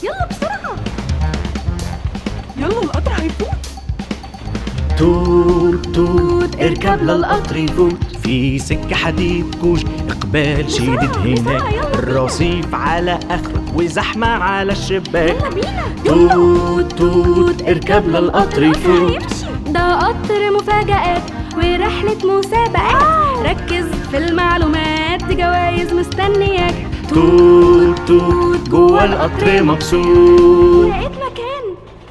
يلا بسرعة يلا القطر هيفوت توت توت اركب للقطر يفوت في سكة حديد كوش اقبال شديد هناك الرصيف على اخره وزحمة على الشباك يلا بينا توت توت اركب للقطر يفوت هيمشي ده قطر مفاجآت ورحلة مسابقات ركز في المعلومات دي جوايز مستنياك توت توت جوه القطر مبسوط لقيت مكان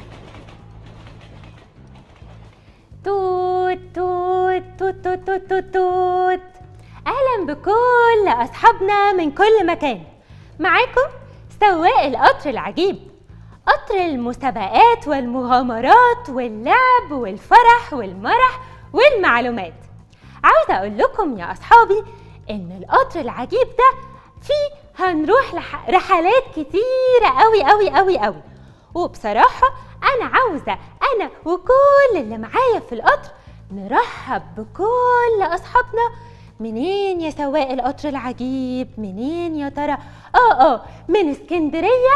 توت توت توت توت توت توت توت اهلا بكل اصحابنا من كل مكان معاكم سواق القطر العجيب قطر المسابقات والمغامرات واللعب والفرح والمرح والمعلومات عاوزه اقول لكم يا اصحابي ان القطر العجيب ده فيه هنروح لح- رحلات كتيره قوي قوي قوي قوي وبصراحه انا عاوزه انا وكل اللي معايا في القطر نرحب بكل اصحابنا منين يا سواق القطر العجيب منين يا ترى اه اه من اسكندريه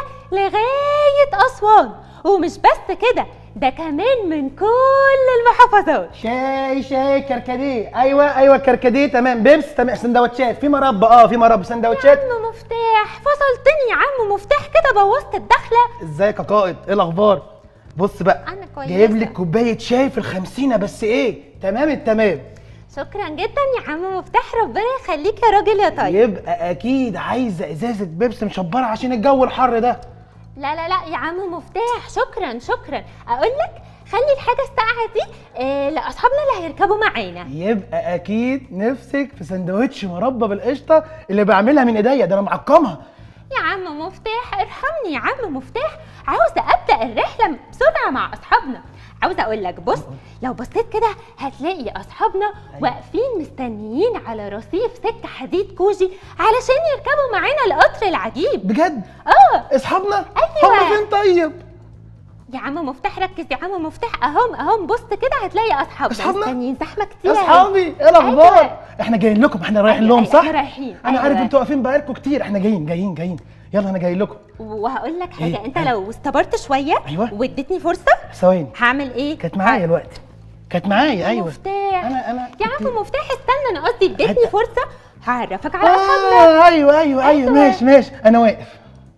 لغايه اسوان ومش بس كده ده كمان من كل المحافظات شاي شاي كركديه ايوه ايوه كركديه تمام بيبس تمام سندوتشات في مربى اه في مربى سندوتشات عم مفتاح فصلتني يا عم مفتاح كده بوظت الدخله ازيك يا قائد ايه الاخبار بص بقى أنا كويسة. جايب لك كوبايه شاي في الخمسينه بس ايه تمام التمام شكرا جدا يا عم مفتاح ربنا يخليك يا راجل يا طيب يبقى اكيد عايزه ازازه بيبس مشبره عشان الجو الحر ده لا لا لا يا عم مفتاح شكرا شكرا اقول لك خلي الحاجه الساقعه دي آه لاصحابنا اللي هيركبوا معانا يبقى اكيد نفسك في سندوتش مربى بالقشطه اللي بعملها من ايديا ده انا معقمها يا عم مفتاح ارحمني يا عم مفتاح عاوزه ابدا الرحله بسرعه مع اصحابنا عاوزه اقول لك بص لو بصيت كده هتلاقي اصحابنا واقفين مستنيين على رصيف سكه حديد كوجي علشان يركبوا معانا القطر العجيب بجد اه اصحابنا أيوة. هم فين طيب يا عم مفتاح ركز يا عم مفتاح اهم اهم بص كده هتلاقي اصحابنا أصحابنا؟ مستنيين زحمه كتير اصحابي ايه الاخبار أيوة. احنا جايين لكم احنا رايحين أيوة، لهم أيوة، صح إحنا رايحين، انا عارف أيوة. انتوا واقفين بقالكم كتير احنا جايين جايين جايين يلا انا جاي لكم وهقول لك حاجه إيه؟ انت أيوة. لو استبرت شويه أيوة. واديتني فرصه ثواني هعمل ايه كانت معايا الوقت كانت معايا ايوه مفتاح انا انا يا كنت- عم مفتاح استنى انا قصدي اديتني هد- فرصه هعرفك على اصحابنا آه ايوه ايوه ايوه ماشي ماشي انا واقف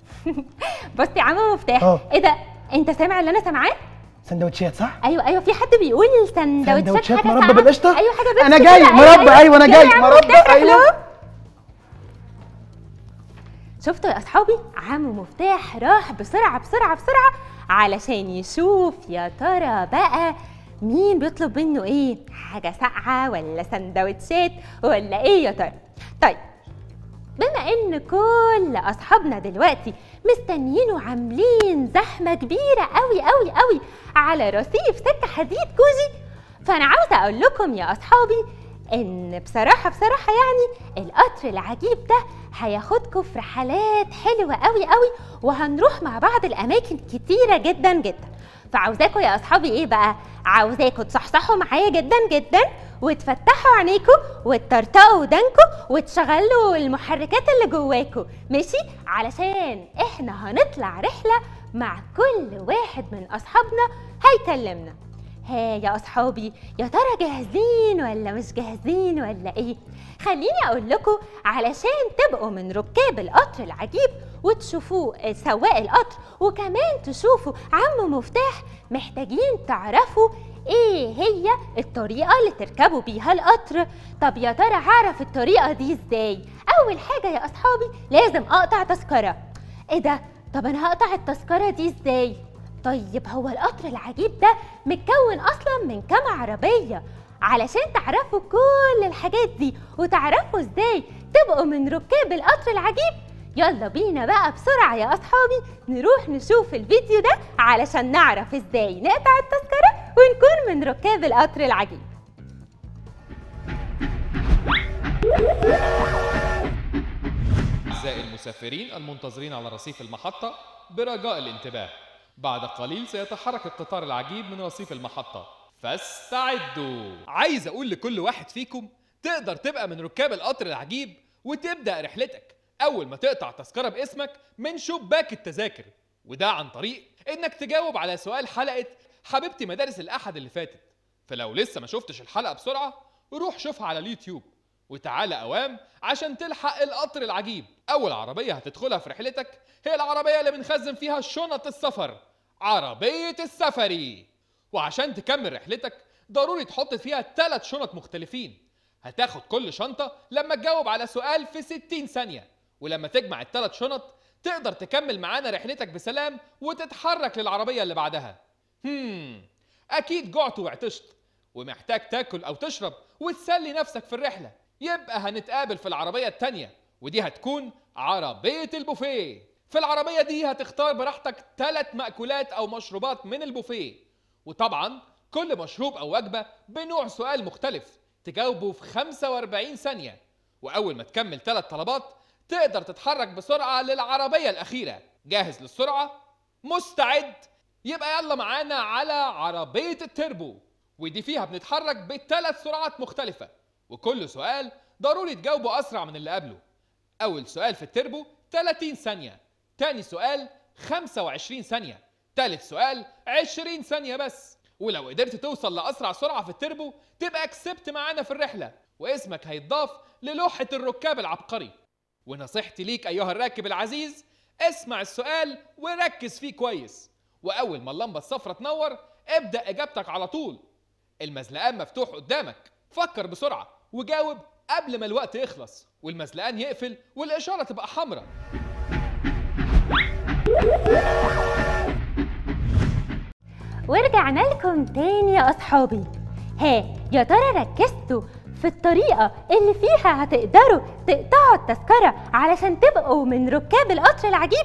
بص يا عم مفتاح آه. ايه ده انت سامع اللي انا سامعاه سندوتشات صح ايوه ايوه في حد بيقول سندوتشات سندوتشات حاجه مربى ساقعة. بالقشطة؟ ايوه حاجه بس أنا كده. جاي، مربى، أيوة، أنا يلا جاي، يا عم مربى، مفتاح، أيوة. روح له. شفتوا يا اصحابي عم مفتاح راح بسرعه بسرعه بسرعه علشان يشوف يا ترى بقى مين بيطلب منه ايه حاجه ساقعه ولا سندوتشات ولا ايه يا ترى طيب بما ان كل اصحابنا دلوقتي مستنيين وعاملين زحمه كبيره قوي قوي قوي على رصيف سكه حديد كوجي فانا عاوزه اقول لكم يا اصحابي ان بصراحه بصراحه يعني القطر العجيب ده هياخدكم في رحلات حلوه قوي قوي وهنروح مع بعض الاماكن كتيره جدا جدا فعاوزاكم يا اصحابي ايه بقى عاوزاكم تصحصحوا معايا جدا جدا وتفتحوا عينيكم وتطرطقوا ودانكم وتشغلوا المحركات اللي جواكم ماشي علشان احنا هنطلع رحله مع كل واحد من اصحابنا هيكلمنا ها يا اصحابي يا ترى جاهزين ولا مش جاهزين ولا ايه خليني اقول لكم علشان تبقوا من ركاب القطر العجيب وتشوفوه سواق القطر وكمان تشوفوا عم مفتاح محتاجين تعرفوا ايه هي الطريقه اللي تركبوا بيها القطر طب يا ترى هعرف الطريقه دي ازاي اول حاجه يا اصحابي لازم اقطع تذكره ايه ده طب انا هقطع التذكره دي ازاي طيب هو القطر العجيب ده متكون اصلا من كام عربيه علشان تعرفوا كل الحاجات دي وتعرفوا ازاي تبقوا من ركاب القطر العجيب يلا بينا بقى بسرعة يا أصحابي نروح نشوف الفيديو ده علشان نعرف ازاي نقطع التذكرة ونكون من ركاب القطر العجيب أعزائي المسافرين المنتظرين على رصيف المحطة برجاء الانتباه بعد قليل سيتحرك القطار العجيب من رصيف المحطة فاستعدوا عايز اقول لكل واحد فيكم تقدر تبقى من ركاب القطر العجيب وتبدا رحلتك اول ما تقطع تذكره باسمك من شباك التذاكر وده عن طريق انك تجاوب على سؤال حلقه حبيبتي مدارس الاحد اللي فاتت فلو لسه ما شفتش الحلقه بسرعه روح شوفها على اليوتيوب وتعالى اوام عشان تلحق القطر العجيب اول عربيه هتدخلها في رحلتك هي العربيه اللي بنخزن فيها شنط السفر عربيه السفري وعشان تكمل رحلتك ضروري تحط فيها ثلاث شنط مختلفين هتاخد كل شنطه لما تجاوب على سؤال في 60 ثانيه ولما تجمع الثلاث شنط تقدر تكمل معانا رحلتك بسلام وتتحرك للعربيه اللي بعدها هم اكيد جعت وعطشت ومحتاج تاكل او تشرب وتسلي نفسك في الرحله يبقى هنتقابل في العربيه التانيه ودي هتكون عربيه البوفيه في العربيه دي هتختار براحتك ثلاث مأكولات او مشروبات من البوفيه وطبعا كل مشروب او وجبه بنوع سؤال مختلف تجاوبه في 45 ثانيه واول ما تكمل ثلاث طلبات تقدر تتحرك بسرعه للعربيه الاخيره جاهز للسرعه مستعد يبقى يلا معانا على عربيه التربو ودي فيها بنتحرك بثلاث سرعات مختلفه وكل سؤال ضروري تجاوبه اسرع من اللي قبله اول سؤال في التربو 30 ثانيه تاني سؤال 25 ثانيه تالت سؤال 20 ثانيه بس ولو قدرت توصل لاسرع سرعه في التربو تبقى كسبت معانا في الرحله واسمك هيتضاف للوحه الركاب العبقري ونصيحتي ليك ايها الراكب العزيز اسمع السؤال وركز فيه كويس واول ما اللمبه الصفراء تنور ابدا اجابتك على طول المزلقان مفتوح قدامك فكر بسرعه وجاوب قبل ما الوقت يخلص والمزلقان يقفل والاشاره تبقى حمراء ورجعنا لكم تاني يا أصحابي ها يا ترى ركزتوا في الطريقة اللي فيها هتقدروا تقطعوا التذكرة علشان تبقوا من ركاب القطر العجيب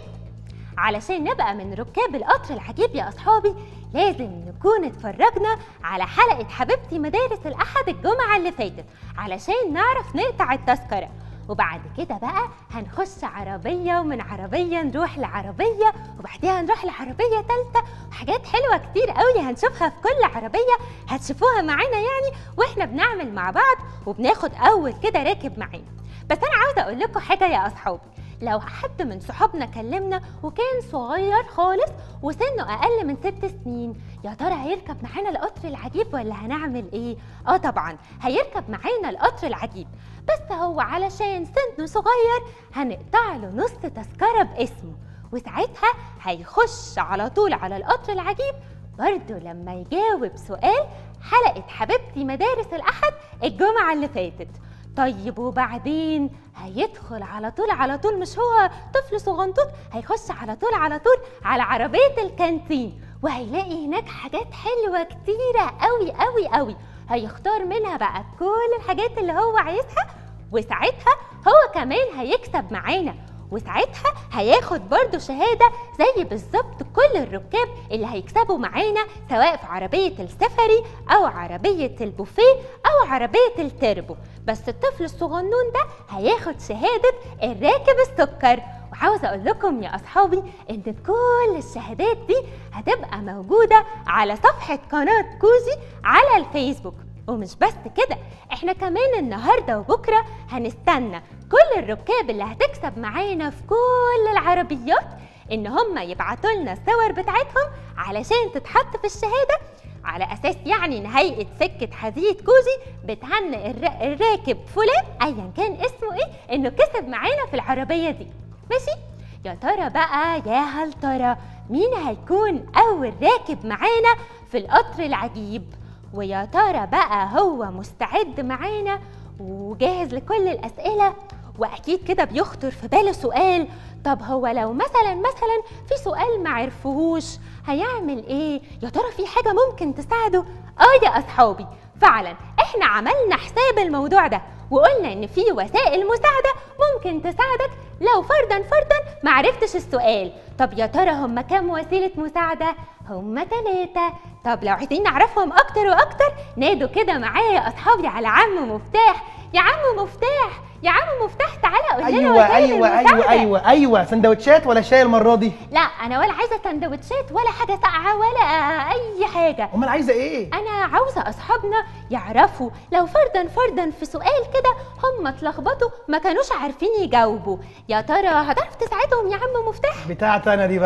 علشان نبقى من ركاب القطر العجيب يا أصحابي لازم نكون اتفرجنا على حلقة حبيبتي مدارس الأحد الجمعة اللي فاتت علشان نعرف نقطع التذكرة وبعد كده بقى هنخش عربية ومن عربية نروح لعربية وبعديها نروح لعربية تالتة وحاجات حلوة كتير قوي هنشوفها في كل عربية هتشوفوها معانا يعني واحنا بنعمل مع بعض وبناخد أول كده راكب معانا بس أنا عاوزة أقول لكم حاجة يا أصحابي لو حد من صحابنا كلمنا وكان صغير خالص وسنه اقل من ست سنين يا ترى هيركب معانا القطر العجيب ولا هنعمل ايه اه طبعا هيركب معانا القطر العجيب بس هو علشان سنه صغير هنقطع له نص تذكره باسمه وساعتها هيخش على طول على القطر العجيب برضه لما يجاوب سؤال حلقه حبيبتي مدارس الاحد الجمعه اللي فاتت طيب وبعدين هيدخل على طول على طول مش هو طفل صغنطوط هيخش على طول على طول على عربية الكانتين وهيلاقي هناك حاجات حلوة كتيرة قوي قوي قوي هيختار منها بقى كل الحاجات اللي هو عايزها وساعتها هو كمان هيكسب معانا وساعتها هياخد برضو شهادة زي بالظبط كل الركاب اللي هيكسبوا معانا سواء في عربية السفري أو عربية البوفيه أو عربية التربو بس الطفل الصغنون ده هياخد شهادة الراكب السكر وعاوزة أقول لكم يا أصحابي إن كل الشهادات دي هتبقى موجودة على صفحة قناة كوزي على الفيسبوك ومش بس كده احنا كمان النهارده وبكره هنستنى كل الركاب اللي هتكسب معانا في كل العربيات ان هم يبعتوا لنا الصور بتاعتهم علشان تتحط في الشهاده على اساس يعني ان هيئه سكه حديد كوزي بتهنئ الر- الراكب فلان ايا كان اسمه ايه انه كسب معانا في العربيه دي ماشي يا ترى بقى يا هل ترى مين هيكون اول راكب معانا في القطر العجيب ويا ترى بقى هو مستعد معانا وجاهز لكل الأسئلة وأكيد كده بيخطر في باله سؤال طب هو لو مثلا مثلا في سؤال ما عرفوهوش هيعمل ايه يا ترى في حاجة ممكن تساعده اه يا أصحابي فعلا احنا عملنا حساب الموضوع ده وقلنا ان في وسائل مساعدة ممكن تساعدك لو فردا فردا ما عرفتش السؤال طب يا ترى هم كام وسيلة مساعدة هم ثلاثة طب لو عايزين نعرفهم اكتر واكتر نادوا كده معايا يا اصحابي على عم مفتاح يا عم مفتاح يا عم مفتاح تعالى قول لنا ايوه وسائل ايوه ايوه المساعدة. ايوه ايوه سندوتشات ولا شاي المره دي لا انا ولا عايزه سندوتشات ولا حاجه ساقعه ولا اي حاجه امال عايزه ايه انا عاوزه اصحابنا يعرفوا لو فردا فردا في سؤال كده هم اتلخبطوا ما كانوش عارفين يجاوبوا يا ترى هتعرف تساعدهم يا عم مفتاح بتاعتي انا دي بقى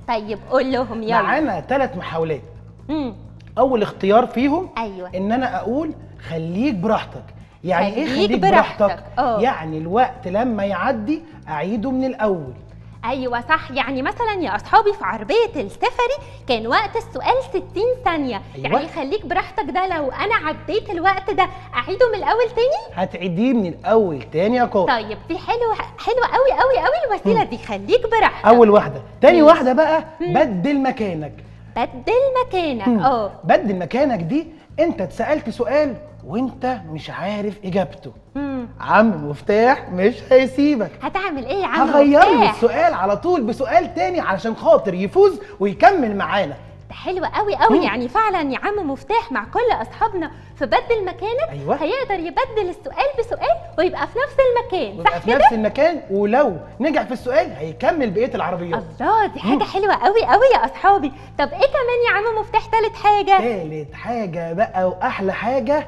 طيب قول لهم يلا معانا ثلاث محاولات مم. اول اختيار فيهم ايوه ان انا اقول خليك براحتك يعني ايه خليك خليك براحتك، براحتك اه. يعني الوقت لما يعدي اعيده من الاول ايوه صح يعني مثلا يا اصحابي في عربيه السفري كان وقت السؤال 60 ثانيه أيوة. يعني خليك براحتك ده لو انا عديت الوقت ده اعيده من الاول تاني هتعيديه من الاول تاني يا كوكو طيب دي حلوه حلوه قوي قوي قوي الوسيله دي خليك براحتك اول واحده تاني ماشي. واحده بقى بدل مكانك بدل مكانك مم. اه بدل مكانك دي انت اتسالت سؤال وانت مش عارف اجابته مم. عم مفتاح مش هيسيبك هتعمل ايه يا عم هغير له مفتاح؟ السؤال على طول بسؤال تاني علشان خاطر يفوز ويكمل معانا ده حلو قوي قوي مم. يعني فعلا يا عم مفتاح مع كل اصحابنا في بدل مكانك أيوة. هيقدر يبدل السؤال بسؤال ويبقى في نفس المكان ويبقى صح في كده نفس المكان ولو نجح في السؤال هيكمل بقيه العربيات الله دي حاجه حلوه قوي قوي يا اصحابي طب ايه كمان يا عم مفتاح تالت حاجه تالت حاجة بقى وأحلى حاجة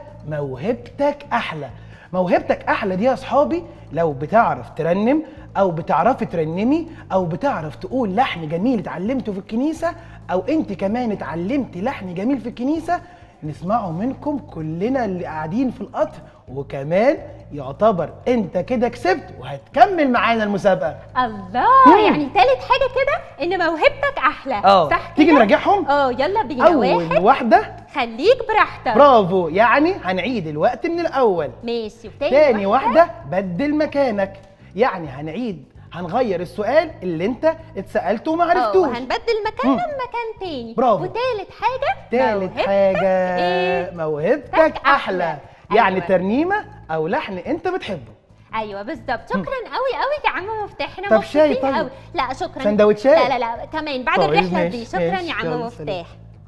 موهبتك أحلى موهبتك أحلى دي يا أصحابي لو بتعرف ترنم أو بتعرفي ترنمي أو بتعرف تقول لحن جميل اتعلمته في الكنيسة أو أنت كمان اتعلمتي لحن جميل في الكنيسة نسمعه منكم كلنا اللي قاعدين في القطر وكمان يعتبر أنت كده كسبت وهتكمل معانا المسابقة الله مم. يعني تالت حاجه كده ان موهبتك احلى اه صح تيجي كده؟ نراجعهم اه يلا بينا أول واحد واحدة خليك براحتك برافو يعني هنعيد الوقت من الأول ماشي وتاني تاني واحدة بدل مكانك يعني هنعيد هنغير السؤال اللي انت اتسألته وما اه عرفتوش هنبدل مكاننا مم. بمكان تاني برافو. وتالت حاجه تالت موهبتك حاجة ايه موهبتك تك أحلى أحلى. يعني أيوة. ترنيمة أو لحن انت بتحبه ايوه بالظبط شكرا قوي قوي يا عم مفتاح احنا طب شاي مبسوطين طيب. قوي لا شكرا سندوتشات؟ لا لا لا كمان بعد طيب الرحله ماشي، دي شكرا ماشي، يا عم يلا، مفتاح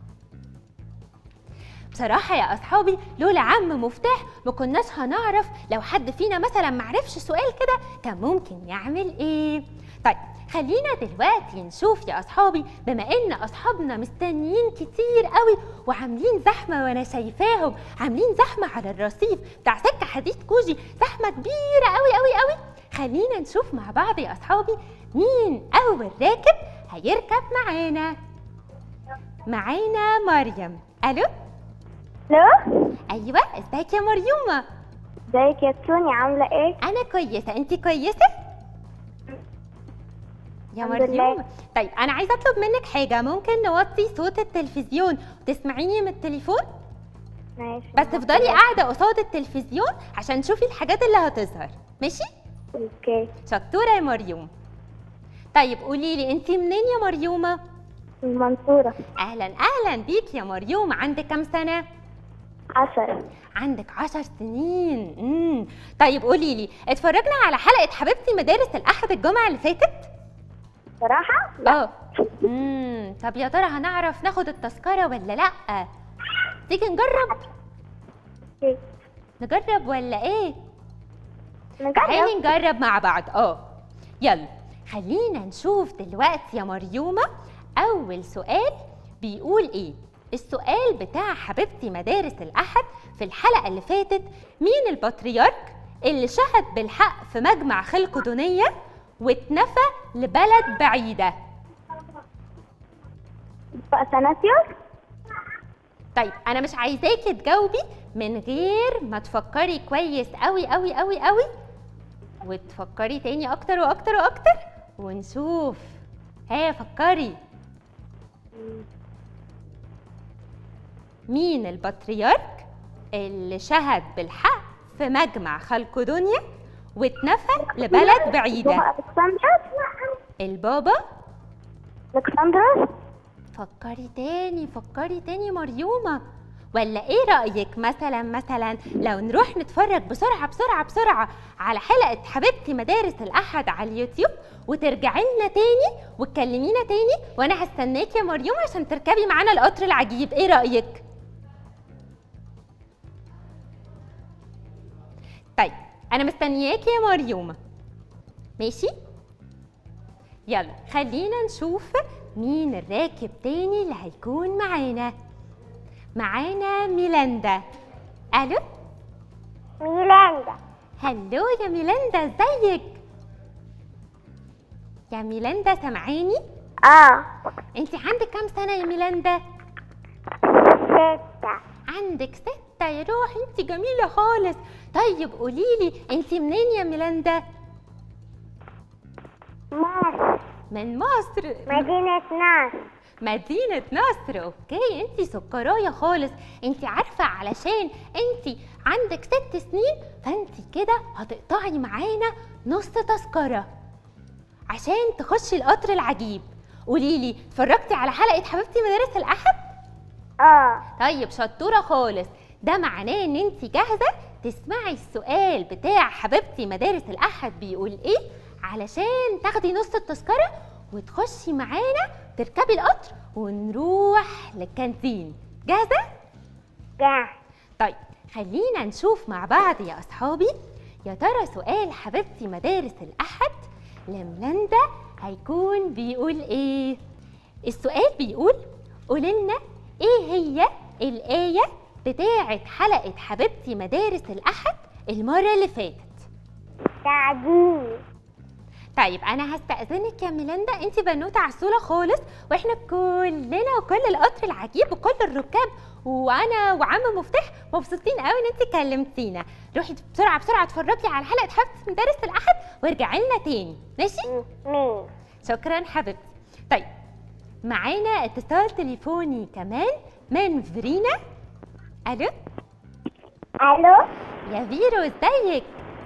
بصراحة يا أصحابي لولا عم مفتاح ما كناش هنعرف لو حد فينا مثلا معرفش سؤال كده كان ممكن يعمل إيه طيب خلينا دلوقتي نشوف يا أصحابي بما إن أصحابنا مستنيين كتير قوي وعاملين زحمة وأنا شايفاهم عاملين زحمة على الرصيف بتاع سكة حديد كوجي زحمة كبيرة قوي قوي قوي خلينا نشوف مع بعض يا أصحابي مين أول راكب هيركب معانا معانا مريم ألو الو ايوه ازيك يا مريومه ازيك يا توني عامله ايه انا كويسه انت كويسه يا الحمد لله. مريومه طيب انا عايزه اطلب منك حاجه ممكن نوطي صوت التلفزيون وتسمعيني من التليفون ماشي بس تفضلي قاعده قصاد التلفزيون عشان تشوفي الحاجات اللي هتظهر ماشي اوكي شطوره يا مريوم طيب قولي لي انت منين يا مريومه المنصوره اهلا اهلا بيك يا مريوم عندك كام سنه عشرة عندك عشر سنين امم طيب قولي لي اتفرجنا على حلقه حبيبتي مدارس الاحد الجمعه اللي فاتت صراحه اه امم طب يا ترى هنعرف ناخد التذكره ولا لا تيجي نجرب اوكي نجرب ولا ايه تعالي نجرب نجرب مع بعض اه يلا خلينا نشوف دلوقتي يا مريومه اول سؤال بيقول ايه السؤال بتاع حبيبتي مدارس الاحد في الحلقه اللي فاتت مين البطريرك اللي شهد بالحق في مجمع خلقدونيه واتنفى لبلد بعيده بقى سناتيوس طيب انا مش عايزاكي تجاوبي من غير ما تفكري كويس قوي قوي قوي قوي وتفكري تاني اكتر واكتر واكتر ونشوف ها فكري مين البطريرك اللي شهد بالحق في مجمع خلقدونيا واتنفى لبلد بعيدة الكسندروس البابا الكسندروس فكري تاني فكري تاني مريومة ولا ايه رأيك مثلا مثلا لو نروح نتفرج بسرعة بسرعة بسرعة على حلقة حبيبتي مدارس الأحد على اليوتيوب وترجعي لنا تاني وتكلمينا تاني وانا هستناك يا مريوم عشان تركبي معانا القطر العجيب ايه رأيك؟ طيب انا مستنياكي يا مريومة ماشي؟ يلا خلينا نشوف مين الراكب تاني اللي هيكون معانا معانا ميلاندا الو ميلاندا هلو يا ميلاندا ازيك يا ميلاندا سامعاني اه انت عندك كام سنة يا ميلاندا؟ ستة عندك ستة يا روحي انت جميلة خالص طيب قوليلي انت منين يا ميلاندا؟ مصر من مصر مدينة نصر مدينة نصر اوكي انت سكراية خالص انت عارفة علشان انت عندك ست سنين فانت كده هتقطعي معانا نص تذكرة عشان تخشي القطر العجيب قوليلي اتفرجتي على حلقة حبيبتي مدارس الأحد؟ اه طيب شطورة خالص ده معناه ان انت جاهزة تسمعي السؤال بتاع حبيبتي مدارس الأحد بيقول ايه علشان تاخدي نص التذكرة وتخشي معانا تركبي القطر ونروح للكانتين جاهزة؟ جاهز طيب خلينا نشوف مع بعض يا أصحابي يا ترى سؤال حبيبتي مدارس الأحد لملاندا هيكون بيقول إيه؟ السؤال بيقول قوللنا إيه هي الآية بتاعة حلقة حبيبتي مدارس الأحد المرة اللي فاتت تعديل طيب انا هستأذنك يا ميلاندا انت بنوتة عسولة خالص واحنا كلنا وكل القطر العجيب وكل الركاب وانا وعم مفتاح مبسوطين قوي ان انت كلمتينا روحي بسرعة بسرعة اتفرجي على حلقة حبيبتي مدارس الأحد وارجعي لنا تاني ماشي؟ مين شكرا حبيبتي طيب معانا اتصال تليفوني كمان من فيرينا الو الو يا فيرو ازيك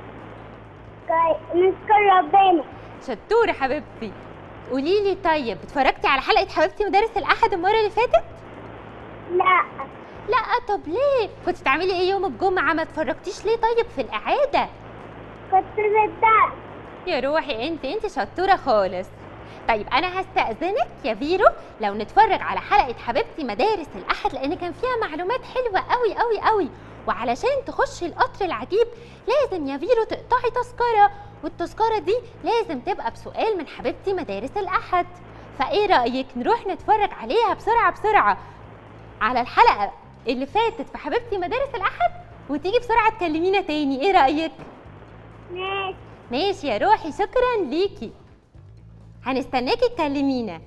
كوي- نشكر ربنا شطورة حبيبتي قولي لي طيب اتفرجتي على حلقة حبيبتي مدارس الأحد المرة اللي فاتت؟ لا لا طب ليه؟ كنت بتعملي ايه يوم الجمعة ما اتفرجتيش ليه طيب في الإعادة؟ كنت في الدرس يا روحي انت انت شطورة خالص طيب انا هستأذنك يا فيرو لو نتفرج على حلقة حبيبتي مدارس الأحد لأن كان فيها معلومات حلوة قوي قوي قوي وعلشان تخشي القطر العجيب لازم يا فيرو تقطعي تذكرة والتذكرة دي لازم تبقى بسؤال من حبيبتي مدارس الأحد فايه رأيك نروح نتفرج عليها بسرعة بسرعة على الحلقة اللي فاتت في حبيبتي مدارس الأحد وتيجي بسرعة تكلمينا تاني ايه رأيك؟ ماشي ماشي يا روحي شكرا ليكي هنستناكي تكلمينا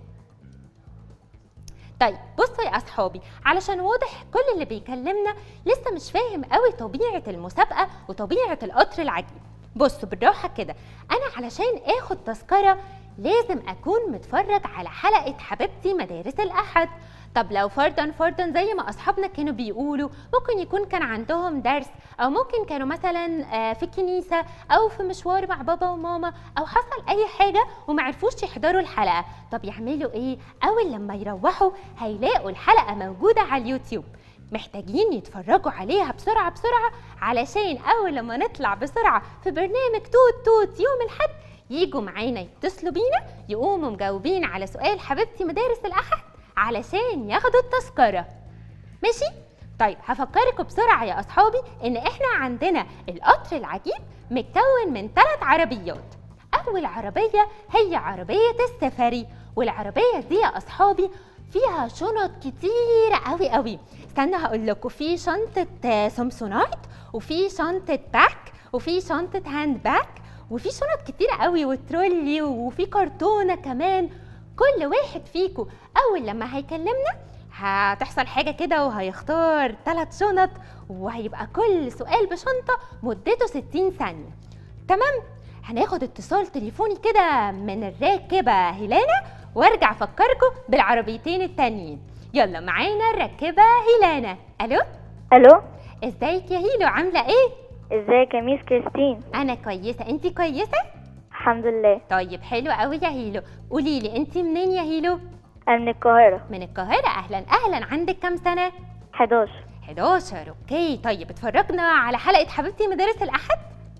طيب بصوا يا اصحابي علشان واضح كل اللي بيكلمنا لسه مش فاهم قوي طبيعه المسابقه وطبيعه القطر العجيب بصوا بالراحه كده انا علشان اخد تذكره لازم اكون متفرج على حلقه حبيبتي مدارس الاحد طب لو فردا فردا زي ما اصحابنا كانوا بيقولوا ممكن يكون كان عندهم درس او ممكن كانوا مثلا آه، في كنيسه او في مشوار مع بابا وماما او حصل اي حاجه وما عرفوش يحضروا الحلقه طب يعملوا ايه اول لما يروحوا هيلاقوا الحلقه موجوده على اليوتيوب محتاجين يتفرجوا عليها بسرعه بسرعه علشان اول لما نطلع بسرعه في برنامج توت توت يوم الحد يجوا معانا يتصلوا بينا يقوموا مجاوبين على سؤال حبيبتي مدارس الاحد علشان ياخدوا التذكره ماشي طيب هفكركم بسرعه يا اصحابي ان احنا عندنا القطر العجيب متكون من ثلاث عربيات اول عربيه هي عربيه السفري والعربيه دي يا اصحابي فيها شنط كتيره قوي قوي استنى هقول لكم في شنطه آه، سامسونايت وفي شنطه باك وفي شنطه هاند باك وفي شنط كتيره قوي وترولي وفي كرتونه كمان كل واحد فيكم اول لما هيكلمنا هتحصل حاجه كده وهيختار ثلاث شنط وهيبقى كل سؤال بشنطه مدته 60 ثانيه تمام هناخد اتصال تليفوني كده من الراكبه هيلانا وارجع افكركم بالعربيتين التانيين يلا معانا الراكبه هيلانا الو الو ازيك يا هيلو عامله ايه ازيك يا ميس كريستين انا كويسه انت كويسه الحمد لله طيب حلو قوي يا هيلو قولي لي انت منين يا هيلو انا من القاهرة من القاهره اهلا اهلا عندك كام سنه 11 11 اوكي طيب اتفرجنا على حلقه حبيبتي مدارس الاحد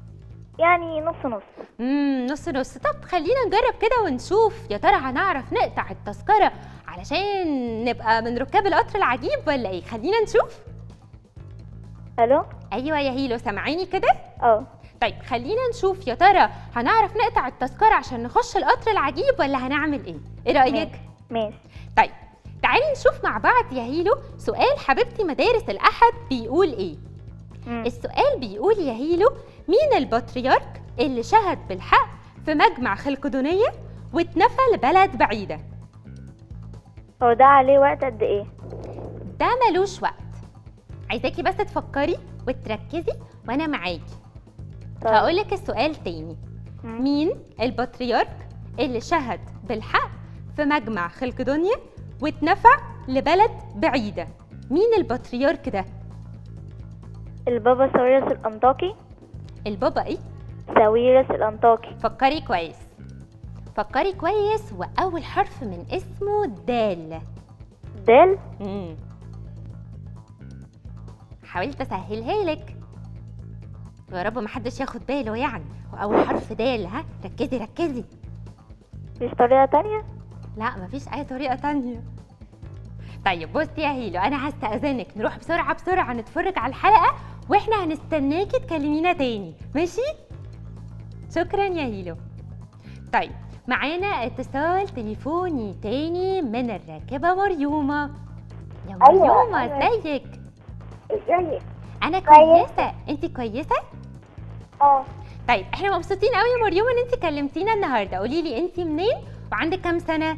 يعني نص نص امم نص نص طب خلينا نجرب كده ونشوف يا ترى هنعرف نقطع التذكره علشان نبقى من ركاب القطر العجيب ولا ايه خلينا نشوف الو ايوه يا هيلو سامعيني كده اه طيب خلينا نشوف يا ترى هنعرف نقطع التذكره عشان نخش القطر العجيب ولا هنعمل ايه ايه رايك ماشي طيب تعالي نشوف مع بعض يا هيلو سؤال حبيبتي مدارس الأحد بيقول إيه؟ مم. السؤال بيقول يا هيلو مين البطريرك اللي شهد بالحق في مجمع خلقدونية واتنفى لبلد بعيدة؟ هو ده عليه وقت قد ايه ده ملوش وقت عايزاكي بس تفكري وتركزي وانا معاكي طيب. هقولك السؤال تاني مم. مين البطريرك اللي شهد بالحق في مجمع خلقدونيا واتنفع لبلد بعيدة مين البطريرك ده البابا ساويرس الأنطاكي البابا ايه ساويرس الأنطاكي فكري كويس فكري كويس واول حرف من اسمه دال دال مم. حاولت اسهلها لك يا رب محدش ياخد باله يعني واول حرف دال ها ركزي ركزي مفيش طريقة تانية لا مفيش اي طريقه تانية طيب بصي يا هيلو انا هستأذنك نروح بسرعه بسرعه نتفرج على الحلقه واحنا هنستناكي تكلمينا تاني ماشي شكرا يا هيلو طيب معانا اتصال تليفوني تاني من الراكبه مريومه يا أيوة، مريومه أيوة. ازيك ازيك انا كويسة. كويسه انت كويسه اه طيب احنا مبسوطين قوي يا مريومه ان انت كلمتينا النهارده قولي لي انت منين وعندك كام سنه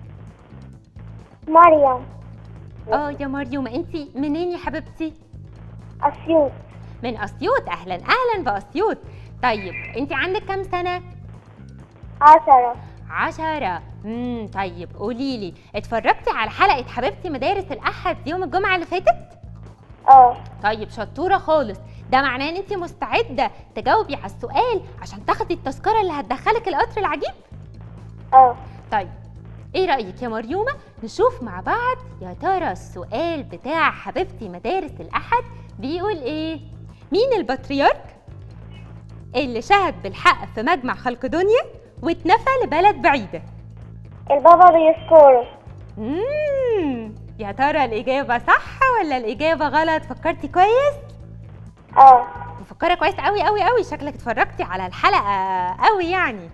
مريم اه يا مريومه انت منين يا حبيبتي أسيوط من اسيوط اهلا اهلا باسيوط طيب انت عندك كام سنه عشرة عشرة امم طيب قولي لي اتفرجتي على حلقه حبيبتي مدارس الاحد يوم الجمعه اللي فاتت اه طيب شطوره خالص ده معناه ان انت مستعده تجاوبي على السؤال عشان تاخدي التذكره اللي هتدخلك القطر العجيب اه طيب ايه رايك يا مريومه نشوف مع بعض يا ترى السؤال بتاع حبيبتي مدارس الاحد بيقول ايه مين البطريرك اللي شهد بالحق في مجمع خلقدونيا واتنفى لبلد بعيده البابا بيذكره امم يا ترى الاجابه صح ولا الاجابه غلط فكرتي كويس اه مفكره كويس قوي قوي قوي شكلك اتفرجتي على الحلقه قوي يعني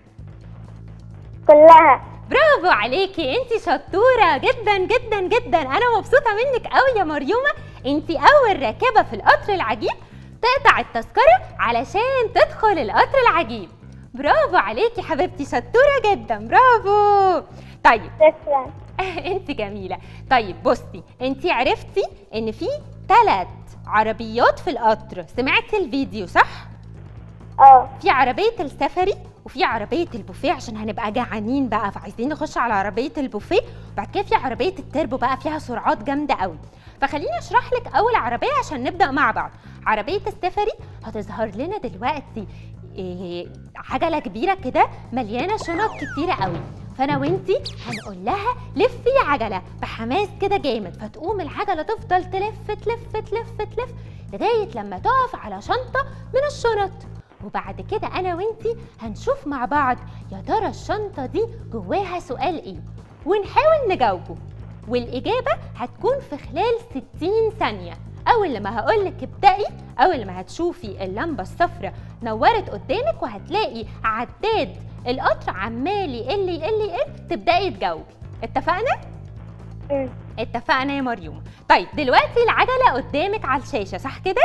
كلها برافو عليكي انت شطوره جدا جدا جدا انا مبسوطه منك قوي يا مريومه انت اول راكبه في القطر العجيب تقطع التذكره علشان تدخل القطر العجيب برافو عليكي حبيبتي شطوره جدا برافو طيب شكرا انت جميله طيب بصي انت عرفتي ان في ثلاث عربيات في القطر سمعتي الفيديو صح اه في عربية السفري وفي عربية البوفيه عشان هنبقى جعانين بقى فعايزين نخش على عربية البوفيه وبعد كده في عربية التربو بقى فيها سرعات جامدة قوي فخليني اشرح لك اول عربية عشان نبدأ مع بعض عربية السفري هتظهر لنا دلوقتي إيه عجلة كبيرة كده مليانة شنط كتيرة قوي فانا وانتي هنقول لها لفي يا عجله بحماس كده جامد فتقوم العجله تفضل تلف تلف تلف تلف لغايه لما تقف على شنطه من الشنط وبعد كده انا وانتي هنشوف مع بعض يا ترى الشنطه دي جواها سؤال ايه ونحاول نجاوبه والاجابه هتكون في خلال 60 ثانيه اول لما هقولك ابدأي اول ما هتشوفي اللمبه الصفراء نورت قدامك وهتلاقي عداد القطر عمال يقل يقل يقل تبدأي تجاوبي اتفقنا؟ أمم. اتفقنا يا مريوم طيب دلوقتي العجلة قدامك على الشاشة صح كده؟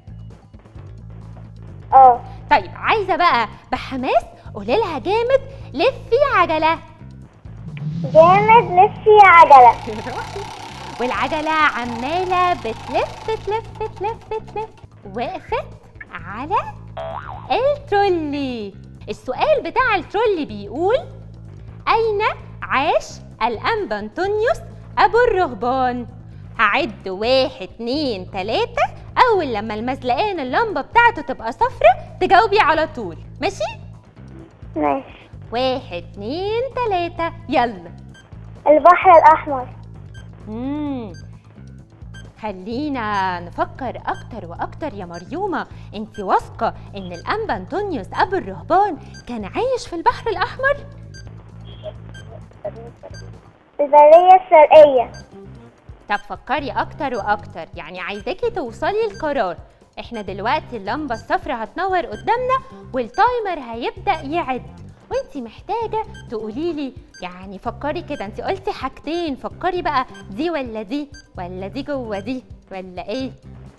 اه طيب عايزة بقى بحماس قولي لها جامد لفي عجلة جامد لفي يا عجلة والعجلة عمالة بتلف تلف تلف تلف وقفت على الترولي السؤال بتاع الترولي بيقول أين عاش الأنبا أنطونيوس أبو الرهبان هعد واحد اتنين تلاتة أول لما المزلقان اللمبة بتاعته تبقى صفرة تجاوبي على طول ماشي؟ ماشي واحد اتنين تلاتة يلا البحر الأحمر مم. خلينا نفكر اكتر واكتر يا مريومه انت واثقه ان الانبا انطونيوس ابو الرهبان كان عايش في البحر الاحمر البرية الشرقية طب فكري اكتر واكتر يعني عايزاكي توصلي لقرار احنا دلوقتي اللمبه الصفراء هتنور قدامنا والتايمر هيبدا يعد وانت محتاجه تقولي لي يعني فكري كده انت قلتي حاجتين فكري بقى دي ولا دي ولا دي جوه دي ولا ايه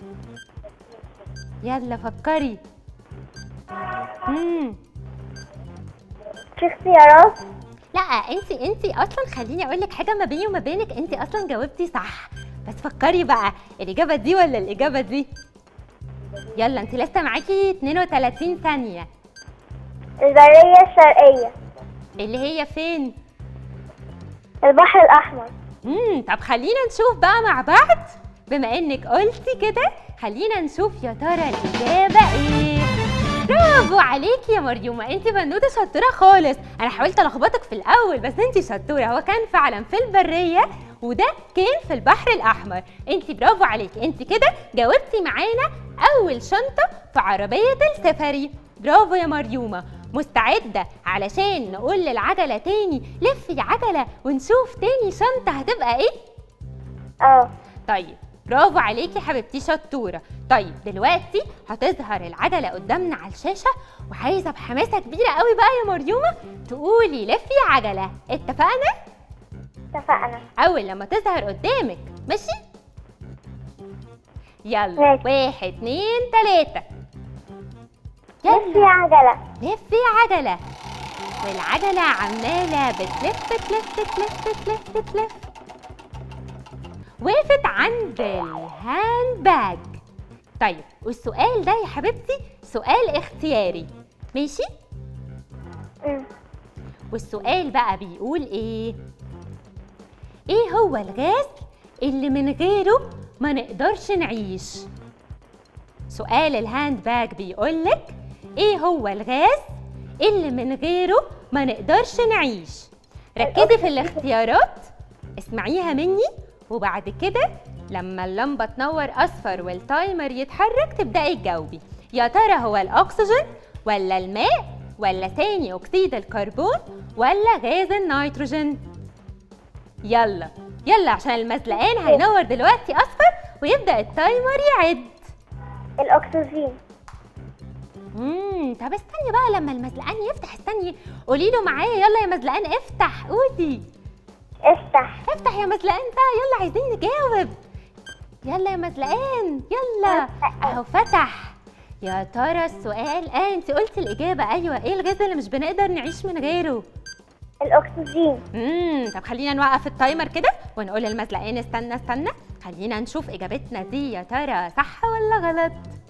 يلا فكري امم في اختيارات لا انت انت اصلا خليني اقول لك حاجه ما بيني وما بينك انت اصلا جاوبتي صح بس فكري بقى الاجابه دي ولا الاجابه دي يلا انت لسه معاكي 32 ثانيه البرية الشرقية اللي هي فين البحر الأحمر امم طب خلينا نشوف بقى مع بعض بما انك قلتي كده خلينا نشوف يا ترى الاجابه ايه برافو عليكي يا مريومه انت بنوته شطوره خالص انا حاولت الخبطك في الاول بس انت شطوره هو كان فعلا في البريه وده كان في البحر الاحمر انت برافو عليكي انت كده جاوبتي معانا اول شنطه في عربيه السفري برافو يا مريومه مستعده علشان نقول للعجله تاني لفي يا عجله ونشوف تاني شنطه هتبقى ايه اه طيب برافو عليكي حبيبتي شطوره طيب دلوقتي هتظهر العجله قدامنا على الشاشه وعايزه بحماسه كبيره قوي بقى يا مريومه تقولي لفي يا عجله اتفقنا اتفقنا اول لما تظهر قدامك ماشي يلا ماشي. واحد اتنين تلاته لف يا عجلة لفي عجلة والعجلة عمالة بتلف تلف تلف تلف تلف وقفت عند الهاند باج طيب والسؤال ده يا حبيبتي سؤال اختياري ماشي أمم. والسؤال بقى بيقول ايه ايه هو الغاز اللي من غيره ما نقدرش نعيش سؤال الهاند باج بيقولك ايه هو الغاز اللي من غيره ما نقدرش نعيش ركزي في الاختيارات اسمعيها مني وبعد كده لما اللمبة تنور أصفر والتايمر يتحرك تبدأي تجاوبي يا ترى هو الأكسجين ولا الماء ولا ثاني أكسيد الكربون ولا غاز النيتروجين يلا يلا عشان المزلقان هينور دلوقتي أصفر ويبدأ التايمر يعد الأكسجين امم طب استني بقى لما المزلقان يفتح استني قولي له معايا يلا يا مزلقان افتح قولي افتح افتح يا مزلقان بقى يلا عايزين نجاوب يلا يا مزلقان يلا اهو فتح يا ترى السؤال اه انت قلتي الاجابه ايوه ايه الغاز اللي مش بنقدر نعيش من غيره الأكسجين امم طب خلينا نوقف التايمر كده ونقول للمزلقان استنى استنى خلينا نشوف اجابتنا دي يا ترى صح ولا غلط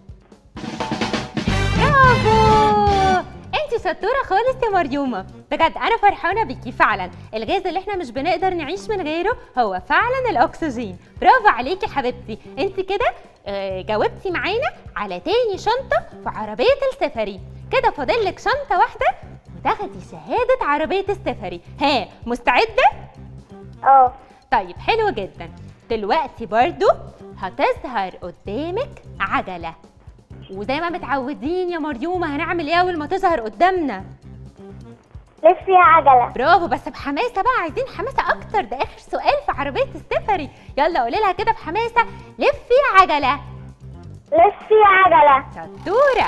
برافو انت شطوره خالص يا مريومه بجد انا فرحانه بيكي فعلا الغاز اللي احنا مش بنقدر نعيش من غيره هو فعلا الاكسجين برافو عليكي حبيبتي انت كده آه، جاوبتي معانا على تاني شنطه في عربيه السفري كده فاضل لك شنطه واحده وتاخدي شهاده عربيه السفري ها مستعده اه طيب حلو جدا دلوقتي برضو هتظهر قدامك عجلة وزي ما متعودين يا مريومة هنعمل ايه أول ما تظهر قدامنا لف يا عجلة برافو بس بحماسة بقى عايزين حماسة أكتر ده آخر سؤال في عربية السفري يلا قولي لها كده بحماسة لفي عجلة لف يا عجلة شطورة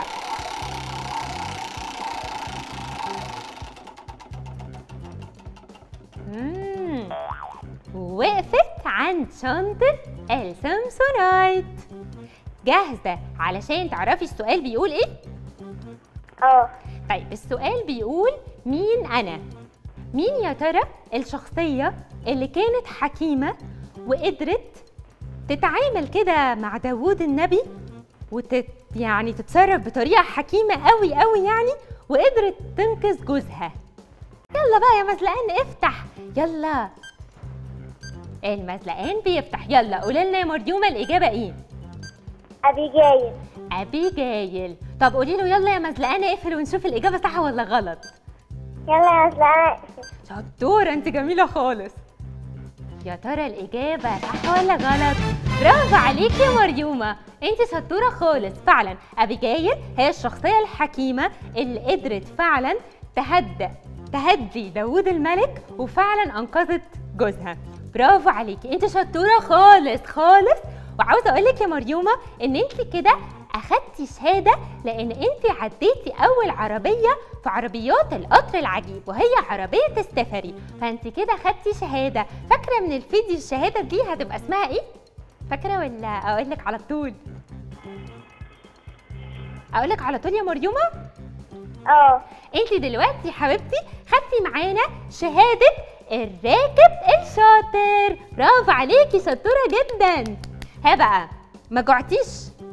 مم. وقفت عند شنطة السامسونايت جاهزة علشان تعرفي السؤال بيقول ايه؟ اه طيب السؤال بيقول مين أنا؟ مين يا ترى الشخصية اللي كانت حكيمة وقدرت تتعامل كده مع داوود النبي وتت يعني تتصرف بطريقة حكيمة قوي قوي يعني وقدرت تنقذ جوزها يلا بقى يا مزلقان افتح يلا المزلقان بيفتح يلا قولي لنا يا مريومة الإجابة إيه؟ أبيجايل أبيجايل طب قولي له يلا يا مزلقان اقفل ونشوف الإجابة صح ولا غلط يلا يا زلمة شطورة انت جميلة خالص يا ترى الإجابة صح ولا غلط؟ برافو عليكي يا مريومة انت شطورة خالص فعلا أبيجايل هي الشخصية الحكيمة اللي قدرت فعلا تهدأ تهدي داوود الملك وفعلا أنقذت جوزها برافو عليكي انت شطورة خالص خالص وعاوزة أقولك يا مريومة إن انت كده أخدتي شهادة لأن انت عديتي أول عربية في عربيات القطر العجيب وهي عربية السفري فانت كده خدتي شهادة فاكرة من الفيديو الشهادة دي هتبقى اسمها ايه؟ فاكرة ولا أقول لك على طول؟ أقول لك على طول يا مريومة؟ اه انت دلوقتي يا حبيبتي خدتي معانا شهادة الراكب الشاطر برافو عليكي شطورة جدا ها بقى ما جوعتيش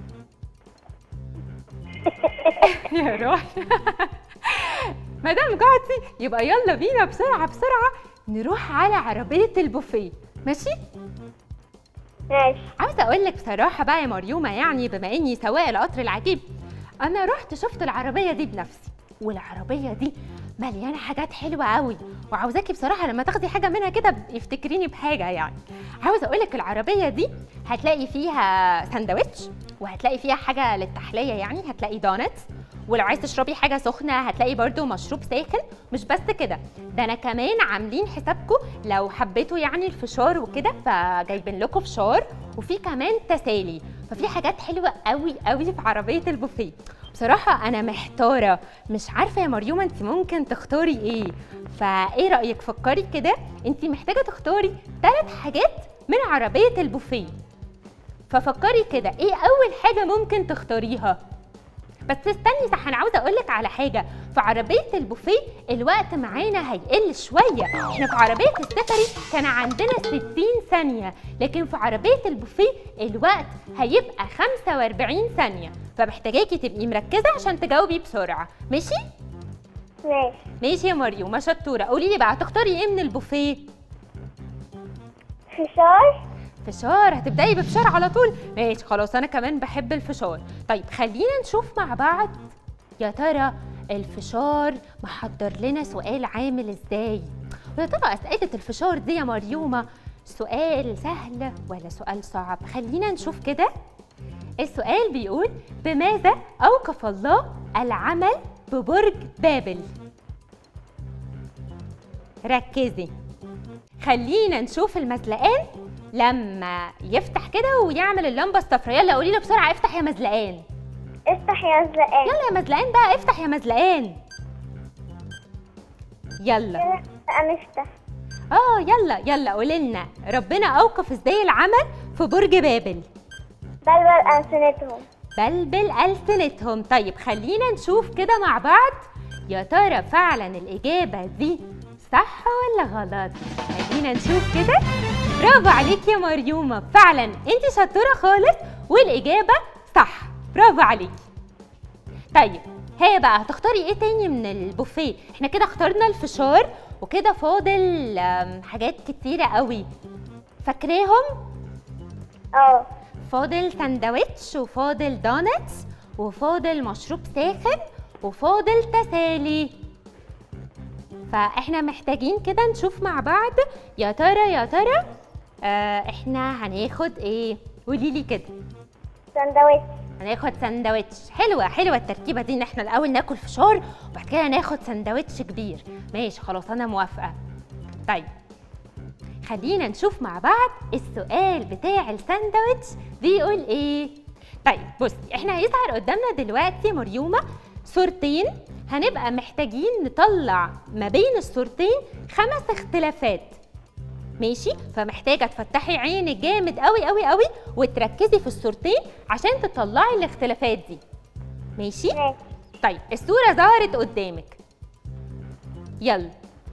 يا روحي ما دام جوعتي يبقى يلا بينا بسرعة بسرعة نروح على عربية البوفيه ماشي؟ ماشي عاوزه اقول لك بصراحه بقى يا مريومه يعني بما اني سواق القطر العجيب انا رحت شفت العربيه دي بنفسي والعربيه دي مليانه حاجات حلوه قوي وعاوزاكي بصراحه لما تاخدي حاجه منها كده يفتكريني بحاجه يعني عاوزه اقول لك العربيه دي هتلاقي فيها ساندوتش وهتلاقي فيها حاجه للتحليه يعني هتلاقي دونتس ولو عايز تشربي حاجه سخنه هتلاقي برضو مشروب ساخن مش بس كده ده انا كمان عاملين حسابكم لو حبيتوا يعني الفشار وكده فجايبين لكم فشار وفي كمان تسالي ففي حاجات حلوه قوي قوي في عربيه البوفيه بصراحة أنا محتارة مش عارفة يا مريومة أنت ممكن تختاري إيه فإيه رأيك فكري كده أنت محتاجة تختاري ثلاث حاجات من عربية البوفيه ففكري كده إيه أول حاجة ممكن تختاريها بس استني صح انا عاوزه اقول لك على حاجه في عربيه البوفيه الوقت معانا هيقل شويه احنا في عربيه السفري كان عندنا 60 ثانيه لكن في عربيه البوفيه الوقت هيبقى 45 ثانيه فمحتاجاكي تبقي مركزه عشان تجاوبي بسرعه ماشي ماشي ماشي يا مريم شطوره قولي لي بقى هتختاري ايه من البوفيه فشار فشار هتبداي بفشار على طول ماشي خلاص انا كمان بحب الفشار طيب خلينا نشوف مع بعض يا ترى الفشار محضر لنا سؤال عامل ازاي ويا ترى اسئله الفشار دي يا مريومه سؤال سهل ولا سؤال صعب خلينا نشوف كده السؤال بيقول بماذا اوقف الله العمل ببرج بابل ركزي خلينا نشوف المزلقان لما يفتح كده ويعمل اللمبه الصفراء يلا قولي له بسرعه افتح يا مزلقان افتح يا زقان يلا يا مزلقان بقى افتح يا مزلقان يلا هنفتح اه يلا يلا قولي لنا ربنا اوقف ازاي العمل في برج بابل بلبل ألسنتهم بلبل ألسنتهم طيب خلينا نشوف كده مع بعض يا ترى فعلا الإجابة دي صح ولا غلط خلينا نشوف كده برافو عليك يا مريومة فعلا انت شطورة خالص والإجابة صح برافو عليك طيب هي بقى هتختاري ايه تاني من البوفيه احنا كده اخترنا الفشار وكده فاضل آم، حاجات كتيرة قوي فاكراهم اه فاضل ساندوتش وفاضل دونتس وفاضل مشروب ساخن وفاضل تسالي فاحنا محتاجين كده نشوف مع بعض يا ترى يا ترى آه احنا هناخد ايه قولي لي كده سندوتش هناخد سندوتش حلوة حلوة التركيبة دي ان احنا الاول ناكل فشار وبعد كده ناخد سندوتش كبير ماشي خلاص انا موافقة طيب خلينا نشوف مع بعض السؤال بتاع الساندوتش بيقول ايه طيب بصي احنا هيظهر قدامنا دلوقتي مريومة صورتين هنبقى محتاجين نطلع ما بين الصورتين خمس اختلافات ماشي فمحتاجه تفتحي عينك جامد قوي قوي قوي وتركزي في الصورتين عشان تطلعي الاختلافات دي ماشي ماشي طيب الصوره ظهرت قدامك يلا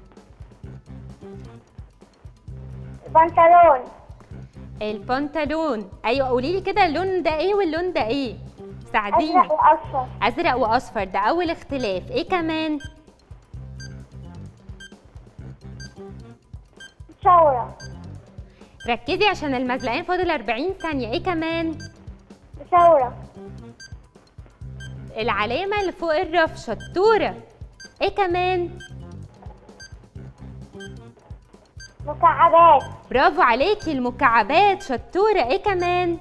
بنطلون البنطلون ايوه قولي لي كده اللون ده ايه واللون ده ايه ساعديني أزرق وأصفر ازرق واصفر ده اول اختلاف ايه كمان ثورة ركزي عشان المزلقين فاضل 40 ثانيه ايه كمان ثورة العلامه اللي فوق الرف شطوره ايه كمان مكعبات برافو عليكي المكعبات شطورة ايه كمان؟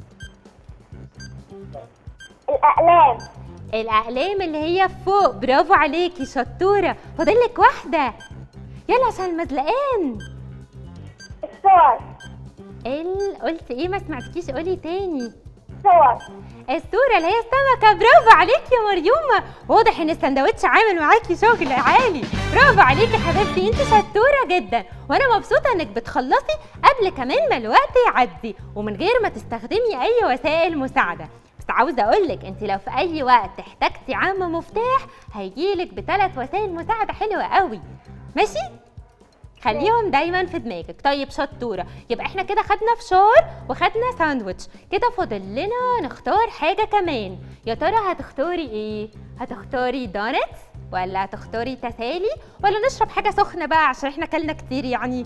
الأقلام الأقلام اللي هي فوق برافو عليكي شطورة فاضلك واحدة يلا عشان المزلقان الصور ال... قلت ايه ما سمعتكيش قولي تاني صور الصورة اللي هي السمكة برافو عليكي يا مريومة واضح ان السندوتش عامل معاكي شغل عالي برافو عليكي حبيبتي انت شطورة جدا وانا مبسوطة انك بتخلصي قبل كمان ما الوقت يعدي ومن غير ما تستخدمي اي وسائل مساعدة بس بس عاوزه اقول لك انت لو في اي وقت احتجتي عم مفتاح هيجيلك بثلاث وسائل مساعده حلوه قوي ماشي خليهم دايما في دماغك طيب شطوره يبقى احنا كده خدنا فشار وخدنا ساندوتش كده فاضل لنا نختار حاجه كمان يا ترى هتختاري ايه هتختاري دونتس ولا هتختاري تسالي ولا نشرب حاجه سخنه بقى عشان احنا كلنا كتير يعني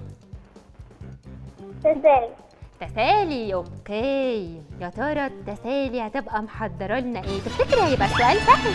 تسالي تسالي اوكي يا ترى التسالي هتبقى محضره لنا ايه تفتكري هيبقى السؤال سهل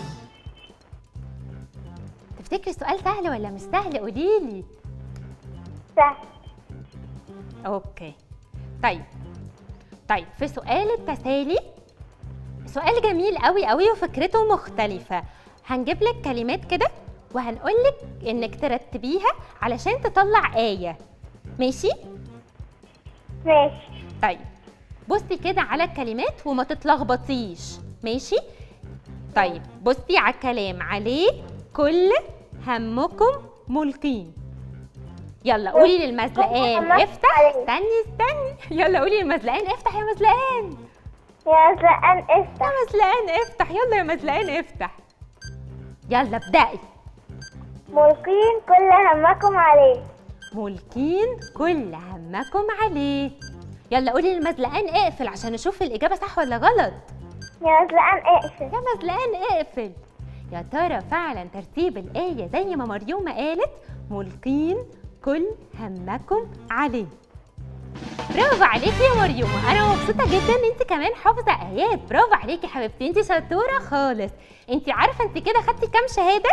تفتكري السؤال سهل ولا مش سهل قوليلي سهل اوكي طيب طيب في سؤال التسالي سؤال جميل قوي قوي وفكرته مختلفة هنجيب لك كلمات كده وهنقول لك انك ترتبيها علشان تطلع آية ماشي؟ ماشي طيب بصي كده على الكلمات وما تتلخبطيش ماشي؟ طيب بصي على الكلام عليه كل همكم ملقين يلا قولي للمزلقان همك افتح عليه. استني استني يلا قولي للمزلقان افتح يا مزلقان يا زقان يا افتح مزلقان افتح يلا يا مزلقان افتح يلا ابدأي ملقين كل همكم عليه ملكين كل همكم عليه يلا قولي للمزلقان اقفل عشان نشوف الإجابة صح ولا غلط يا زقان اقفل يا مزلقان اقفل يا ترى فعلا ترتيب الآية زي ما مريومة قالت ملقين كل همكم عليه برافو عليكي يا مريومة أنا مبسوطة جدا إن أنت كمان حافظة آيات برافو عليكي حبيبتي أنت شطورة خالص أنت عارفة أنت كده خدتي كام شهادة؟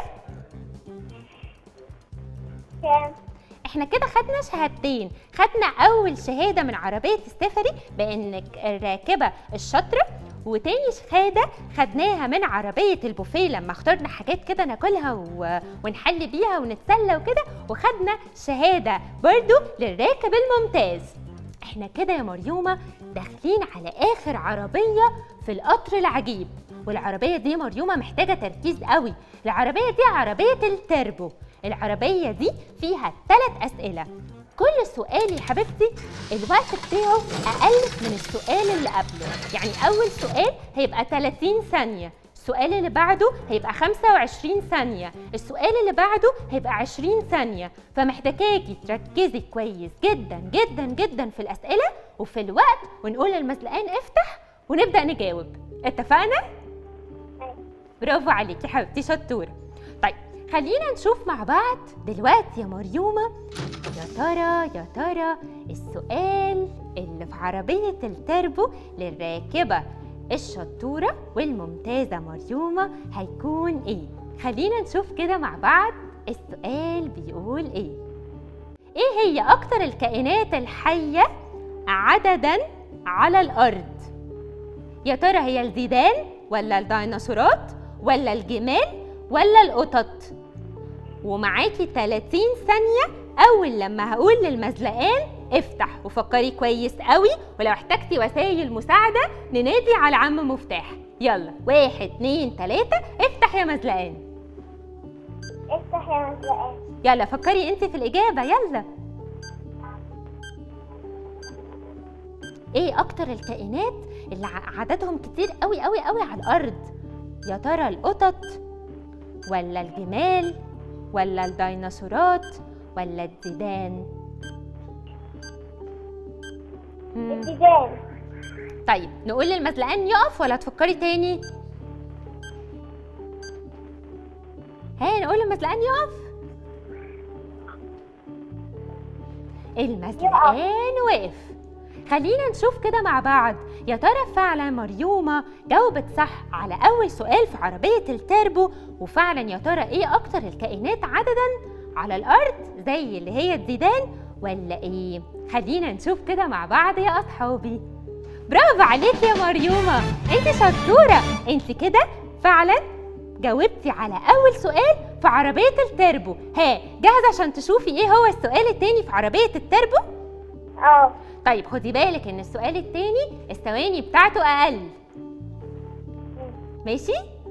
كام احنا كده خدنا شهادتين خدنا اول شهاده من عربيه السفري بانك الراكبه الشاطره وتاني شهاده خدناها من عربيه البوفيه لما اخترنا حاجات كده ناكلها و... ونحل بيها ونتسلى وكده وخدنا شهاده برضو للراكب الممتاز احنا كده يا مريومه داخلين على اخر عربيه في القطر العجيب والعربيه دي مريومه محتاجه تركيز قوي العربيه دي عربيه التربو العربيه دي فيها ثلاث اسئله كل سؤال يا حبيبتي الوقت بتاعه اقل من السؤال اللي قبله يعني اول سؤال هيبقى 30 ثانيه السؤال اللي بعده هيبقى 25 ثانية السؤال اللي بعده هيبقى 20 ثانية فمحتاجاكي تركزي كويس جدا جدا جدا في الأسئلة وفي الوقت ونقول للمزلقان افتح ونبدأ نجاوب اتفقنا؟ برافو عليكي حبيبتي شطورة طيب خلينا نشوف مع بعض دلوقتي يا مريومة يا ترى يا ترى السؤال اللي في عربية التربو للراكبة الشطورة والممتازة مريومة هيكون ايه؟ خلينا نشوف كده مع بعض السؤال بيقول ايه؟ ايه هي اكتر الكائنات الحية عددا على الارض؟ يا ترى هي الديدان ولا الديناصورات ولا الجمال ولا القطط ومعاكي 30 ثانية أول لما هقول للمزلقان افتح وفكري كويس قوي ولو احتجتي وسائل مساعدة ننادي على عم مفتاح يلا واحد اتنين تلاتة افتح يا مزلقان افتح يا مزلقان يلا فكري انت في الإجابة يلا ايه اكتر الكائنات اللي ع- عددهم كتير قوي قوي قوي على الارض يا ترى القطط ولا الجمال ولا الديناصورات ولا الديدان مم. الديدان طيب نقول للمزلقان يقف ولا تفكري تاني ها نقول للمزلقان يقف المزلقان وقف خلينا نشوف كده مع بعض يا ترى فعلا مريومة جاوبت صح على أول سؤال في عربية التربو وفعلا يا ترى إيه أكتر الكائنات عددا على الأرض زي اللي هي الديدان ولا إيه؟ خلينا نشوف كده مع بعض يا أصحابي برافو عليك يا مريومة انت شطورة انت كده فعلا جاوبتي على أول سؤال في عربية التربو ها جاهزة عشان تشوفي ايه هو السؤال التاني في عربية التربو؟ اه طيب خدي بالك ان السؤال التاني الثواني بتاعته اقل ماشي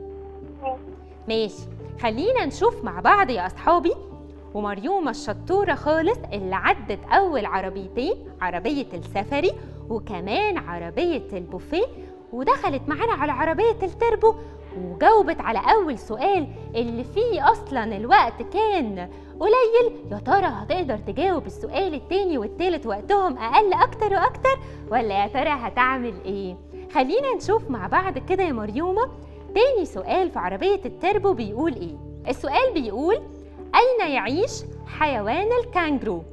ماشي خلينا نشوف مع بعض يا اصحابي ومريومة الشطورة خالص اللي عدت أول عربيتين عربية السفري وكمان عربية البوفيه ودخلت معانا على عربية التربو وجاوبت على أول سؤال اللي فيه أصلا الوقت كان قليل يا ترى هتقدر تجاوب السؤال التاني والتالت وقتهم أقل أكتر وأكتر ولا يا ترى هتعمل إيه؟ خلينا نشوف مع بعض كده يا مريومة تاني سؤال في عربية التربو بيقول إيه؟ السؤال بيقول أين يعيش حيوان الكانجرو؟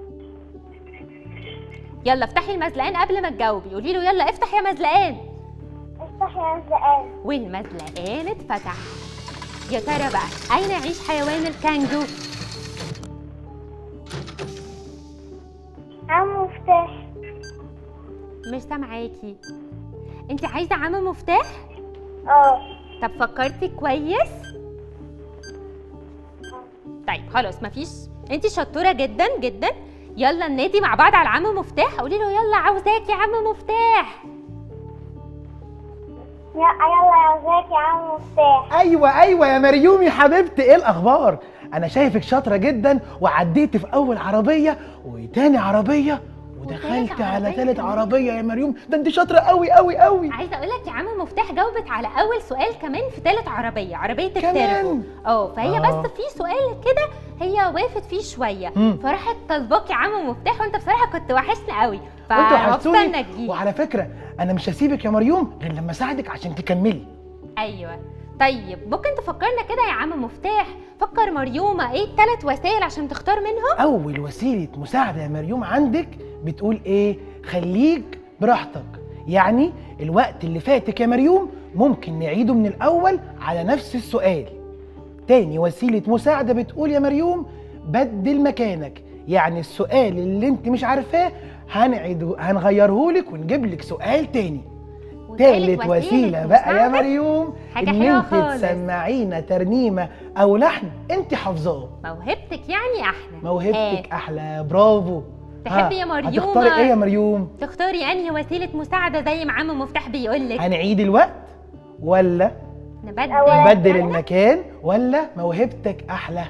يلا افتحي المزلقان قبل ما تجاوبي قولي له يلا افتح يا مزلقان افتح يا مزلقان والمزلقان اتفتح يا ترى بقى اين يعيش حيوان الكانجرو عم مفتاح مش سامعاكي انت عايزه عم مفتاح اه طب فكرتي كويس طيب خلاص مفيش انت شطوره جدا جدا يلا ننادي مع بعض على عم مفتاح قولي له يلا عاوزاك يا عم مفتاح يا يلا يا وزاك يا عم مفتاح ايوه ايوه يا مريوم يا حبيبتي ايه الاخبار انا شايفك شاطره جدا وعديت في اول عربيه وتاني عربيه ودخلت وتالت على عربية تالت كمان. عربيه يا مريوم ده انت شاطره قوي قوي قوي عايزه اقول لك يا عم مفتاح جاوبت على اول سؤال كمان في ثالث عربيه عربيه كمان؟ التربو اه فهي آه. بس في سؤال كده هي وقفت فيه شويه مم. فراحت طالباك يا عم مفتاح وانت بصراحه كنت وحشني قوي وانتوا فمبسوطه وحشتوني انك جيت وعلى فكره انا مش هسيبك يا مريوم غير لما اساعدك عشان تكملي ايوه طيب ممكن تفكرنا كده يا عم مفتاح فكر مريومه ايه الثلاث وسائل عشان تختار منهم اول وسيله مساعده يا مريوم عندك بتقول ايه خليك براحتك يعني الوقت اللي فاتك يا مريوم ممكن نعيده من الاول على نفس السؤال تاني وسيله مساعده بتقول يا مريوم بدل مكانك يعني السؤال اللي انت مش عارفاه هنعيده هنغيره لك ونجيب لك سؤال تاني وتالت تالت وسيله بقى يا مساعدة مريوم حاجة ان حلوة انت خالص. تسمعينا ترنيمه او لحن انت حافظاه موهبتك يعني احلى موهبتك احلى برافو تحبي ها، يا مريومة؟ هتختاري ايه يا مريوم آه. تختاري انهي وسيله مساعده زي ما عم مفتاح بيقول لك هنعيد الوقت ولا نبدل أول. نبدل المكان ولا موهبتك احلى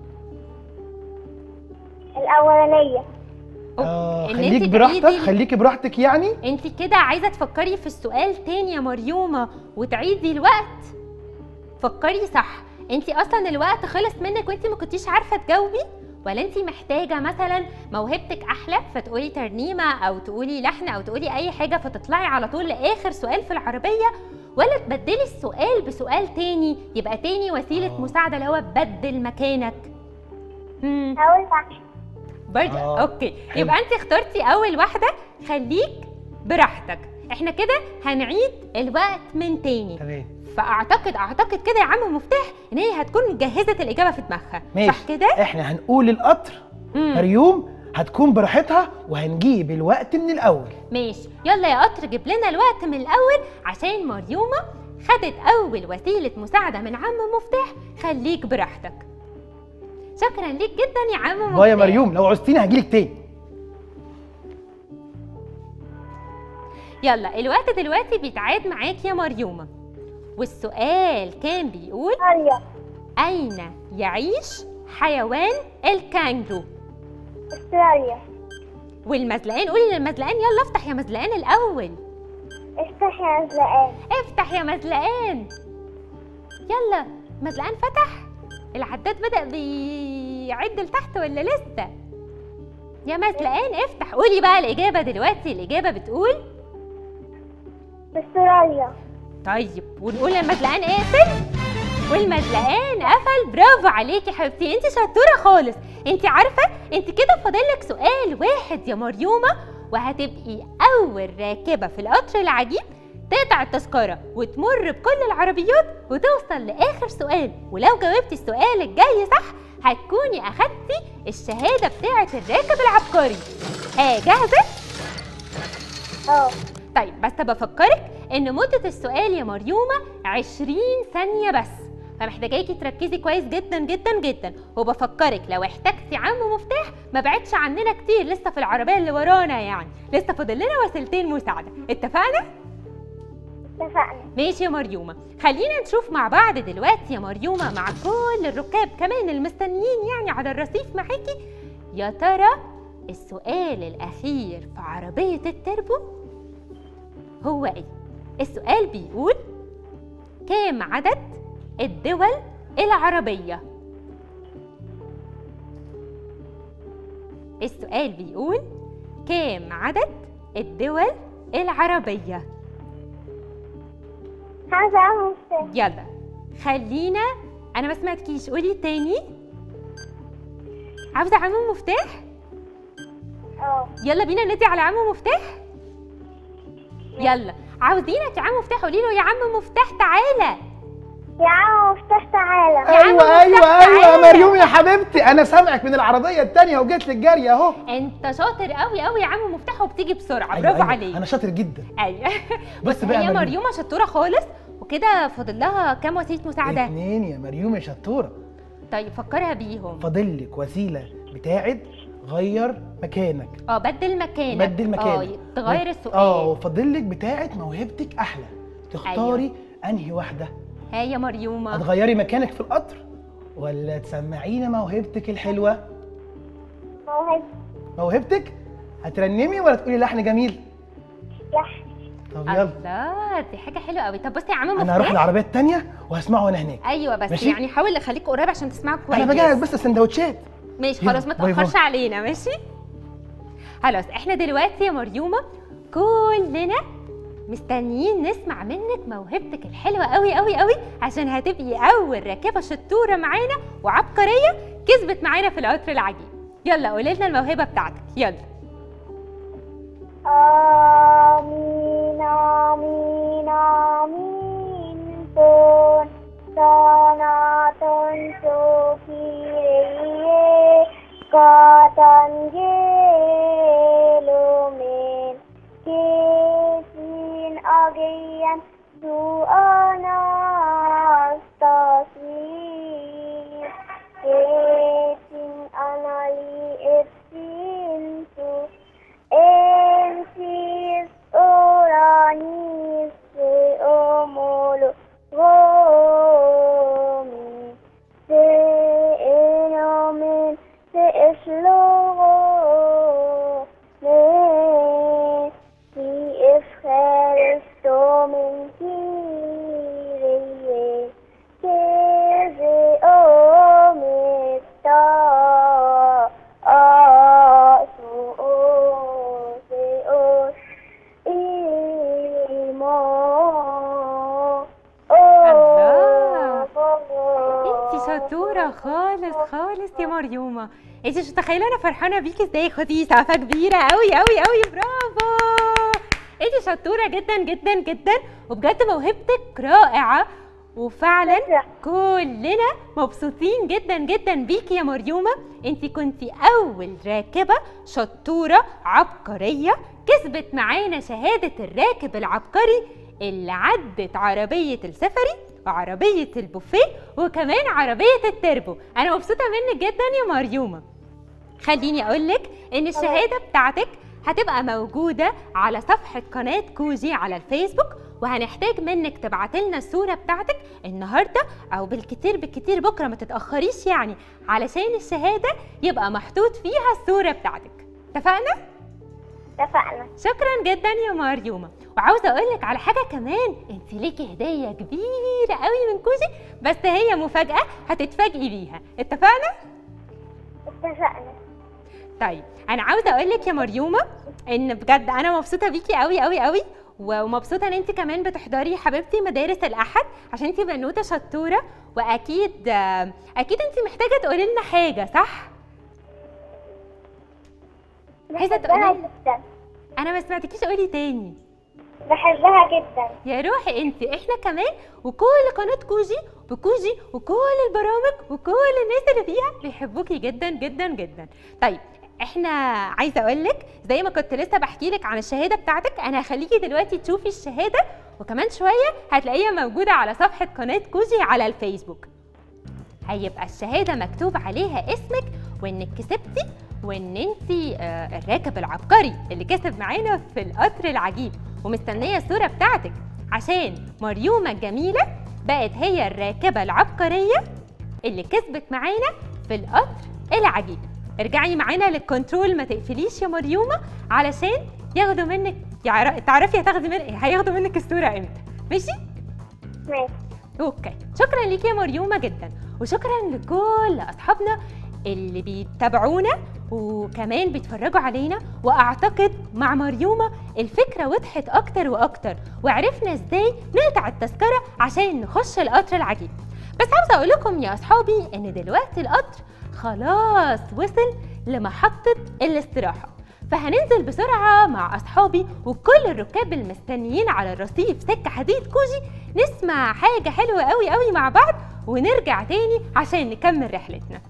الأولانية آه إن خليك أنت براحتك تعيدي- خليكي براحتك يعني انت كده عايزه تفكري في السؤال تاني يا مريومه وتعيدي الوقت فكري صح انت اصلا الوقت خلص منك وانت ما كنتيش عارفه تجاوبي ولا انت محتاجه مثلا موهبتك احلى فتقولي ترنيمه او تقولي لحن او تقولي اي حاجه فتطلعي على طول لاخر سؤال في العربيه ولا تبدلي السؤال بسؤال تاني يبقى تاني وسيله آه. مساعده اللي هو بدل مكانك مم. هقول لك برضه آه، اوكي حلو. يبقى انت اخترتي اول واحده خليك براحتك احنا كده هنعيد الوقت من تاني تمام فاعتقد اعتقد كده يا عم مفتاح ان هي هتكون جهزت الاجابه في دماغها ماشي صح كده احنا هنقول القطر مم. مريوم هتكون براحتها وهنجيب الوقت من الاول ماشي يلا يا قطر جيب لنا الوقت من الاول عشان مريومه خدت اول وسيله مساعده من عم مفتاح خليك براحتك شكرا ليك جدا يا عم مفتاح باي يا مريوم لو عوزتيني هجيلك تاني يلا الوقت دلوقتي بيتعاد معاك يا مريومه والسؤال كان بيقول استراليا أين يعيش حيوان الكانجرو؟ استراليا والمزلقان قولي للمزلقان يلا افتح يا مزلقان الأول افتح يا مزلقان افتح يا مزلقان يلا مزلقان فتح العداد بدأ بيعد لتحت ولا لسه؟ يا مزلقان افتح قولي بقى الإجابة دلوقتي الإجابة بتقول استراليا طيب ونقول للمزلقان اقفل والمزلقان قفل برافو عليكي يا حبيبتي انت شطوره خالص انت عارفه انت كده فاضلك سؤال واحد يا مريومه وهتبقي اول راكبه في القطر العجيب تقطع التذكره وتمر بكل العربيات وتوصل لاخر سؤال ولو جاوبتي السؤال الجاي صح هتكوني اخدتي الشهاده بتاعه الراكب العبقري ها جاهزه اه طيب بس بفكرك ان مدة السؤال يا مريومة 20 ثانية بس فمحتاجاكي تركزي كويس جدا جدا جدا وبفكرك لو احتجتي عم مفتاح ما بعدش عننا كتير لسه في العربية اللي ورانا يعني لسه فاضل لنا وسيلتين مساعدة اتفقنا؟ اتفقنا ماشي يا مريومة خلينا نشوف مع بعض دلوقتي يا مريومة مع كل الركاب كمان المستنيين يعني على الرصيف معاكي يا ترى السؤال الأخير في عربية التربو هو إيه؟ السؤال بيقول كام عدد الدول العربية السؤال بيقول كام عدد الدول العربية عايزة أعمل مفتاح يلا خلينا انا ما سمعتكيش قولي تاني عاوزه عمو مفتاح اه يلا بينا ندي على عمو مفتاح يلا عاوزينك يا عم مفتاح قولي له يا عم مفتاح تعالى يا عم مفتاح تعالى يا عم ايوه مفتاح ايوه ايوه يا تعالى. مريوم يا حبيبتي انا سامعك من العربيه الثانيه وجيت لك جري اهو انت شاطر قوي قوي يا عم مفتاح وبتيجي بسرعه أيوة، برافو أيوة، عليك انا شاطر جدا ايوه بص بس بقى يا هي مريوم. مريومه شطوره خالص وكده فاضل لها كام وسيله مساعده اتنين يا مريوم يا شطوره طيب فكرها بيهم فاضل لك وسيله بتاعت غير مكانك اه بدل مكانك بدل مكانك اه تغير اه السؤال وفاضل لك بتاعت موهبتك احلى تختاري انهي واحده ها يا مريومه هتغيري مكانك في القطر ولا تسمعينا موهبتك الحلوه موهبة موهبتك هترنمي ولا تقولي لحن جميل لحن طب يلا الله دي حاجه حلوه قوي طب بصي يا عم انا هروح مفتاح العربيه الثانيه وهسمعه وانا هناك ايوه بس ماشي؟ يعني حاول اخليك قريب عشان تسمعك كويس انا بجهز بس السندوتشات ماشي يلا، خلاص ما باي تاخرش باي. علينا ماشي خلاص احنا دلوقتي يا مريومه كلنا مستنيين نسمع منك موهبتك الحلوه قوي قوي قوي عشان هتبقي اول راكبه شطوره معانا وعبقريه كسبت معانا في القطر العجيب يلا قولي لنا الموهبه بتاعتك يلا آمين آمين آمين تون سنة سوكيريه كاتنجيلو من كيسين أجيان دو أناستاسيس كيسين أنالي إبسينتو Ensis oranis se omolo gomi se enomen se eslogo me si efcharistomen kyrie que se ometa aso se os imo انت شطوره خالص خالص يا مريومه انت مش متخيله انا فرحانه بيكي ازاي خدي سقفه كبيره قوي قوي قوي برافو انت شطوره جدا جدا جدا وبجد موهبتك رائعه وفعلا شكرا. كلنا مبسوطين جدا جدا بيكي يا مريومه انت كنتي اول راكبه شطوره عبقريه كسبت معانا شهاده الراكب العبقري اللي عدت عربيه السفري وعربيه البوفيه وكمان عربيه التربو انا مبسوطه منك جدا يا مريومه خليني اقولك ان الشهاده بتاعتك هتبقى موجوده على صفحه قناه كوجي على الفيسبوك وهنحتاج منك تبعتي لنا الصوره بتاعتك النهارده او بالكتير بالكتير بكره ما تتاخريش يعني علشان الشهاده يبقى محطوط فيها الصوره بتاعتك اتفقنا اتفقنا شكرا جدا يا مريومه وعاوزه اقول لك على حاجه كمان انت ليكي هديه كبيره قوي من كوجي بس هي مفاجاه هتتفاجئي بيها اتفقنا اتفقنا طيب انا عاوزه اقول لك يا مريومه ان بجد انا مبسوطه بيكي قوي قوي قوي ومبسوطه ان انت كمان بتحضري حبيبتي مدارس الاحد عشان انت بنوته شطوره واكيد آه، اكيد انت محتاجه تقولي لنا حاجه صح عايزة بحبها تقولي- جدا انا ما سمعتكيش قولي تاني بحبها جدا يا روحي انت احنا كمان وكل قناه كوجي وكوجي وكل البرامج وكل الناس اللي فيها بيحبوكي جدا جدا جدا طيب احنا عايزه اقول لك زي ما كنت لسه بحكي لك عن الشهاده بتاعتك انا هخليكي دلوقتي تشوفي الشهاده وكمان شويه هتلاقيها موجوده على صفحه قناه كوجي على الفيسبوك هيبقى الشهاده مكتوب عليها اسمك وانك كسبتي وان انت الراكب العبقري اللي كسب معانا في القطر العجيب ومستنيه الصوره بتاعتك عشان مريومه الجميله بقت هي الراكبه العبقريه اللي كسبت معانا في القطر العجيب ارجعي معانا للكنترول ما تقفليش يا مريومه علشان ياخدوا منك يعر- تعرفي هتاخدي من هياخدوا منك الصوره امتى ماشي ماشي اوكي شكرا ليك يا مريومه جدا وشكرا لكل اصحابنا اللي بيتابعونا وكمان بيتفرجوا علينا واعتقد مع مريومه الفكره وضحت اكتر واكتر وعرفنا ازاي نقطع التذكره عشان نخش القطر العجيب بس عاوزه اقول لكم يا اصحابي ان دلوقتي القطر خلاص وصل لمحطه الاستراحه فهننزل بسرعة مع أصحابي وكل الركاب المستنيين على الرصيف سكة حديد كوجي نسمع حاجة حلوة قوي قوي مع بعض ونرجع تاني عشان نكمل رحلتنا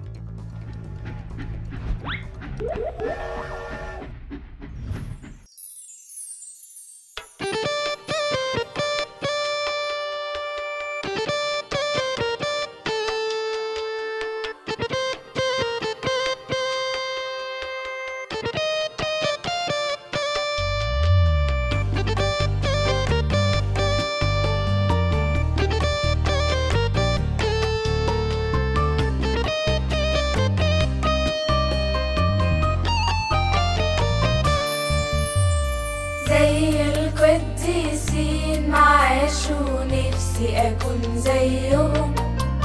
زي القديسين معاش ونفسي أكون زيهم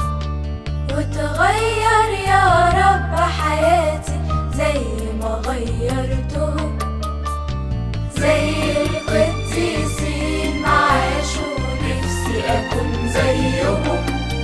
وتغير يا رب حياتي زي ما غيرتهم زي القديسين معاش ونفسي أكون زيهم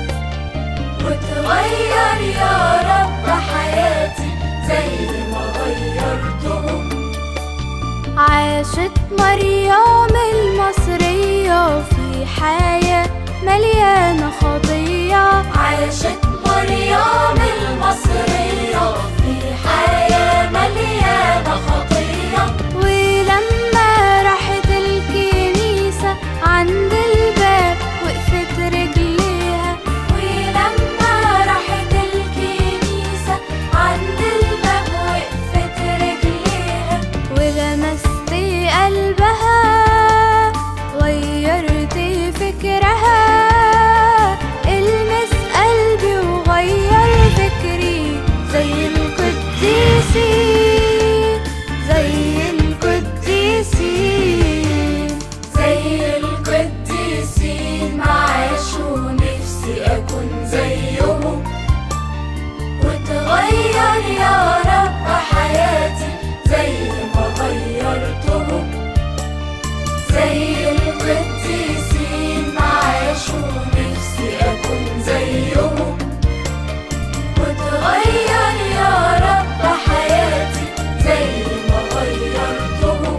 وتغير يا رب حياتي زي ما غيرتهم عاشت مريم المصرية في حياة مليانة خطية عاشت مريم المصرية في حياة مليانة خطية ولما راحت الكنيسة عند الباب وقفت رجليها ولما راحت الكنيسة عند الباب وقفت رجليها ولمست قلبها غيرت فكرها المس قلبي وغير فكري زي القديسين زي القديسين زي القديسين معاش ونفسي أكون زيهم وتغير يا رب حياتي زي ما غيرتهم زي القديسين معاش ونفسي أكون زيهم وتغير يا رب حياتي زي ما غيرتهم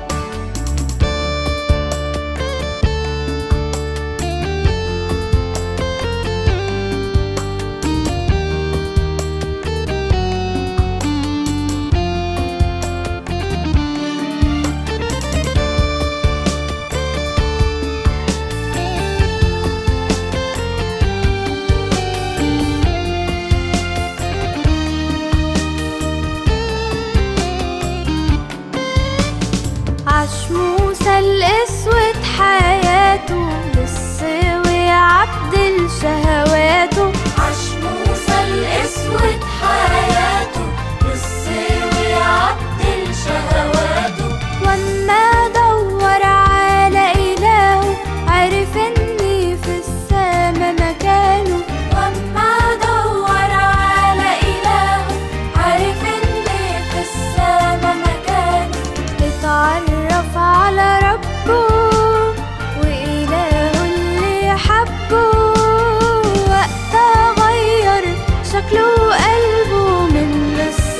عاش موسى الأسود حياته للسوي عبد لشهواته عاش موسى الأسود حياته للسوي عبد لشهواته وما دور على إلهه عرف إني في السما مكانه وما دور على إلهه عرف إني في السما مكانه اتعرف على ربه وإلهه اللي حبه وقتها غير شكله وقلبه من لص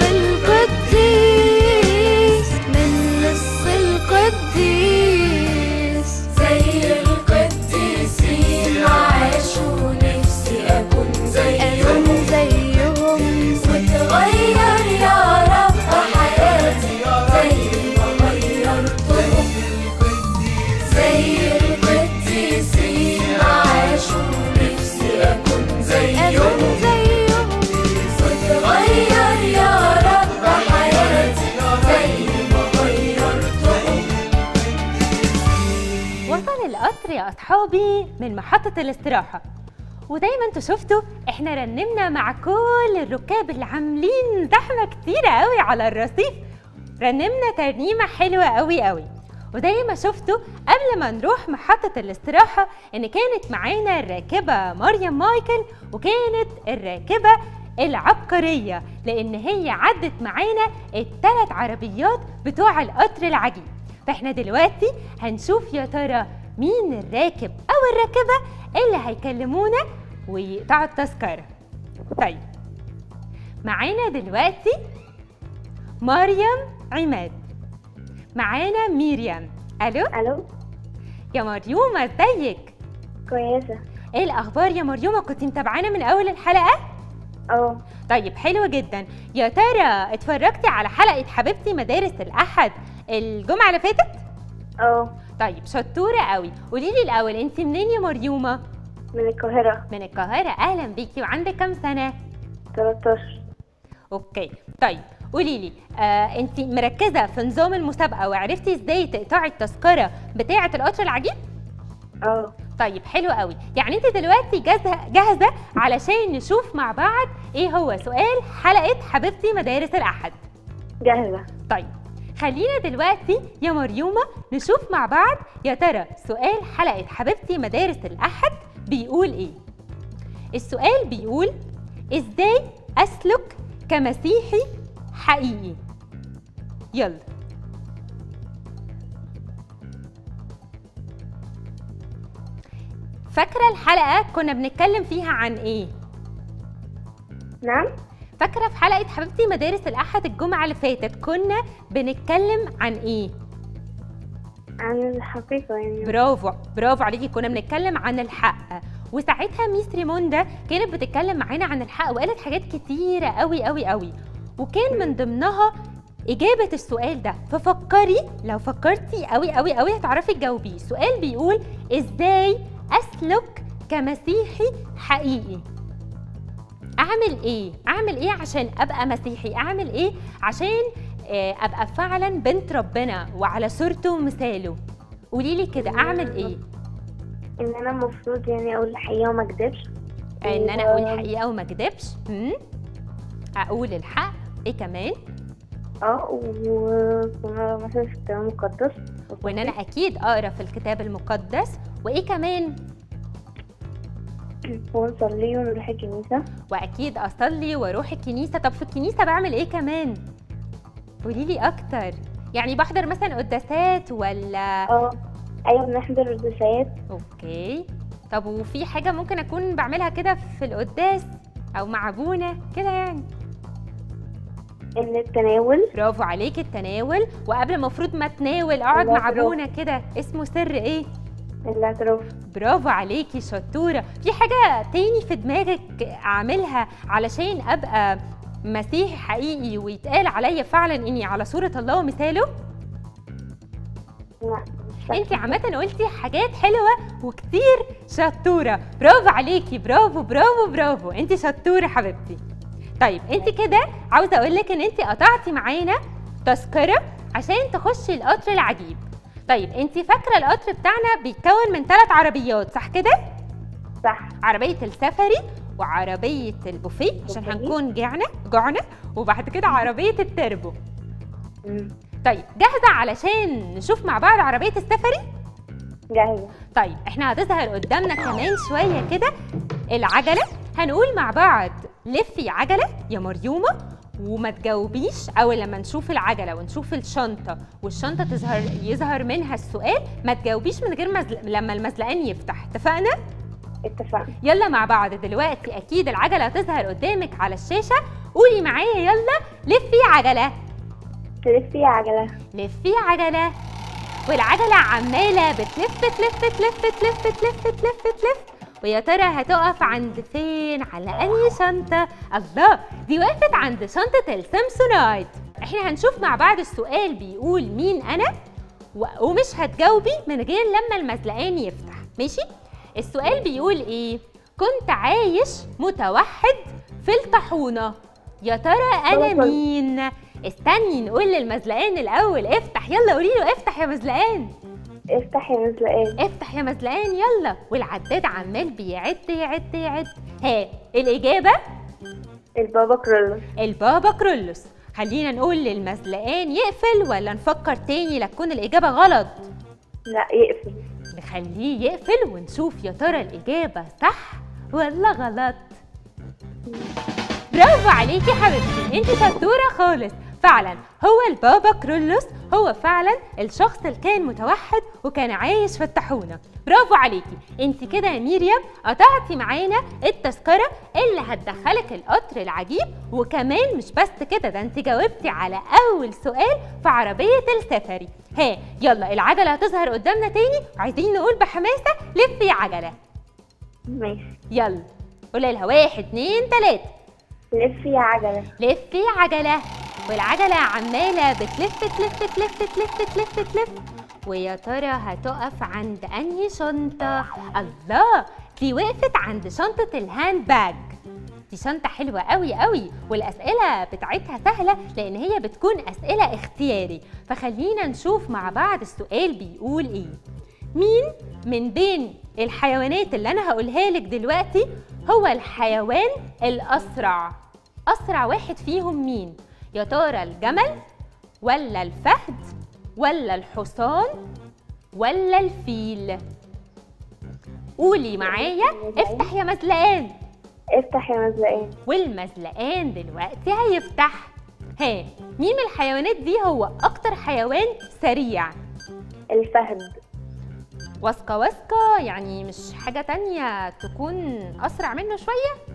القديس من لص القديس زي القديسين عاش ونفسي أكون زيهم زيهم وتغير يا رب حياتي زي ما غيرتهم زي القديسين عاش ونفسي أكون زيهم وتغير يا رب حياتي زي ما غيرتهم وصل القطر يا أصحابي من محطة الاستراحة وزي ما انتوا شفتوا احنا رنمنا مع كل الركاب اللي عاملين زحمة كتيرة قوي على الرصيف رنمنا ترنيمة حلوة قوي قوي وزي ما شفتوا قبل ما نروح محطة الاستراحة إن كانت معانا الراكبة مريم مايكل وكانت الراكبة العبقرية لأن هي عدت معانا الثلاث عربيات بتوع القطر العجيب فاحنا دلوقتي هنشوف يا ترى مين الراكب أو الراكبة اللي هيكلمونا ويقطعوا التذكرة طيب معانا دلوقتي مريم عماد معانا ميريام الو الو يا مريومة ازيك كويسة ايه الاخبار يا مريومة كنت متابعانا من اول الحلقة اه طيب حلو جدا يا ترى اتفرجتي على حلقة حبيبتي مدارس الاحد الجمعة اللي فاتت اه طيب شطورة قوي قولي لي الاول انت منين يا مريومة من القاهرة من القاهرة اهلا بيكي وعندك كام سنة 13 اوكي طيب قولي لي آه انت مركزة في نظام المسابقة وعرفتي ازاي تقطعي التذكرة بتاعة القطر العجيب اه طيب حلو قوي يعني انت دلوقتي جاهزه جاهزه علشان نشوف مع بعض ايه هو سؤال حلقه حبيبتي مدارس الاحد جاهزة طيب خلينا دلوقتي يا مريومه نشوف مع بعض يا ترى سؤال حلقه حبيبتي مدارس الاحد بيقول ايه السؤال بيقول ازاي اسلك كمسيحي حقيقي يلا فاكره الحلقه كنا بنتكلم فيها عن ايه نعم فاكره في حلقه حبيبتي مدارس الاحد الجمعه اللي فاتت كنا بنتكلم عن ايه عن الحقيقة يعني برافو برافو عليكي كنا بنتكلم عن الحق وساعتها ميس ريموندا كانت بتتكلم معانا عن الحق وقالت حاجات كتيره قوي قوي قوي وكان من ضمنها إجابة السؤال ده ففكري لو فكرتي قوي قوي قوي هتعرفي تجاوبيه السؤال بيقول إزاي أسلك كمسيحي حقيقي أعمل إيه؟ أعمل إيه عشان أبقى مسيحي؟ أعمل إيه عشان آه، أبقى فعلا بنت ربنا وعلى صورته ومثاله قولي لي كده أعمل إيه؟ ان انا المفروض يعني اقول الحقيقة وما اكدبش ان انا اقول الحقيقه وما اكدبش هم؟ اقول الحق ايه كمان اه وكنا مثلا في الكتاب المقدس وان انا اكيد اقرا في الكتاب المقدس وايه كمان ونصلي ونروح الكنيسة واكيد اصلي واروح الكنيسه طب في الكنيسه بعمل ايه كمان قولي لي اكتر يعني بحضر مثلا قداسات ولا اه ايوه بنحضر القداسات اوكي طب وفي حاجه ممكن اكون بعملها كده في القداس او مع ابونا كده يعني ان التناول برافو عليكي التناول وقبل المفروض ما اتناول اقعد مع الاعتراف. ابونا كده اسمه سر ايه الاعتراف برافو عليكي شطورة في حاجة تاني في دماغك أعملها علشان أبقى مسيحي حقيقي ويتقال عليا فعلا إني على صورة الله ومثاله لا انت عامة قلتي حاجات حلوة وكتير شطورة برافو عليكي برافو برافو برافو انت شطورة حبيبتي طيب انت كده عاوزة اقولك ان انت قطعتي معانا تذكرة عشان تخشي القطر العجيب طيب انت فاكرة القطر بتاعنا بيتكون من ثلاث عربيات صح كده؟ صح عربية السفري وعربية البوفيه عشان البوفيه. هنكون جعنا جعنا وبعد كده عربية التربو مم. طيب جاهزة علشان نشوف مع بعض عربية السفري؟ جاهزة طيب احنا هتظهر قدامنا كمان شوية كده العجلة هنقول مع بعض لفي عجلة يا مريومة وما تجاوبيش اول لما نشوف العجله ونشوف الشنطه والشنطه تظهر يظهر منها السؤال ما تجاوبيش من غير مزل... لما المزلقان يفتح اتفقنا اتفقنا يلا مع بعض دلوقتي اكيد العجله هتظهر قدامك على الشاشه قولي معايا يلا لفي عجله تلفي عجلة لفي عجله والعجله عماله بتلف تلف تلف تلف تلف تلف تلف ويا ترى هتقف عند فين على انهي شنطه الله دي وقفت عند شنطه السامسونايت احنا هنشوف مع بعض السؤال بيقول مين انا و- ومش هتجاوبي من غير لما المزلقان يفتح ماشي السؤال بيقول ايه كنت عايش متوحد في الطاحونه يا ترى انا طبعاً. مين استني نقول للمزلقان الاول افتح يلا قولي له افتح يا مزلقان افتح يا مزلقان افتح يا مزلقان يلا والعداد عمال بيعد يعد يعد ها الاجابه البابا كرولوس البابا كرولوس خلينا نقول للمزلقان يقفل ولا نفكر تاني لتكون الإجابة غلط لا يقفل نخليه يقفل ونشوف يا ترى الإجابة صح ولا غلط برافو عليكي حبيبتي انت شطورة خالص فعلا هو البابا كرولوس هو فعلا الشخص اللي كان متوحد وكان عايش في الطاحونة برافو عليكي انت كده يا ميريام قطعتي معانا التذكرة اللي هتدخلك القطر العجيب وكمان مش بس كده ده انت جاوبتي على اول سؤال في عربية السفري ها يلا العجلة هتظهر قدامنا تاني عايزين نقول بحماسة لفي يا عجلة ماشي يلا قولي لها واحد اتنين تلاتة لفي يا عجلة لفي عجلة والعجلة عمالة بتلف تلف تلف تلف تلف تلف ويا ترى هتقف عند أنهي شنطة؟ الله دي وقفت عند شنطة الهاند باج دي شنطة حلوة قوي قوي والأسئلة بتاعتها سهلة لأن هي بتكون أسئلة اختياري فخلينا نشوف مع بعض السؤال بيقول إيه مين من بين الحيوانات اللي أنا هقولها لك دلوقتي هو الحيوان الأسرع أسرع واحد فيهم مين؟ يا ترى الجمل ولا الفهد ولا الحصان ولا الفيل قولي معايا افتح يا مزلقان افتح يا مزلقان والمزلقان دلوقتي هيفتح ها مين من الحيوانات دي هو اكتر حيوان سريع الفهد واثقه واثقه يعني مش حاجه تانية تكون اسرع منه شويه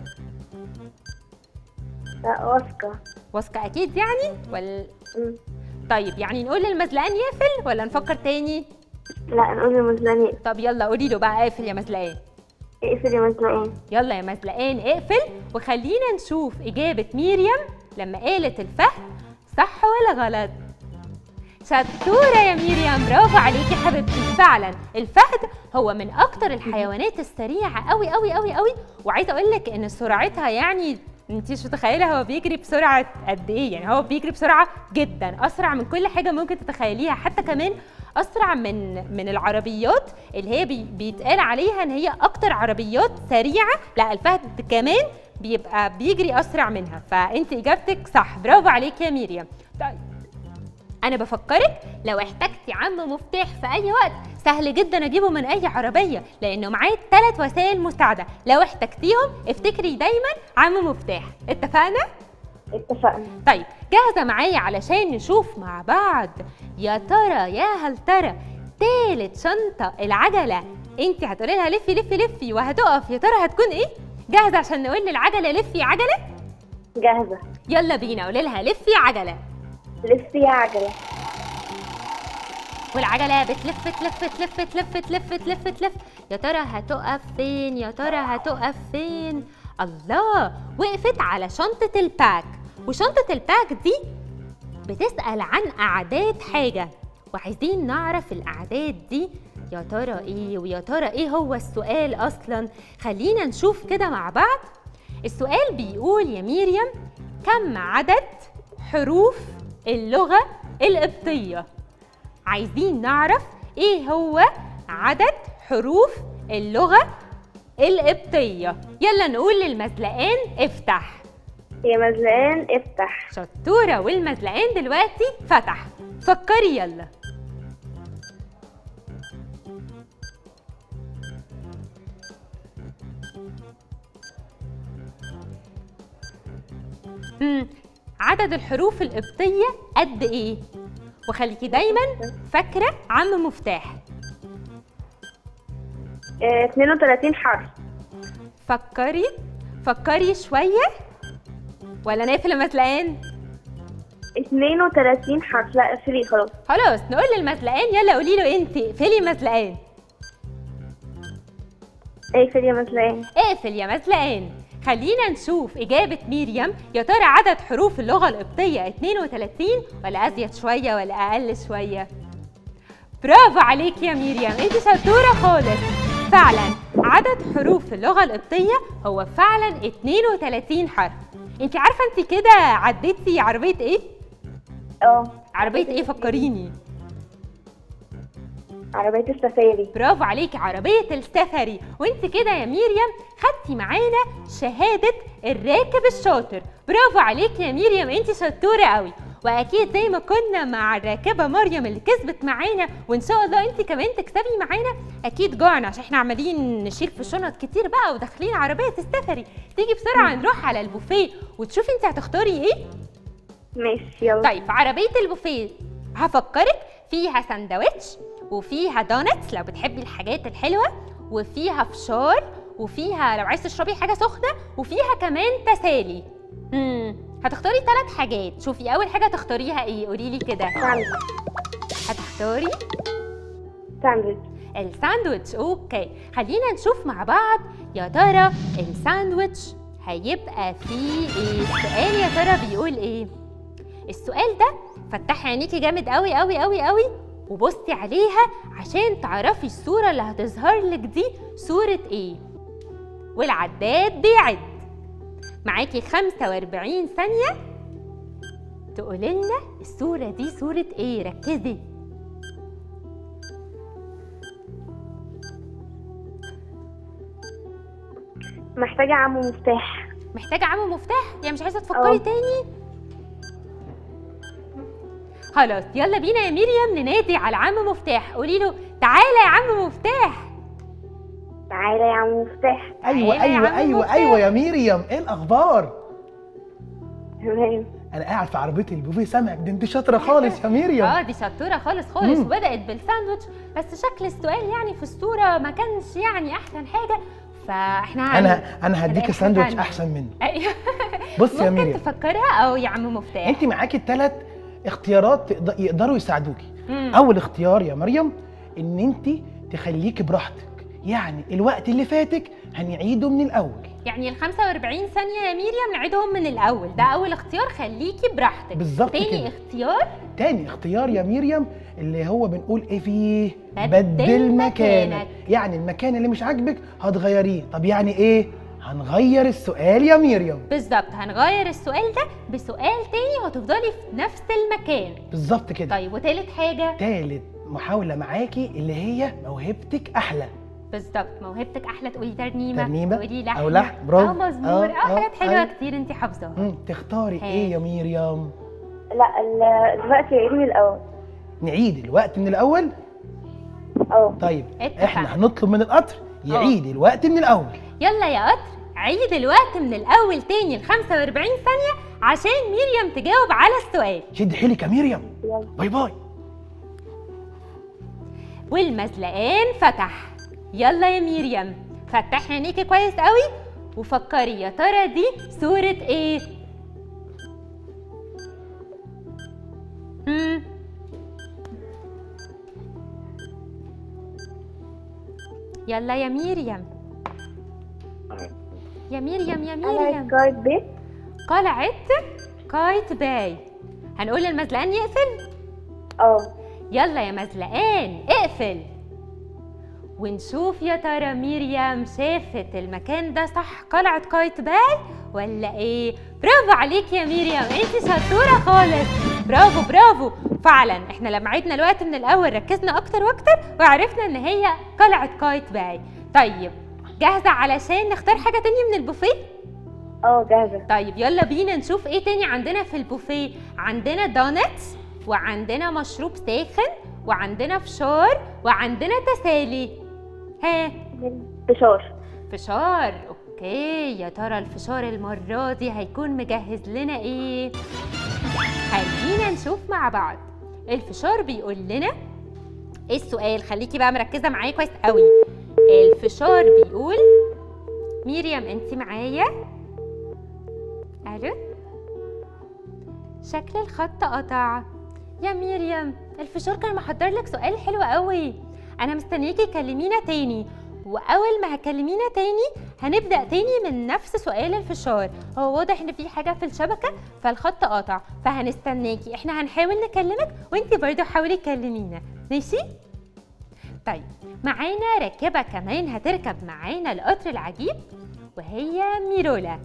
لا واثقة واثقه اكيد يعني ولا مم. طيب يعني نقول للمزلقان يقفل ولا نفكر تاني لا نقول لمزلقان يقفل. طب يلا قولي له بقى اقفل يا مزلقان اقفل يا مزلقان يلا يا مزلقان اقفل وخلينا نشوف إجابة ميريام لما قالت الفهد صح ولا غلط شطورة يا ميريام برافو عليكي حبيبتي فعلا الفهد هو من أكتر الحيوانات السريعة أوي أوي أوي أوي وعايزة أقول لك إن سرعتها يعني انت مش متخيله هو بيجري بسرعه قد ايه يعني هو بيجري بسرعه جدا اسرع من كل حاجه ممكن تتخيليها حتى كمان اسرع من من العربيات اللي هي بي بيتقال عليها ان هي اكتر عربيات سريعه لا الفهد كمان بيبقى بيجري اسرع منها فانت اجابتك صح برافو عليك يا ميريام طيب انا بفكرك لو احتجتي عم مفتاح في اي وقت سهل جدا اجيبه من اي عربيه لانه معاه ثلاث وسائل مساعده لو احتجتيهم افتكري دايما عم مفتاح اتفقنا اتفقنا طيب جاهزه معايا علشان نشوف مع بعض يا ترى يا هل ترى تالت شنطه العجله انت هتقولي لها لفي لفي لفي وهتقف يا ترى هتكون ايه جاهزه عشان نقول للعجله لفي عجله جاهزة يلا بينا قولي لها لفي عجله لفي يا عجلة والعجلة بتلف تلف تلف تلف تلف تلف تلف يا ترى هتقف فين يا ترى هتقف فين الله وقفت على شنطة الباك وشنطة الباك دي بتسأل عن أعداد حاجة وعايزين نعرف الأعداد دي يا ترى إيه ويا ترى إيه هو السؤال أصلا خلينا نشوف كده مع بعض السؤال بيقول يا ميريام كم عدد حروف اللغة القبطية عايزين نعرف ايه هو عدد حروف اللغة القبطية يلا نقول للمزلقان افتح يا مزلقان افتح شطورة والمزلقان دلوقتي فتح فكري يلا مم. عدد الحروف القبطية قد ايه؟ وخليكي دايما فاكرة عم مفتاح اه 32 حرف فكري فكري شوية ولا نقفل المزلقان؟ 32 حرف لا اقفلي خلاص خلاص نقول للمزلقان يلا قولي له انت اقفلي مزلقان اقفل يا مزلقان اقفل يا مزلقان خلينا نشوف إجابة ميريام يا ترى عدد حروف اللغة القبطية 32 ولا أزيد شوية ولا أقل شوية؟ برافو عليك يا ميريام انت شطورة خالص فعلا عدد حروف اللغة القبطية هو فعلا 32 حرف انت عارفة انت كده عديتي عربية ايه؟ اه عربية ايه فكريني عربية السفاري برافو عليكي عربية السفري وانت كده يا ميريم خدتي معانا شهادة الراكب الشاطر برافو عليكي يا ميريم انت شطورة قوي واكيد زي ما كنا مع الراكبة مريم اللي كسبت معانا وان شاء الله انت كمان تكسبي معانا اكيد جوعنا عشان احنا عمالين نشيل في شنط كتير بقى وداخلين عربية السفري تيجي بسرعة نروح على البوفيه وتشوفي انت هتختاري ايه ماشي يلا طيب في عربية البوفيه هفكرك فيها سندوتش وفيها دونتس لو بتحبي الحاجات الحلوة وفيها فشار وفيها لو عايز تشربي حاجة سخنة وفيها كمان تسالي امم هتختاري ثلاث حاجات شوفي أول حاجة تختاريها ايه قولي لي كده ساندويتش هتختاري ساندويتش الساندوتش اوكي خلينا نشوف مع بعض يا ترى الساندوتش هيبقى فيه ايه السؤال يا ترى بيقول ايه السؤال ده فتحي عينيكي جامد قوي قوي قوي قوي وبصي عليها عشان تعرفي الصورة اللي هتظهر لك دي صورة ايه والعداد بيعد معاكي 45 ثانية تقولي لنا الصورة دي صورة ايه ركزي محتاجة عمو مفتاح محتاجة عم مفتاح يعني مش عايزة تفكري اه. تاني خلاص يلا بينا يا مريم ننادي على عم مفتاح قولي له تعالى يا عم مفتاح تعالى يا عمو مفتاح ايوه تعالى يا ايوه عم ايوه مفتاح. ايوه يا مريم ايه الاخبار تمام انا قاعد في عربيه البوفيه سامعك ده انت شاطره خالص يا مريم اه دي شطورة خالص خالص مم. وبدأت بالساندوتش بس شكل السؤال يعني في الصورة ما كانش يعني أحسن حاجة فاحنا هن- انا انا هديك هنلاقي ساندوتش حاجة احسن منه أيوه بص يا ممكن مريم تفكرها أو يا عم مفتاح انت معاكي ثلاث اختيارات تقد- يقدروا يساعدوكي مم. اول اختيار يا مريم ان انت تخليكي براحتك يعني الوقت اللي فاتك هنعيده من الاول يعني ال 45 ثانية يا ميريم نعيدهم من الأول ده أول اختيار خليكي براحتك بالظبط تاني كده. اختيار تاني اختيار يا مريم اللي هو بنقول ايه فيه بدل مكانك. يعني المكان اللي مش عاجبك هتغيريه طب يعني ايه هنغير السؤال يا مريم بالظبط هنغير السؤال ده بسؤال تاني وهتفضلي في نفس المكان بالظبط كده طيب وتالت حاجة تالت محاولة معاكي اللي هي موهبتك أحلى بالظبط موهبتك أحلى تقولي ترنيمة ترنيمة تقولي لحن أو لحن، برافو. أو مزمور آه، أو آه، حاجات حلوة أيوة. كتير أنت حافظاها مم. تختاري ها. إيه يا مريم لا ال- دلوقتي عيد من الأول نعيد الوقت من الأول اه طيب اتفقنا. إحنا هنطلب من القطر يعيد الوقت من الأول يلا يا قطر عيد الوقت من الأول تاني ل 45 ثانية عشان ميريم تجاوب على السؤال شد حيلك يا مريم يلا باي باي والمزلقان فتح يلا يا ميريم فتحي عينيكي كويس قوي وفكري يا ترى دي صورة ايه مم. يلا يا ميريم يا ميريم يا أنا ميريم جايد بيت قلعت كايت باي هنقول للمزلقان يقفل اه يلا يا مزلقان اقفل ونشوف يا ترى مريم شافت المكان ده صح قلعة كايت باي ولا ايه برافو عليك يا مريم انت شطورة خالص برافو برافو فعلا احنا لما عدنا الوقت من الاول ركزنا اكتر واكتر وعرفنا ان هي قلعة كايت باي طيب جاهزة علشان نختار حاجة تانية من البوفيه اه جاهزة طيب يلا بينا نشوف ايه تاني عندنا في البوفيه عندنا دونتس وعندنا مشروب ساخن وعندنا فشار وعندنا تسالي ها فشار فشار اوكي يا ترى الفشار المرة دي هيكون مجهز لنا ايه خلينا نشوف مع بعض الفشار بيقول لنا ايه السؤال خليكي بقى مركزة معايا كويس قوي الفشار بيقول ميريم انت معايا الو شكل الخط قطع يا ميريم الفشار كان محضر لك سؤال حلو قوي انا مستنياكي كلمينا تاني واول ما هكلمينا تاني هنبدا تاني من نفس سؤال الفشار هو واضح ان في حاجه في الشبكه فالخط قطع فهنستناكي احنا هنحاول نكلمك وانتي برضو حاولي تكلمينا ماشي طيب معانا راكبه كمان هتركب معانا القطر العجيب وهي ميرولا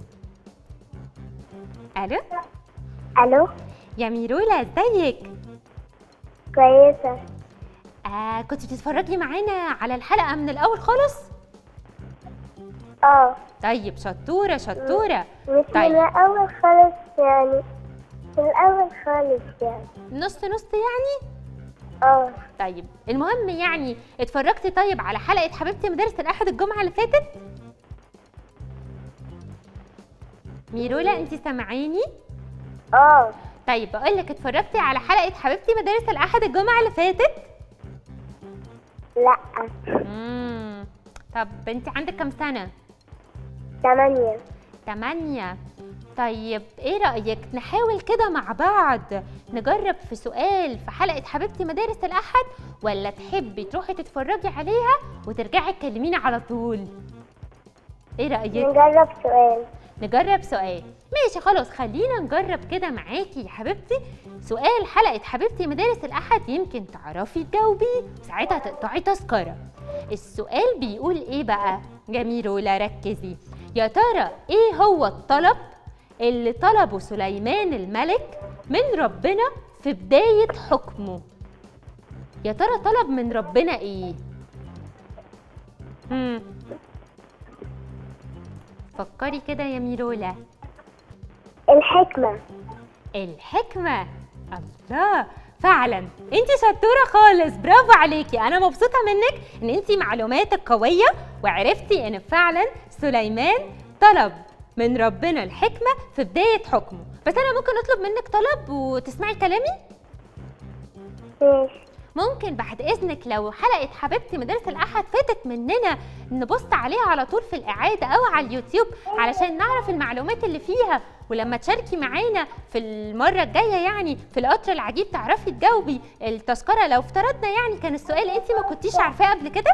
الو الو يا ميرولا ازيك كويسة آه كنت بتتفرجي معانا على الحلقه من الاول خالص اه طيب شطوره شطوره مش من طيب. الأول خالص يعني من الأول خالص يعني نص نص يعني اه طيب المهم يعني اتفرجتي طيب على حلقه حبيبتي مدارس الاحد الجمعه اللي فاتت ميرولا انت سامعيني اه طيب بقول لك اتفرجتي على حلقه حبيبتي مدارس الاحد الجمعه اللي فاتت لا امم طب انت عندك كام سنه تمانية تمانية طيب ايه رأيك نحاول كده مع بعض نجرب في سؤال في حلقة حبيبتي مدارس الأحد ولا تحبي تروحي تتفرجي عليها وترجعي تكلميني على طول ايه رأيك نجرب سؤال نجرب سؤال ماشي خلاص خلينا نجرب كده معاكي يا حبيبتي سؤال حلقة حبيبتي مدارس الأحد يمكن تعرفي تجاوبيه ساعتها تقطعي تذكرة السؤال بيقول ايه بقى جميلة ركزي يا ترى ايه هو الطلب اللي طلبه سليمان الملك من ربنا في بداية حكمه يا ترى طلب من ربنا ايه مم. فكري كده يا ميرولا الحكمة الحكمة الله فعلا انت شطورة خالص برافو عليكي انا مبسوطة منك ان انت معلوماتك قوية وعرفتي ان فعلا سليمان طلب من ربنا الحكمة في بداية حكمه بس انا ممكن اطلب منك طلب وتسمعي كلامي ماشي ممكن بعد اذنك لو حلقه حبيبتي مدرسه الاحد فاتت مننا نبص عليها على طول في الاعاده او على اليوتيوب علشان نعرف المعلومات اللي فيها ولما تشاركي معانا في المره الجايه يعني في القطر العجيب تعرفي تجاوبي التذكره لو افترضنا يعني كان السؤال انت ما كنتيش عارفاه قبل كده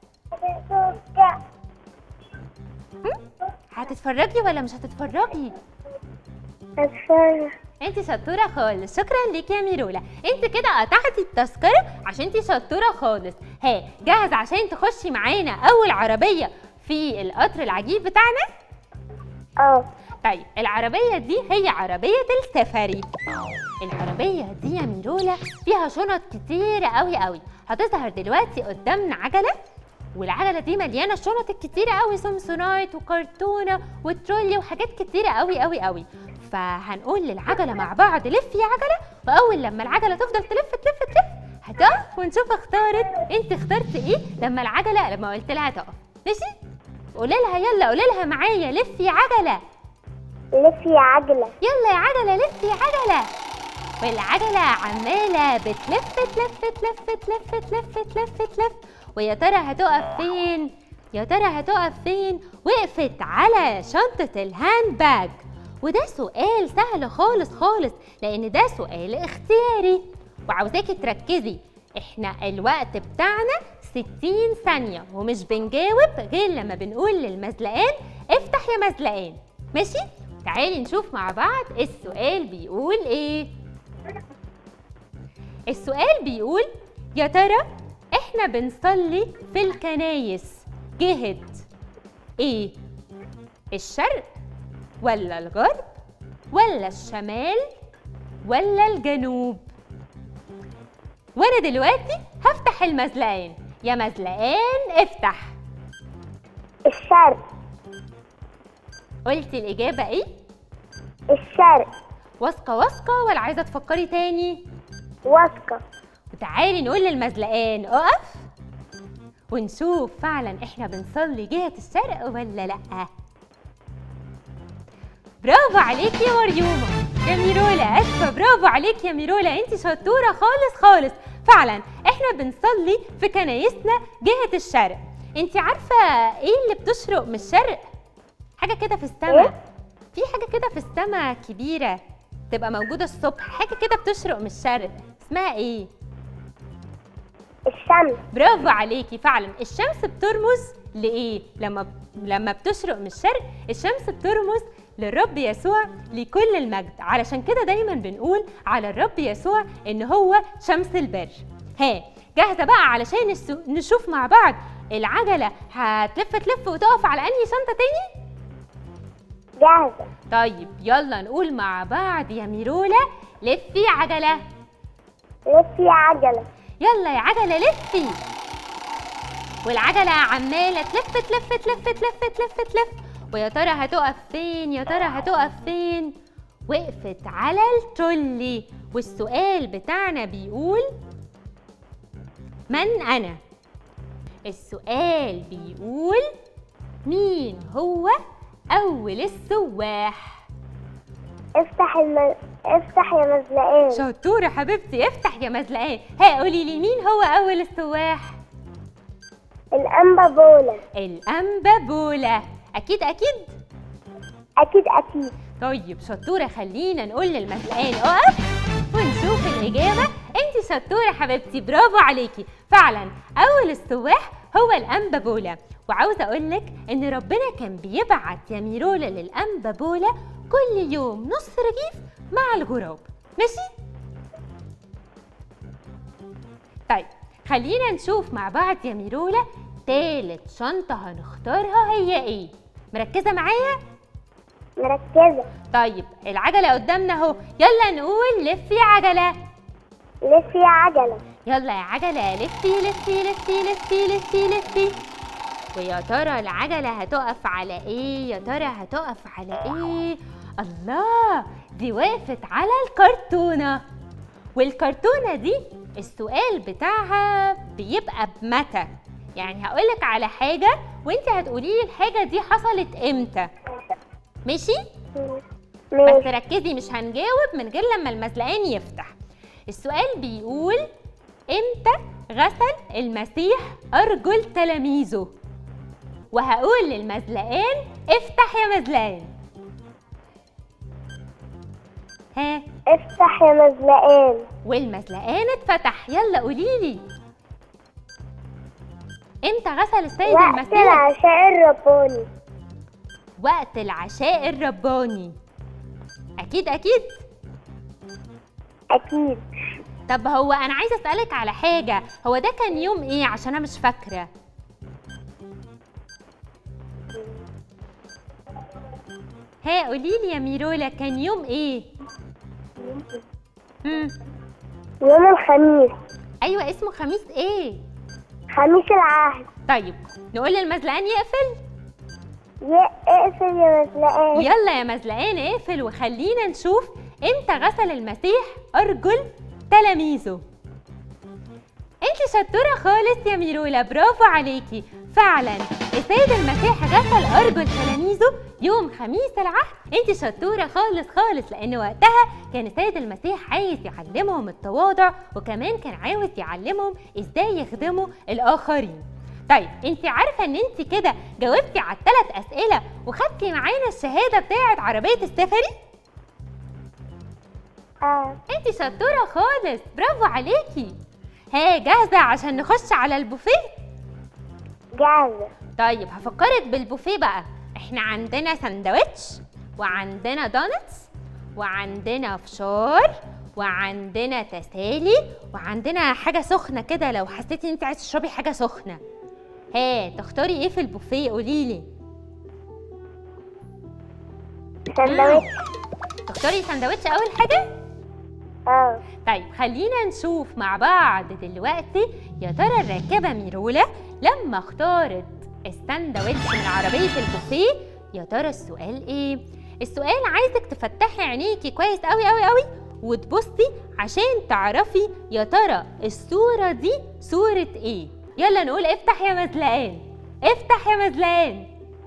هتتفرجي ولا مش هتتفرجي أتفرج انت شطوره خالص شكرا ليك يا ميرولا انت كده قطعتي التذكره عشان انت شطوره خالص ها جاهز عشان تخشي معانا اول عربيه في القطر العجيب بتاعنا اه طيب العربيه دي هي عربيه السفري العربيه دي يا ميرولا فيها شنط كتيره قوي قوي هتظهر دلوقتي قدامنا عجله والعجله دي مليانه الشنط الكتيره قوي سمسونايت وكرتونه وترولي وحاجات كتيره قوي قوي قوي فهنقول للعجله مع بعض لف يا عجله واول لما العجله تفضل تلف تلف تلف هتقف ونشوف اختارت انت اخترت ايه لما العجله لما قلت لها تقف ماشي قولي لها يلا قولي لها معايا لف يا عجله لف يا عجلة يلا يا عجله لف يا عجله والعجله عماله بتلف تلف تلف تلف تلف تلف تلف ويا ترى هتقف فين يا ترى هتقف فين وقفت على شنطه الهاند باج وده سؤال سهل خالص خالص لان ده سؤال اختياري وعاوزاكي تركزي احنا الوقت بتاعنا 60 ثانية ومش بنجاوب غير لما بنقول للمزلقان افتح يا مزلقان ماشي؟ تعالي نشوف مع بعض السؤال بيقول ايه السؤال بيقول يا ترى احنا بنصلي في الكنايس جهة ايه الشرق ولا الغرب ولا الشمال ولا الجنوب وانا دلوقتي هفتح المزلقان يا مزلقان افتح الشرق قلتي الاجابه ايه الشرق واثقه واثقه ولا عايزه تفكري تاني واثقة وتعالي نقول للمزلقان اقف ونشوف فعلا احنا بنصلي جهة الشرق ولا لأ برافو عليك يا مريومة يا ميرولا اسفة برافو عليك يا ميرولا انت شطورة خالص خالص فعلا احنا بنصلي في كنايسنا جهة الشرق انت عارفة ايه اللي بتشرق من الشرق حاجة كده في السماء في حاجة كده في السماء كبيرة تبقى موجودة الصبح حاجة كده بتشرق من الشرق اسمها ايه الشمس برافو عليكي فعلا الشمس بترمز لايه لما لما بتشرق من الشرق الشمس بترمز للرب يسوع لكل المجد علشان كده دايما بنقول على الرب يسوع ان هو شمس البر ها جاهزه بقى علشان السو- نشوف مع بعض العجله هتلف تلف وتقف على انهي شنطه تاني جاهزة طيب يلا نقول مع بعض يا ميرولا لفي عجله لف يا عجلة يلا يا عجله لفي والعجله عماله تلف تلف تلف تلف تلف تلف ويا ترى هتقف فين يا ترى هتقف فين وقفت على الترولي والسؤال بتاعنا بيقول من انا السؤال بيقول مين هو اول السواح افتح الم... افتح يا مزلقان شطورة حبيبتي افتح يا مزلقان ها قولي لي مين هو أول السواح؟ الأنبا بولا الأنبابولة أكيد أكيد أكيد أكيد طيب شطورة خلينا نقول للمزلقان اقف ونشوف الإجابة أنت شطورة حبيبتي برافو عليكي فعلا أول السواح هو الأنبابولة وعاوزة أقول لك إن ربنا كان بيبعت يا ميرولة للأنبابولة كل يوم نص رغيف مع الغراب ماشي؟ طيب خلينا نشوف مع بعض يا ميرولة تالت شنطة هنختارها هي ايه؟ مركزة معايا؟ مركزة طيب العجلة قدامنا اهو يلا نقول لفي يا عجلة لف يا عجلة يلا يا عجلة لفي لفي لفي لفي لفي لفي ويا ترى العجلة هتقف على ايه؟ يا ترى هتقف على ايه؟ الله دي وقفت على الكرتونة والكرتونة دي السؤال بتاعها بيبقى بمتى يعني هقولك على حاجة وانت هتقولي لي الحاجة دي حصلت امتى ماشي؟ بس ماشي ركزي مش هنجاوب من غير لما المزلقان يفتح السؤال بيقول امتى غسل المسيح ارجل تلاميذه وهقول للمزلقان افتح يا مزلقان ها افتح يا مزلقان والمزلقان اتفتح يلا قوليلي امتى غسل السيد وقت المسيح العشاء الرباني وقت العشاء الرباني اكيد اكيد أكيد طب هو انا عايزه اسالك على حاجه هو ده كان يوم ايه عشان انا مش فاكره ها قولي لي يا ميرولا كان يوم ايه مم. يوم الخميس ايوه اسمه خميس ايه خميس العهد طيب نقول للمزلقان يقفل ي- اقفل يا مزلقان يلا يا مزلقان اقفل وخلينا نشوف امتى غسل المسيح ارجل تلاميذه انت شطوره خالص يا ميرولا برافو عليكي فعلا السيد المسيح غسل ارجل تلاميذه يوم خميس العهد انت شطوره خالص خالص لان وقتها كان السيد المسيح عايز يعلمهم التواضع وكمان كان عاوز يعلمهم ازاي يخدموا الاخرين طيب انت عارفه ان انت كده جاوبتي على الثلاث اسئله وخدتي معانا الشهاده بتاعه عربيه السفري اه انت شطوره خالص برافو عليكي ها جاهزه عشان نخش على البوفيه جاهزة طيب هفكرك بالبوفيه بقى احنا عندنا سندوتش وعندنا دونتس وعندنا فشار وعندنا تسالي وعندنا حاجه سخنه كده لو حسيتي ان انت عايزه تشربي حاجه سخنه ها تختاري ايه في البوفيه قوليلي سندوتش تختاري سندوتش اول حاجه اه طيب خلينا نشوف مع بعض دلوقتي يا ترى الراكبة ميرولا لما اختارت الساندوتش من عربية البوفيه يا ترى السؤال ايه؟ السؤال عايزك تفتحي عينيكي كويس قوي قوي قوي وتبصي عشان تعرفي يا ترى الصورة دي صورة ايه؟ يلا نقول افتح يا مزلقان افتح يا مزلقان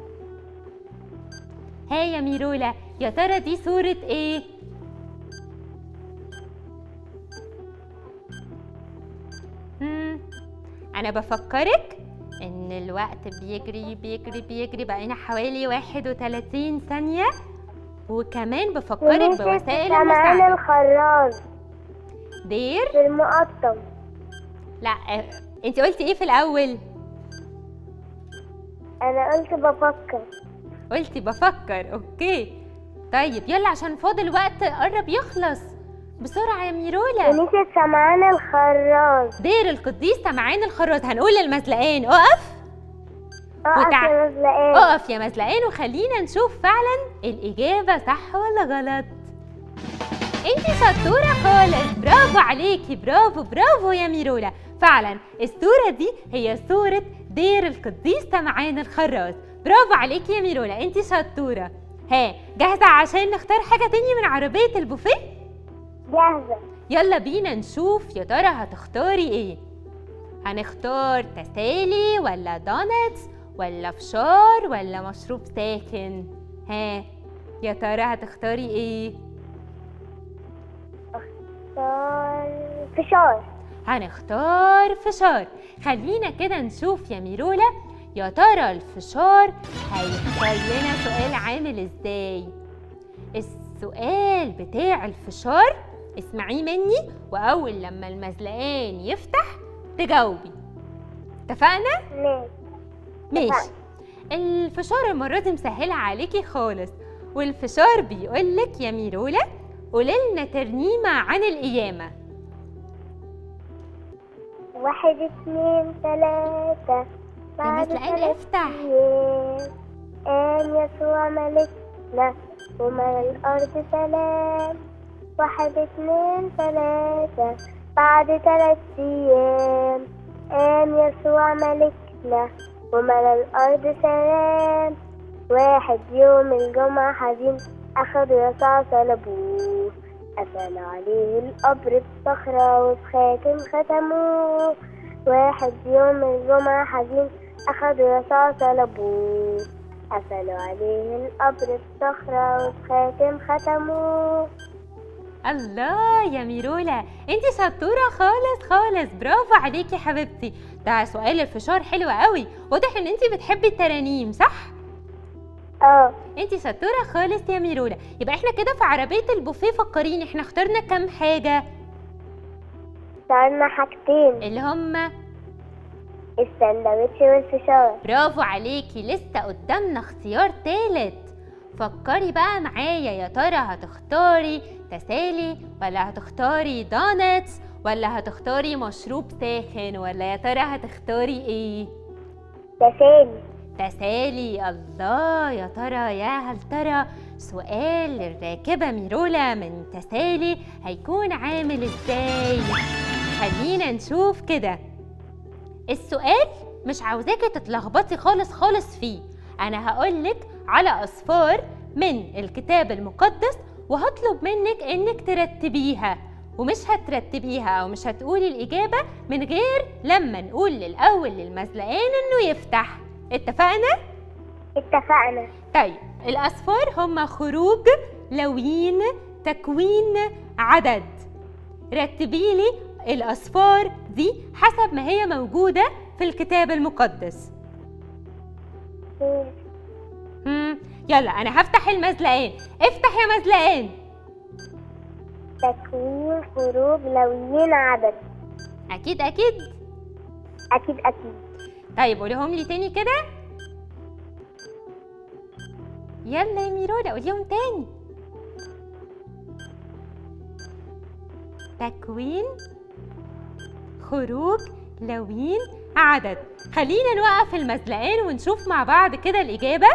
ها يا ميرولا يا ترى دي صورة ايه؟ مم. انا بفكرك ان الوقت بيجري بيجري بيجري بقينا حوالي 31 ثانية وكمان بفكرك ونسيت بوسائل سمعان المساعدة الخراز دير في المقطم لا آه، انت قلتي ايه في الاول أنا قلت بفكر قلتي بفكر اوكي طيب يلا عشان فاضل وقت قرب يخلص بسرعة يا ميرولا ونسيت سمعان الخراز دير القديس سمعان الخراز هنقول للمزلقان اقف اقف وتع- يا مزلقان اقف يا مزلقان وخلينا نشوف فعلا الإجابة صح ولا غلط انتي شطورة خالص برافو عليكي برافو برافو يا ميرولا فعلا الصورة دي هي صورة دير القديس سمعان الخراز برافو عليكي يا ميرولا انت شطورة ها جاهزة عشان نختار حاجة تانية من عربية البوفيه؟ جاهزة يلا بينا نشوف يا ترى هتختاري ايه هنختار تسالي ولا دونتس ولا فشار ولا مشروب ساخن ها يا ترى هتختاري ايه صار فشار هنختار فشار خلينا كده نشوف يا ميرولا يا ترى الفشار هيختار لنا سؤال عامل ازاي السؤال بتاع الفشار اسمعيه مني واول لما المزلقان يفتح تجاوبي اتفقنا ماشي ماشي الفشار المرة دي مسهلها عليكي خالص والفشار بيقولك يا ميرولا قولي لنا ترنيمة عن القيامة واحد اتنين تلاتة بعد مزلقان ثلاث افتح. أيام قام يسوع ملكنا وملا الأرض سلام واحد اتنين تلاتة بعد تلات أيام قام يسوع ملكنا وملا الأرض سلام واحد يوم الجمعة حزين أخدوا يسوع صلبوه قفل عليه القبر بصخرة وفي خاتم ختموه واحد يوم الجمعة حزين أخدوا يسوع صلبوه قفلوا عليه القبر بصخرة وفي خاتم ختموه الله يا ميرولا انت شطورة خالص خالص برافو عليكي حبيبتي ده سؤال الفشار حلو قوي واضح ان انت بتحبي الترانيم صح اه انت شطورة خالص يا ميرولا يبقى احنا كده في عربية البوفيه فكريني احنا اخترنا كام حاجة سألنا حاجتين اللي هما السندوتش والفشار برافو عليكي لسه قدامنا اختيار تالت فكري بقى معايا يا ترى هتختاري تسالي ولا هتختاري دونتس ولا هتختاري مشروب ساخن ولا يا ترى هتختاري ايه تسالي تسالي الله يا ترى يا هل ترى سؤال للراكبة ميرولا من تسالي هيكون عامل ازاي خلينا نشوف كده السؤال مش عاوزاكي تتلخبطي خالص خالص فيه انا هقولك على اصفار من الكتاب المقدس وهطلب منك انك ترتبيها ومش هترتبيها او مش هتقولي الاجابه من غير لما نقول للاول للمزلقان انه يفتح اتفقنا اتفقنا طيب الأصفار هم خروج لوين تكوين عدد رتبي لي الأصفار دي حسب ما هي موجودة في الكتاب المقدس مم. يلا أنا هفتح المزلقان افتح يا مزلقان تكوين خروج لويين عدد أكيد أكيد أكيد أكيد طيب قوليهم لي تاني كده يلا يا ميرولا قوليهم تاني تكوين خروج لوين عدد خلينا نوقف المزلقان ونشوف مع بعض كده الإجابة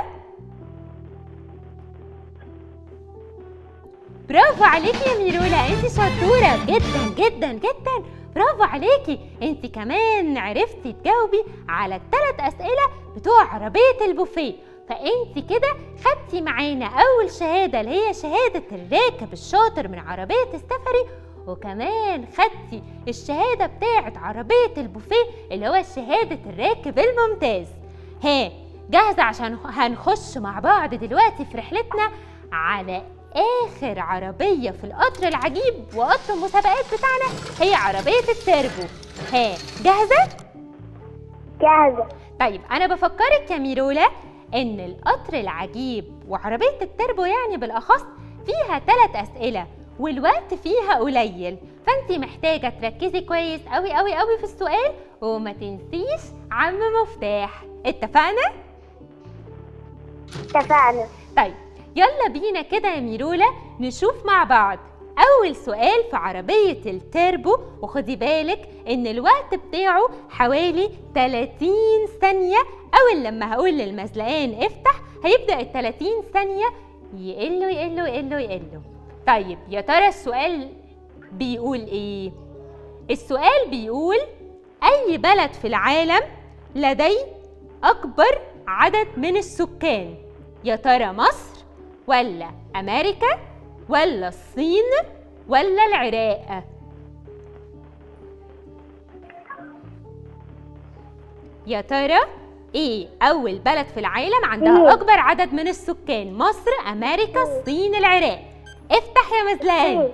برافو عليكي يا ميرولا انت شطورة جدا جدا جدا برافو عليكي انت كمان عرفتي تجاوبي على الثلاث أسئلة بتوع عربية البوفيه فانت كده خدتي معانا أول شهادة اللي هي شهادة الراكب الشاطر من عربية السفري وكمان خدتي الشهادة بتاعت عربية البوفيه اللي هو شهادة الراكب الممتاز ها جاهزة عشان هنخش مع بعض دلوقتي في رحلتنا على آخر عربية في القطر العجيب وقطر المسابقات بتاعنا هي عربية التربو ها جاهزة؟ جاهزة طيب أنا بفكرك يا ميرولا إن القطر العجيب وعربية التربو يعني بالأخص فيها ثلاث أسئلة والوقت فيها قليل فانت محتاجة تركزي كويس قوي قوي قوي في السؤال وما تنسيش عم مفتاح اتفقنا؟ اتفقنا طيب يلا بينا كده يا ميرولا نشوف مع بعض أول سؤال في عربية التربو وخدي بالك إن الوقت بتاعه حوالي 30 ثانية أول لما هقول للمزلقان افتح هيبدأ ال 30 ثانية يقلوا يقلوا يقلوا يقلوا طيب يا ترى السؤال بيقول إيه؟ السؤال بيقول أي بلد في العالم لديه أكبر عدد من السكان يا ترى مصر ولا أمريكا ولا الصين ولا العراق يا ترى ايه اول بلد في العالم عندها اكبر عدد من السكان مصر امريكا الصين العراق افتح يا مزلان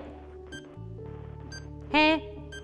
ها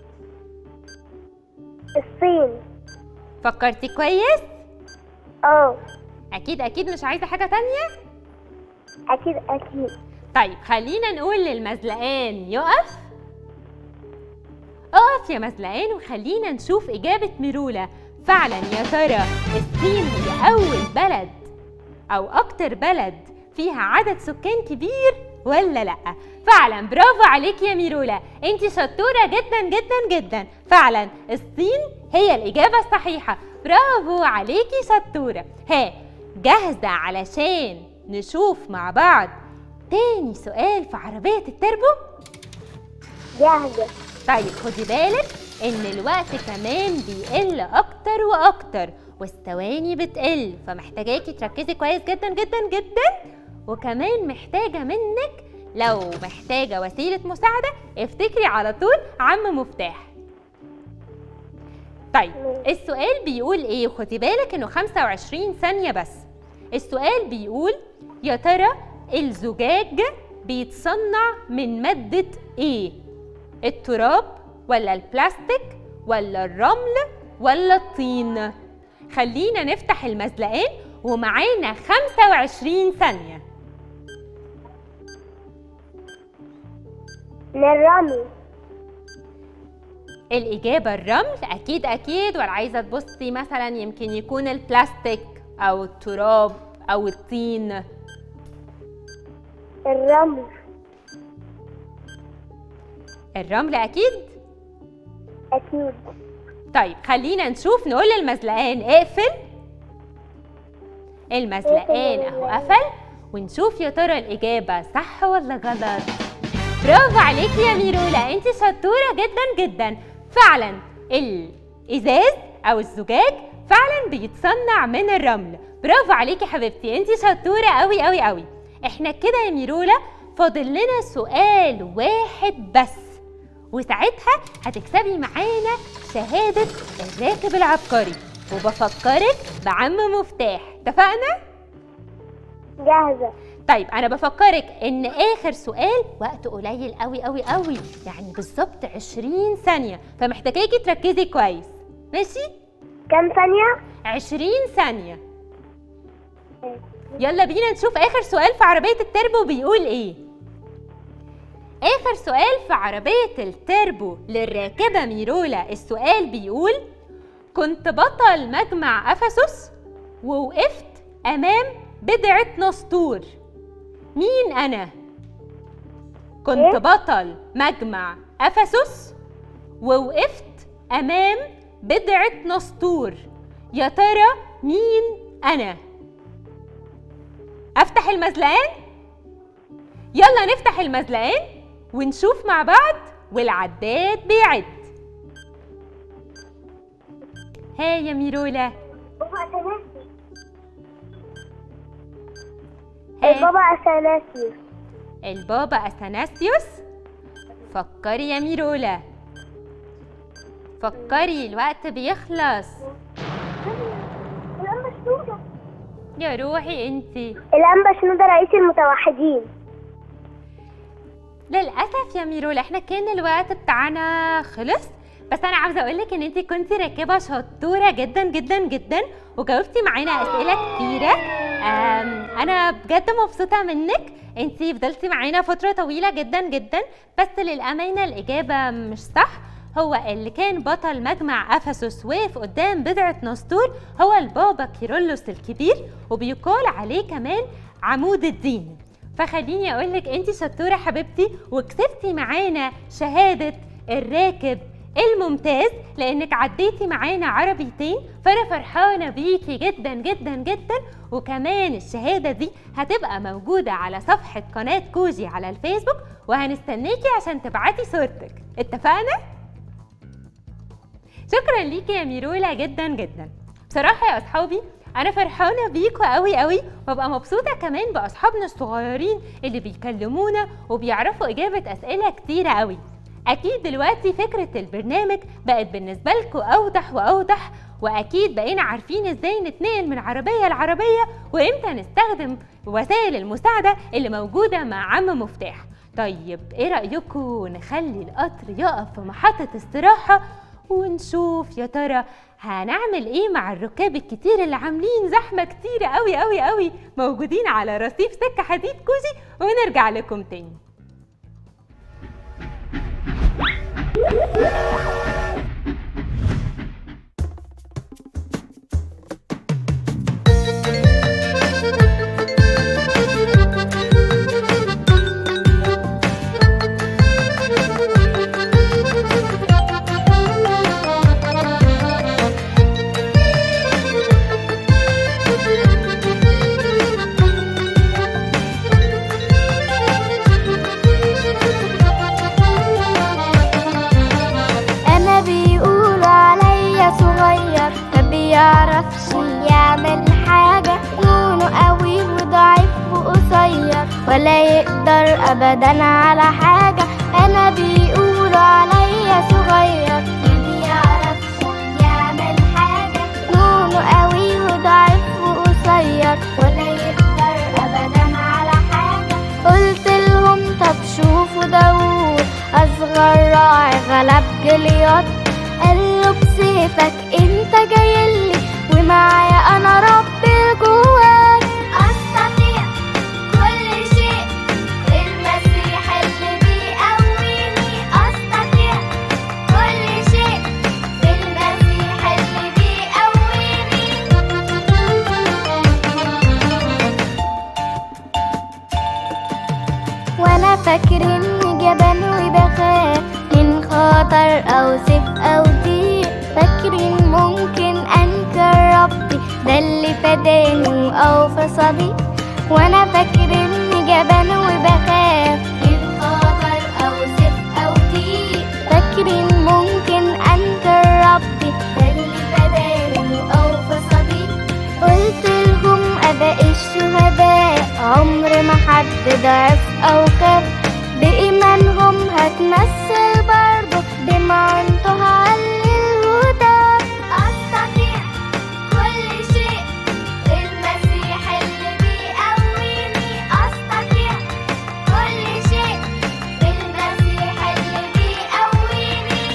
الصين فكرتي كويس اه اكيد اكيد مش عايزه حاجه تانية اكيد اكيد طيب خلينا نقول للمزلقان يقف اقف يا مزلقان وخلينا نشوف إجابة ميرولا فعلا يا ترى الصين هي أول بلد أو أكتر بلد فيها عدد سكان كبير ولا لأ فعلا برافو عليك يا ميرولا انت شطورة جدا جدا جدا فعلا الصين هي الإجابة الصحيحة برافو عليكي شطورة ها جاهزة علشان نشوف مع بعض تاني سؤال في عربية التربو جاهزة طيب خدي بالك ان الوقت كمان بيقل اكتر واكتر والثواني بتقل فمحتاجاكي تركزي كويس جدا جدا جدا وكمان محتاجة منك لو محتاجة وسيلة مساعدة افتكري على طول عم مفتاح طيب السؤال بيقول ايه خدي بالك انه 25 ثانية بس السؤال بيقول يا ترى الزجاج بيتصنع من مادة ايه التراب ولا البلاستيك ولا الرمل ولا الطين خلينا نفتح المزلقان ومعانا 25 ثانية من الرمل الإجابة الرمل أكيد أكيد ولا عايزة تبصي مثلا يمكن يكون البلاستيك أو التراب أو الطين الرمل الرمل أكيد أكيد طيب خلينا نشوف نقول للمزلقان اقفل المزلقان اهو قفل ونشوف يا ترى الإجابة صح ولا غلط برافو عليكي يا ميرولا انت شطورة جدا جدا فعلا الإزاز أو الزجاج فعلا بيتصنع من الرمل برافو عليكي حبيبتي انت شطورة قوي قوي قوي احنا كده يا ميرولا فاضل لنا سؤال واحد بس وساعتها هتكسبي معانا شهادة الراكب العبقري وبفكرك بعم مفتاح اتفقنا؟ جاهزة طيب انا بفكرك ان اخر سؤال وقت قليل قوي قوي قوي يعني بالظبط 20 ثانية فمحتاجاكي تركزي كويس ماشي؟ كم ثانية؟ 20 ثانية يلا بينا نشوف اخر سؤال في عربية التربو بيقول ايه اخر سؤال في عربية التربو للراكبة ميرولا السؤال بيقول كنت بطل مجمع افسس ووقفت امام بدعة نسطور مين انا كنت إيه؟ بطل مجمع افسس ووقفت امام بدعة نسطور يا ترى مين انا افتح المزلقان يلا نفتح المزلقان ونشوف مع بعض والعداد بيعد ها يا ميرولا بابا أثناسيوس ها البابا أثناسيوس البابا اثناسيوس فكري يا ميرولا فكري الوقت بيخلص الأنبا شنودة يا روحي انتي الأنبا شنودة رئيس المتوحدين للاسف يا ميرولا احنا كان الوقت بتاعنا خلص بس انا عاوزه اقول لك ان انت كنتي راكبه شطوره جدا جدا جدا وجاوبتي معانا اسئله كتيره أم، انا بجد مبسوطه منك انت فضلتي معانا فتره طويله جدا جدا بس للامانه الاجابه مش صح هو اللي كان بطل مجمع افسس واقف قدام بضعه نسطور هو البابا كيرلس الكبير وبيقال عليه كمان عمود الدين فخليني اقول لك انت شطوره حبيبتي وكسبتي معانا شهاده الراكب الممتاز لانك عديتي معانا عربيتين فانا فرحانه بيكي جدا جدا جدا وكمان الشهاده دي هتبقى موجوده على صفحه قناه كوجي على الفيسبوك وهنستناكي عشان تبعتي صورتك اتفقنا شكرا ليكي يا ميرولا جدا جدا بصراحه يا اصحابي انا فرحانه بيكوا قوي قوي وابقى مبسوطه كمان باصحابنا الصغيرين اللي بيكلمونا وبيعرفوا اجابه اسئله كتيره قوي اكيد دلوقتي فكره البرنامج بقت بالنسبه لكم اوضح واوضح واكيد بقينا عارفين ازاي نتنقل من عربيه لعربيه وامتى نستخدم وسائل المساعده اللي موجوده مع عم مفتاح طيب ايه رايكم نخلي القطر يقف في محطه استراحه ونشوف يا ترى هنعمل ايه مع الركاب الكتير اللي عاملين زحمه كتير قوي قوي قوي موجودين على رصيف سكه حديد كوزي ونرجع لكم تاني انا بيقولوا عليا صغير ما بيعرفش يعمل حاجة لونه قوي وضعيف وقصير ولا يقدر ابدا على حاجة انا بيقولوا عليا صغير ما بيعرفش يعمل حاجة لونه قوي وضعيف وقصير ولا يقدر ابدا على حاجة قلت لهم طب شوفوا داوود اصغر راعي غلب جليات قال له بسيفك انت جايلي ومعايا انا رب الجوات استطيع كل شيء المسيح اللي بيقويني استطيع كل شيء المسيح اللي بيقويني وانا فاكر اني جبان وبخاف من خطر او سيف او ضيق فاكرين ممكن انكر ربي ده اللي فداني واوفى صديق وانا فاكر اني جبان وبخاف من خطر او سيف او ضيق فاكرين ممكن انكر ربي ده اللي فداني واوفى صديق قلت لهم اباء الشهداء عمر ما حد ضعف او خاف بايمانهم هتمثل برضه بما انتوا علي الهدى استطيع كل شيء المسيح اللي بيقويني استطيع كل شيء المسيح اللي بيقويني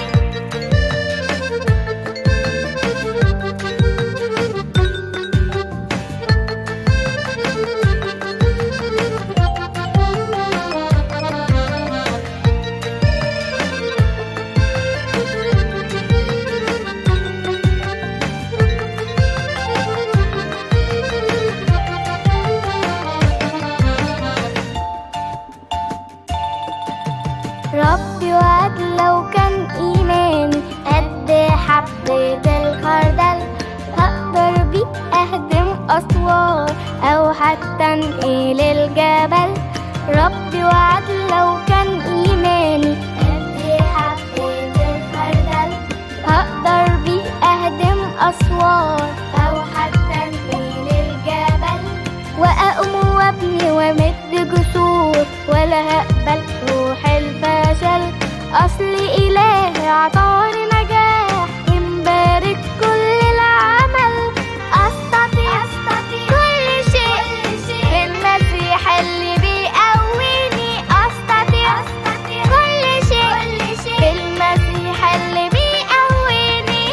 ربي وعد لو كان إيماني قد حبة الخردل هقدر بيه أهدم أسوار أو حتى أنقل الجبل ربي وعد لو كان إيماني قد حبة الخردل هقدر بيه أهدم أسوار أو حتى أنقل الجبل وأقوم وابني وامد جسور ولا هقبل روح الفشل أصل إلهي عطاني نجاح يمبارك كل العمل أستطيع كل شيء في المسيح اللي بيقويني أستطيع كل شيء في المسيح اللي بيقويني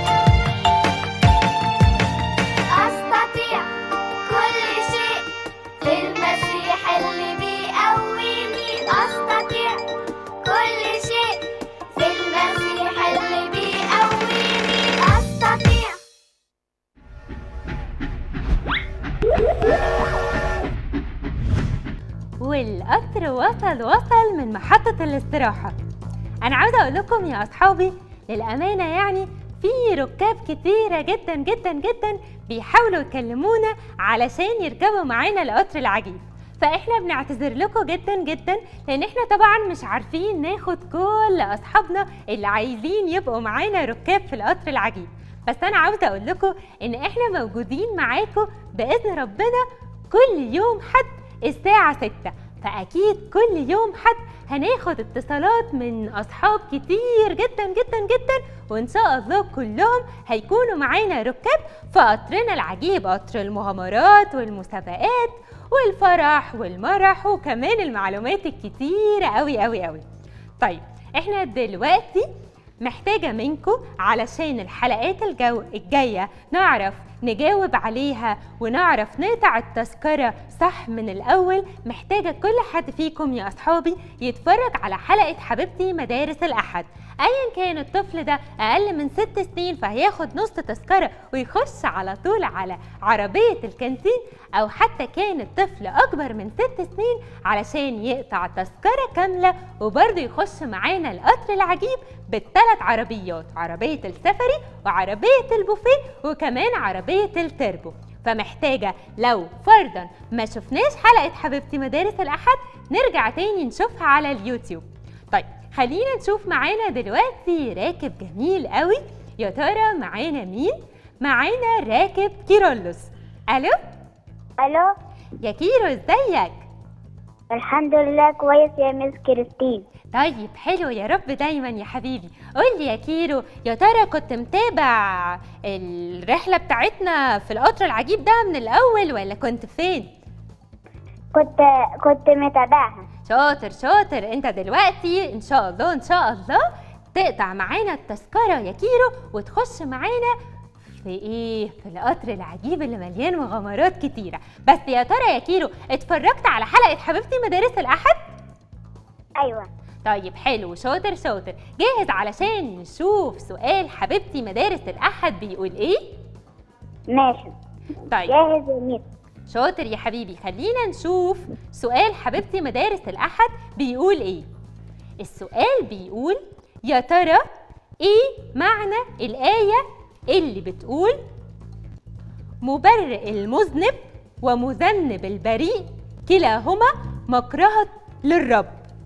أستطيع كل شيء في المسيح اللي بيقويني أستطيع كل شيء في المسيح اللي بيقويني أستطيع والقطر وصل وصل من محطة الاستراحة أنا عاوزة أقول لكم يا أصحابي للأمانة يعني في ركاب كتيرة جدا جدا جدا بيحاولوا يكلمونا علشان يركبوا معانا القطر العجيب فاحنا بنعتذر لكم جدا جدا لان احنا طبعا مش عارفين ناخد كل اصحابنا اللي عايزين يبقوا معانا ركاب في القطر العجيب بس انا عاوزه اقول لكم ان احنا موجودين معاكم باذن ربنا كل يوم حد الساعه 6 فاكيد كل يوم حد هناخد اتصالات من اصحاب كتير جدا جدا جدا وان شاء الله كلهم هيكونوا معانا ركاب في قطرنا العجيب قطر المغامرات والمسابقات والفرح والمرح وكمان المعلومات الكتيرة قوي قوي قوي طيب احنا دلوقتي محتاجة منكم علشان الحلقات الجو الجاية نعرف نجاوب عليها ونعرف نقطع التذكرة صح من الأول محتاجة كل حد فيكم يا أصحابي يتفرج على حلقة حبيبتي مدارس الأحد أيا كان الطفل ده أقل من ست سنين فهياخد نص تذكرة ويخش على طول على عربية الكانتين أو حتى كان الطفل أكبر من ست سنين علشان يقطع تذكرة كاملة وبرضه يخش معانا القطر العجيب بالثلاث عربيات عربية السفري وعربية البوفيه وكمان عربية التربو فمحتاجة لو فرضا ما شفناش حلقة حبيبتي مدارس الأحد نرجع تاني نشوفها على اليوتيوب طيب خلينا نشوف معانا دلوقتي راكب جميل قوي يا ترى معانا مين؟ معانا راكب كيرلس ألو الو يا كيرو ازيك؟ الحمد لله كويس يا مس كريستين طيب حلو يا رب دايما يا حبيبي قول لي يا كيرو يا ترى كنت متابع الرحلة بتاعتنا في القطر العجيب ده من الأول ولا كنت فين؟ كنت كنت متابعها شاطر شاطر انت دلوقتي ان شاء الله ان شاء الله تقطع معانا التذكرة يا كيرو وتخش معانا في ايه في القطر العجيب اللي مليان مغامرات كتيرة بس يا ترى يا كيرو اتفرجت على حلقة حبيبتي مدارس الأحد؟ ايوه طيب حلو شاطر شاطر جاهز علشان نشوف سؤال حبيبتي مدارس الأحد بيقول ايه؟ ماشي طيب جاهز يا مس شاطر يا حبيبي خلينا نشوف سؤال حبيبتي مدارس الأحد بيقول إيه السؤال بيقول يا ترى إيه معنى الآية اللي بتقول مبرئ المذنب ومذنب البريء كلاهما مكرهة للرب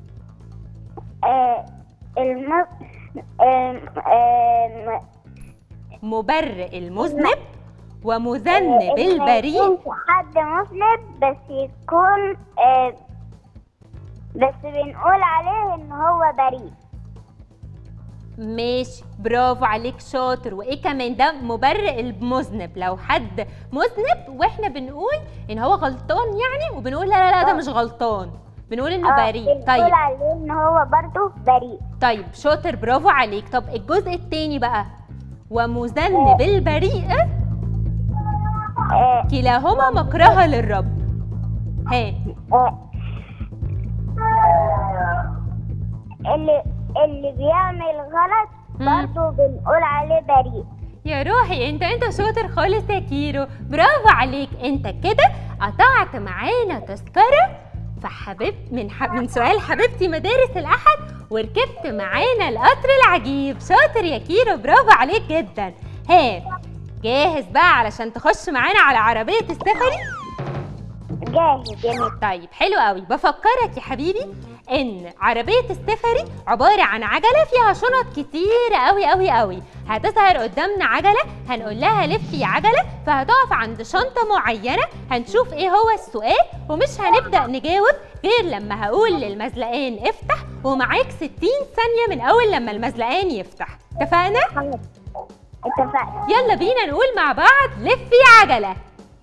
آه الم آم آم مبرئ المذنب ومذنب إن ما البريء يكونش حد مذنب بس يكون آه بس بنقول عليه ان هو بريء ماشي برافو عليك شاطر وايه كمان ده مبرئ المذنب لو حد مذنب واحنا بنقول ان هو غلطان يعني وبنقول لا لا لا ده مش غلطان بنقول انه آه، بريء بنقول طيب عليه ان هو برضه بريء طيب شاطر برافو عليك طب الجزء التاني بقى ومذنب البريء آه كلاهما مكرهة للرب ها آه اللي اللي بيعمل غلط مم. برضه بنقول عليه بريء يا روحي انت انت شاطر خالص يا كيرو برافو عليك انت كده قطعت معانا تذكرة فحبيب من حب من سؤال حبيبتي مدارس الأحد وركبت معانا القطر العجيب شاطر يا كيرو برافو عليك جدا ها جاهز بقى علشان تخش معانا على عربية السفري جاهز يا مس طيب حلو قوي بفكرك يا حبيبي ان عربيه السفري عباره عن عجله فيها شنط كتيره قوي قوي قوي هتظهر قدامنا عجله هنقول لها لفي يا عجله فهتقف عند شنطه معينه هنشوف ايه هو السؤال ومش هنبدا نجاوب غير لما هقول للمزلقان افتح ومعاك 60 ثانيه من اول لما المزلقان يفتح اتفقنا خلاص اتفقنا يلا بينا نقول مع بعض لفي يا عجله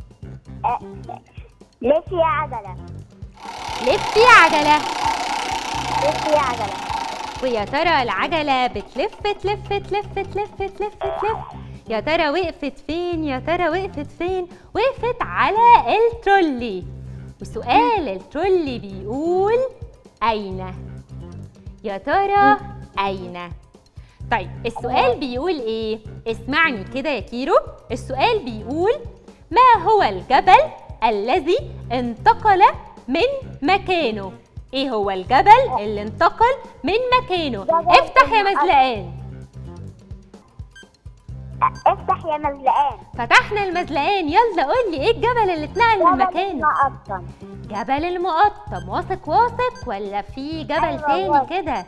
لف يا عجلة لفي يا عجله لف يا عجلة ويا ترى العجلة بتلف تلف تلف تلف تلف تلف يا ترى وقفت فين يا ترى وقفت فين وقفت على الترولي وسؤال الترولي بيقول أين يا ترى أين طيب السؤال بيقول إيه اسمعني كده يا كيرو السؤال بيقول ما هو الجبل الذي انتقل من مكانه ايه هو الجبل اللي انتقل من مكانه جبل افتح يا المقطم. مزلقان افتح يا مزلقان فتحنا المزلقان يلا قول لي ايه الجبل اللي اتنقل من جبل مكانه المقطم جبل المقطم واثق واثق ولا في جبل أيوة، تاني واثق. كده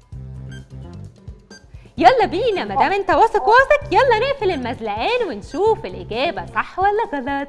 يلا بينا ما دام انت واثق واثق يلا نقفل المزلقان ونشوف الاجابه صح ولا غلط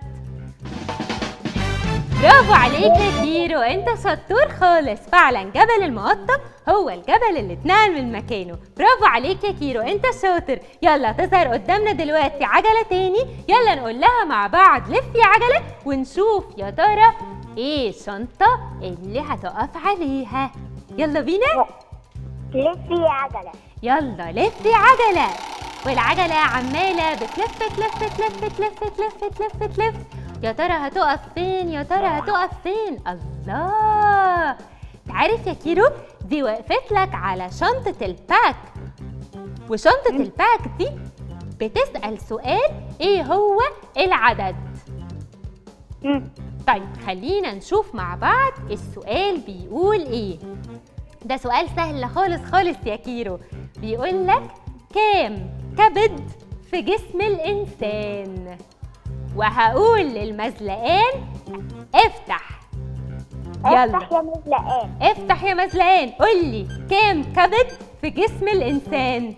برافو عليك يا كيرو انت شطور خالص فعلا جبل المقطم هو الجبل اللي اتنقل من مكانه برافو عليك يا كيرو انت شاطر يلا تظهر قدامنا دلوقتي عجله تاني يلا نقول لها مع بعض لف يا عجله ونشوف يا ترى ايه الشنطه اللي هتقف عليها يلا بينا لفي يا عجلة يلا لفي عجلة والعجلة عمالة بتلف تلف تلف تلف تلف تلف تلف يا ترى هتقف فين يا ترى هتقف فين الله تعرف يا كيرو دي وقفت لك على شنطة الباك وشنطة الباك دي بتسأل سؤال ايه هو العدد مم. طيب خلينا نشوف مع بعض السؤال بيقول ايه ده سؤال سهل خالص خالص يا كيرو بيقول لك كام كبد في جسم الانسان وهقول للمزلقان افتح يلا افتح يا مزلقان افتح يا مزلقان قول لي كام كبد في جسم الانسان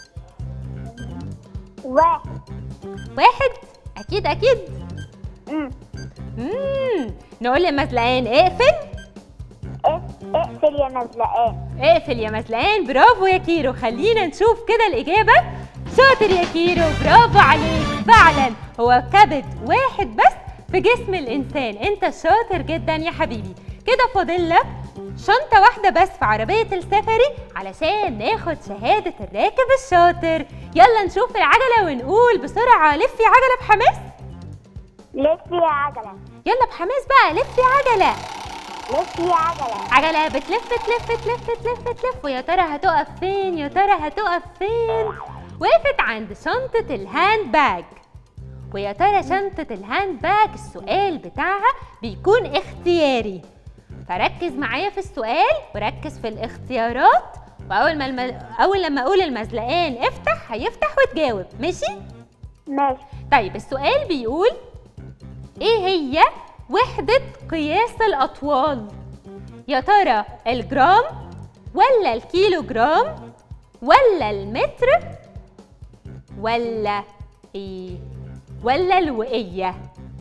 واحد واحد اكيد اكيد مم. مم. نقول للمزلقان اقفل اف- اقفل يا مزلقان اقفل يا مزلقان برافو يا كيرو خلينا نشوف كده الإجابة شاطر يا كيرو برافو عليك فعلا هو كبد واحد بس في جسم الإنسان أنت شاطر جدا يا حبيبي كده فاضل لك شنطة واحدة بس في عربية السفري علشان ناخد شهادة الراكب الشاطر يلا نشوف العجلة ونقول بسرعة لفي عجلة بحماس لفي يا عجلة يلا بحماس بقى لفي عجلة لفي يا عجلة عجلة بتلف تلف تلف تلف تلف ويا ترى هتقف فين يا ترى هتقف فين وقفت عند شنطة الهاند باج ويا ترى شنطة الهاند باج السؤال بتاعها بيكون اختياري فركز معايا في السؤال وركز في الاختيارات واول ما الم... اول لما اقول المزلقان افتح هيفتح وتجاوب ماشي ماشي طيب السؤال بيقول ايه هي وحدة قياس الأطوال؟ يا ترى الجرام ولا الكيلو جرام ولا المتر ولا ايه ولا الوقية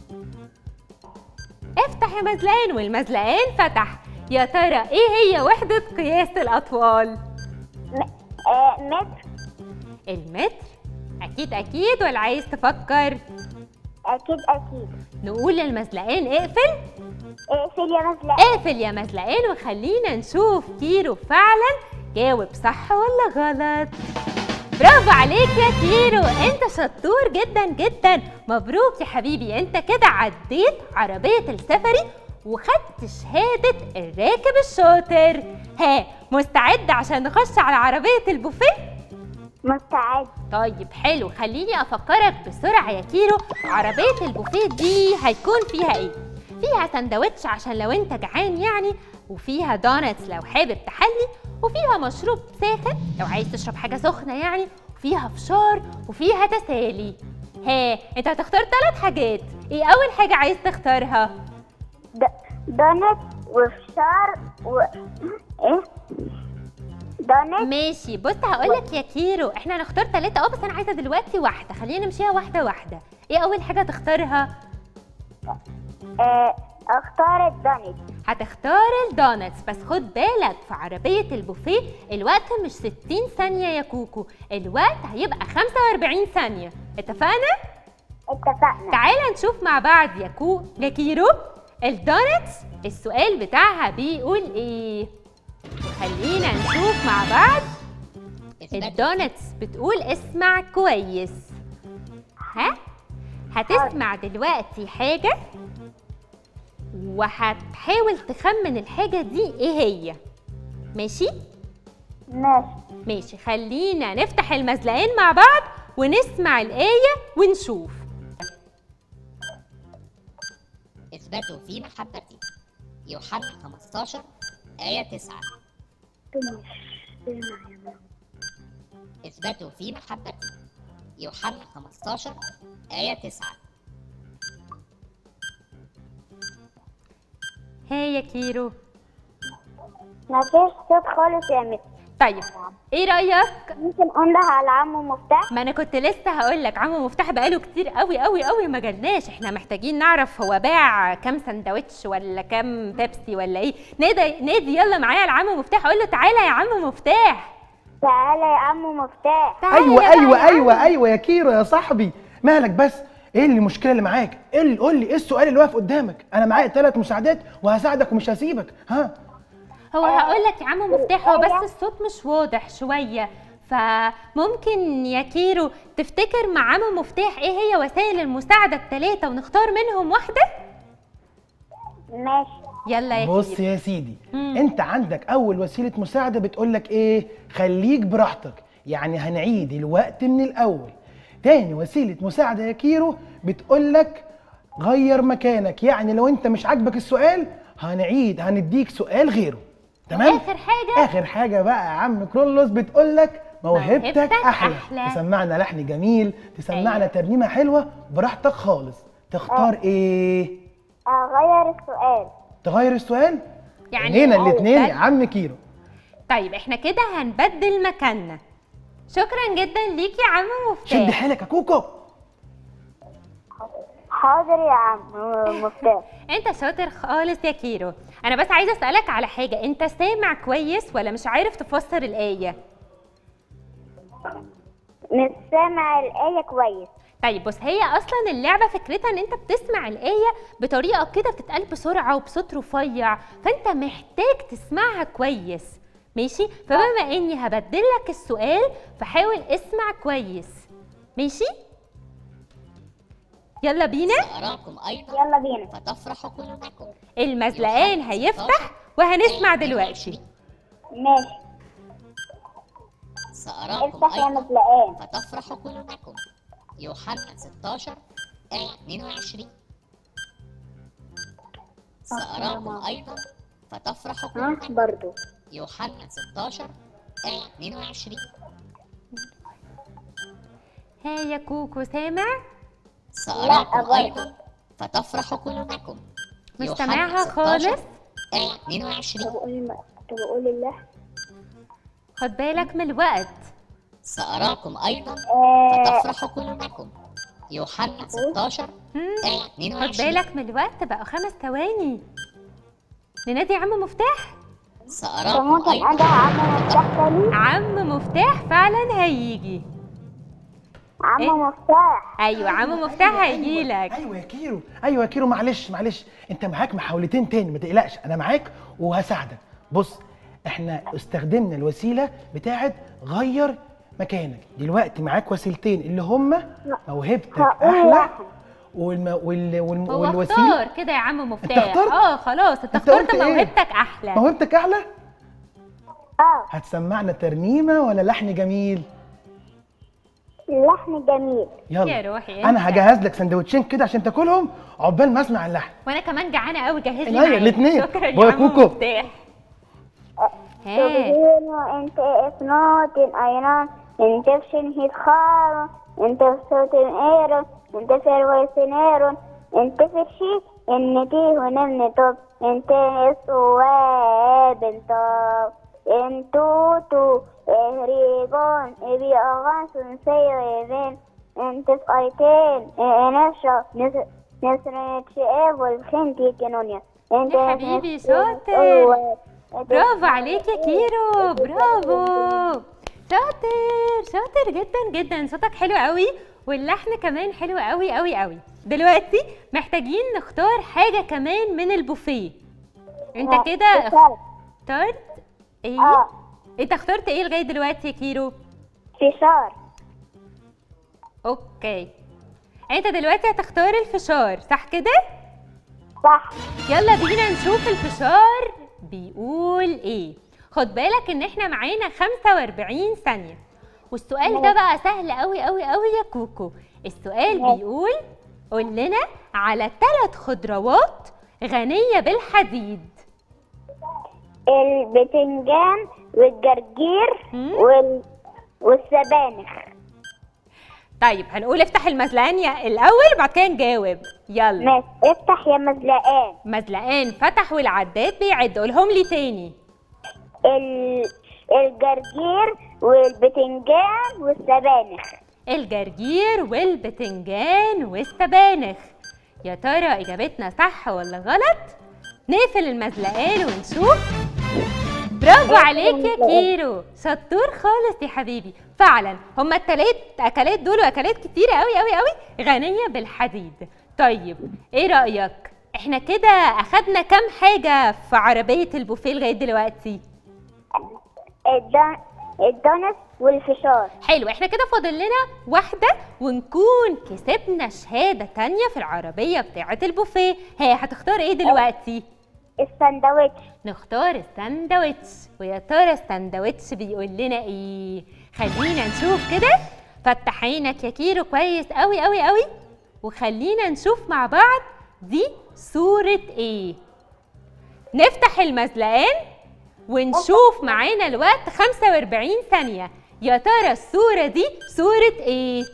افتح يا مزلقان والمزلقان فتح يا ترى ايه هي وحدة قياس الأطوال؟ م... آه متر المتر أكيد أكيد ولا عايز تفكر؟ اكيد اكيد نقول للمزلقان اقفل اقفل يا مزلقان اقفل يا مزلقان وخلينا نشوف كيرو فعلا جاوب صح ولا غلط برافو عليك يا كيرو انت شطور جدا جدا مبروك يا حبيبي انت كده عديت عربية السفري وخدت شهادة الراكب الشاطر ها مستعد عشان نخش على عربية البوفيه؟ مستعد طيب حلو خليني افكرك بسرعه يا كيرو عربيه البوفيه دي هيكون فيها ايه فيها سندوتش عشان لو انت جعان يعني وفيها دونتس لو حابب تحلي وفيها مشروب ساخن لو عايز تشرب حاجه سخنه يعني وفيها فشار وفيها تسالي ها انت هتختار ثلاث حاجات ايه اول حاجه عايز تختارها د... دونت وفشار و ايه دونت ماشي بص هقولك يا كيرو احنا هنختار ثلاثة اه بس انا عايزة دلوقتي واحدة خلينا نمشيها واحدة واحدة ايه اول حاجة تختارها آه اختار الدونت هتختار الدونتس بس خد بالك في عربية البوفيه الوقت مش 60 ثانية يا كوكو الوقت هيبقى 45 ثانية اتفقنا؟ اتفقنا تعالى نشوف مع بعض يا كو يا كيرو الدونتس السؤال بتاعها بيقول ايه خلينا نشوف مع بعض الدونتس بتقول اسمع كويس ها هتسمع دلوقتي حاجة وهتحاول تخمن الحاجة دي ايه هي ماشي؟ ماشي ماشي خلينا نفتح المزلقين مع بعض ونسمع الآية ونشوف اثبتوا في محبتي يوحنا 15 آية 9 اثبتوا في محبتي يوحنا 15 آية 9 ها يا كيرو مفيش صوت خالص يا مس طيب ايه رايك ممكن اقولها على عمو مفتاح ما انا كنت لسه هقول لك عمو مفتاح بقاله كتير قوي قوي قوي ما جالناش احنا محتاجين نعرف هو باع كام سندوتش ولا كام بيبسي ولا ايه نادي نادي يلا معايا العمو مفتاح قول له تعالى يا عمو مفتاح تعالى يا عمو مفتاح تعالى ايوه بقى ايوه يا عم. ايوه ايوه يا كيرو يا صاحبي مالك بس ايه اللي المشكله اللي معاك ايه اللي قول لي ايه السؤال اللي واقف قدامك انا معايا ثلاث مساعدات وهساعدك ومش هسيبك ها هو هقول لك يا عمو مفتاح هو بس الصوت مش واضح شويه فممكن يا كيرو تفتكر مع عمو مفتاح ايه هي وسائل المساعده الثلاثه ونختار منهم واحده ماشي يلا يا بص كيرو يا سيدي مم. انت عندك اول وسيله مساعده بتقول لك ايه خليك براحتك يعني هنعيد الوقت من الاول تاني وسيله مساعده يا كيرو بتقول لك غير مكانك يعني لو انت مش عاجبك السؤال هنعيد هنديك سؤال غيره تمام اخر حاجه اخر حاجه بقى يا عم كرولوس بتقول لك موهبتك موهبتك احلى. أحلى. تسمعنا لحن جميل تسمعنا أيوة. ترنيمه حلوه براحتك خالص تختار ايه اغير السؤال تغير السؤال يعني عينينا الاثنين يا بدل- عم كيرو طيب احنا كده هنبدل مكاننا شكرا جدا ليك يا عم شد مفتاح حيلك يا كوكو حاضر يا عم مفتاح انت شاطر خالص يا كيرو انا بس عايزه اسالك على حاجه انت سامع كويس ولا مش عارف تفسر الايه مش سامع الآية كويس طيب بص هي اصلا اللعبه فكرتها ان انت بتسمع الايه بطريقه كده بتتقال بسرعه وبصوت رفيع فانت محتاج تسمعها كويس ماشي فبما اني هبدل لك السؤال فحاول اسمع كويس ماشي يلا بينا سأراكم أيضا يلا بينا فتفرح قلوبكم المزلقان هيفتح وهنسمع دلوقتي ماشي سأراكم افتح يا أيضا مزلقان فتفرح قلوبكم يوحنا 16 آية 22 سأراكم أيضا فتفرح ها قلوبكم برضو يوحنا 16 آية 22 ها يا كوكو سامع سأراكم برضو. أيضا فتفرح قلوبكم مش يوحنا سامعها 16 خالص آية 22 طب قولي طب قولي اللحن خد بالك من الوقت سأراكم أيضا آه فتفرح قلوبكم يوحنا 16 مم. آية خد 22 بالك من الوقت بقى خمس ثواني ننادي عم مفتاح طب سأراكم ممكن أيضا أدعي عم مفتاح تاني عم مفتاح فعلا هيجي إيه؟ عم مفتاح ايوه عم مفتاح هيجيلك ايوه يا كيرو ايوه يا كيرو معلش معلش انت معاك محاولتين تاني ما تقلقش انا معاك وهساعدك بص احنا استخدمنا الوسيله بتاعت غير مكانك دلوقتي معاك وسيلتين اللي هما موهبتك هقول احلى لحن. والم... وال... وال... هو والوسيله اختار كده يا عم مفتاح اخترت؟ اه خلاص انت أنت قلت اخترت إيه؟ موهبتك احلى موهبتك احلى اه هتسمعنا ترنيمه ولا لحن جميل اللحن جميل يلا يا روحي انا انت. هجهز لك سندوتشين كده عشان تاكلهم عقبال ما اسمع اللحن وانا كمان جعانه قوي جهز لي أيوة، معاك. الاتنين. شكرا باي يا يا عم كوكو. مفتاح ها تبهين انت افنوت ايران انت فشن هيت خارون انت فصوت ايرون انت فروي سنيرون انت فرشي ان تيه ونمن توب انت اسواب انتوب انتو تو اهريجون ابي اغان سنسي ويبين انت فايتين انشا نسر نتشئف والخنتي كنونيا انت يا حبيبي، شاطر. برافو عليك يا كيرو برافو شاطر شاطر جدا جدا صوتك حلو قوي واللحن كمان حلو قوي قوي قوي دلوقتي محتاجين نختار حاجه كمان من البوفيه انت كده اخترت ايه اه انت اخترت ايه لغايه دلوقتي يا كيرو فشار اوكي انت دلوقتي هتختار الفشار صح كده صح يلا بينا نشوف الفشار بيقول ايه خد بالك ان احنا معانا 45 ثانية والسؤال ده بقى سهل قوي قوي قوي يا كوكو السؤال ماشي. بيقول قول لنا على ثلاث خضروات غنية بالحديد البتنجان والجرجير مم. وال... والسبانخ طيب هنقول افتح المزلقان يا- الاول وبعد كده نجاوب يلا ماشي افتح يا مزلقان مزلقان فتح والعداد بيعد قولهم لي تاني ال... الجرجير والبتنجان والسبانخ الجرجير والبتنجان والسبانخ يا ترى اجابتنا صح ولا غلط نقفل المزلقان ونشوف برافو عليك يا كيرو شطور خالص يا حبيبي فعلا هما التلات اكلات دول واكلات كتيره قوي قوي قوي غنيه بالحديد طيب ايه رايك احنا كده اخدنا كام حاجه في عربيه البوفيه لغايه دلوقتي الدون... الدونس والفشار حلو احنا كده فاضل لنا واحدة ونكون كسبنا شهادة تانية في العربية بتاعة البوفيه هي هتختار ايه دلوقتي؟ الساندوتش نختار الساندوتش ويا ترى الساندوتش بيقول لنا ايه؟ خلينا نشوف كده فتح عينك يا كيرو كويس قوي قوي قوي وخلينا نشوف مع بعض دي صورة ايه؟ نفتح المزلقان ونشوف معانا الوقت 45 ثانية يا ترى الصورة دي صورة ايه؟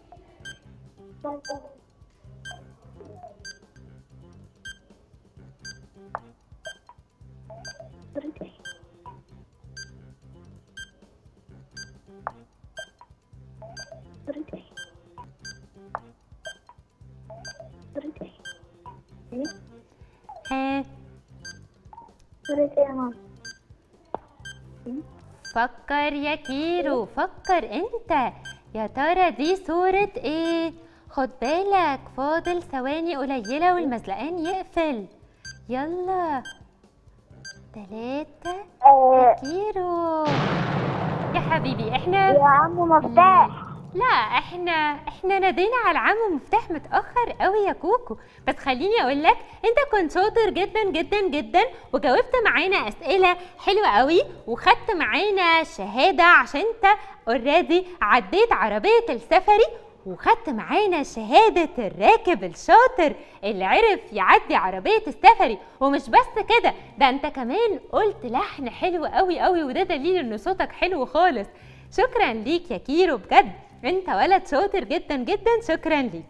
ها صورة ايه يا ماما؟ فكر يا كيرو فكر انت يا ترى دي صورة ايه خد بالك فاضل ثواني قليلة والمزلقان يقفل يلا تلاتة آه كيرو يا حبيبي احنا يا عم مفتاح لا احنا احنا نادينا على عم مفتاح متاخر قوي يا كوكو بس خليني اقول لك انت كنت شاطر جدا جدا جدا وجاوبت معانا اسئله حلوه قوي وخدت معانا شهاده عشان انت اوريدي عديت عربيه السفري وخدت معانا شهادة الراكب الشاطر اللي عرف يعدي عربية السفري ومش بس كده ده انت كمان قلت لحن حلو قوي قوي وده دليل ان صوتك حلو خالص شكرا ليك يا كيرو بجد انت ولد شاطر جدا جدا شكرا ليك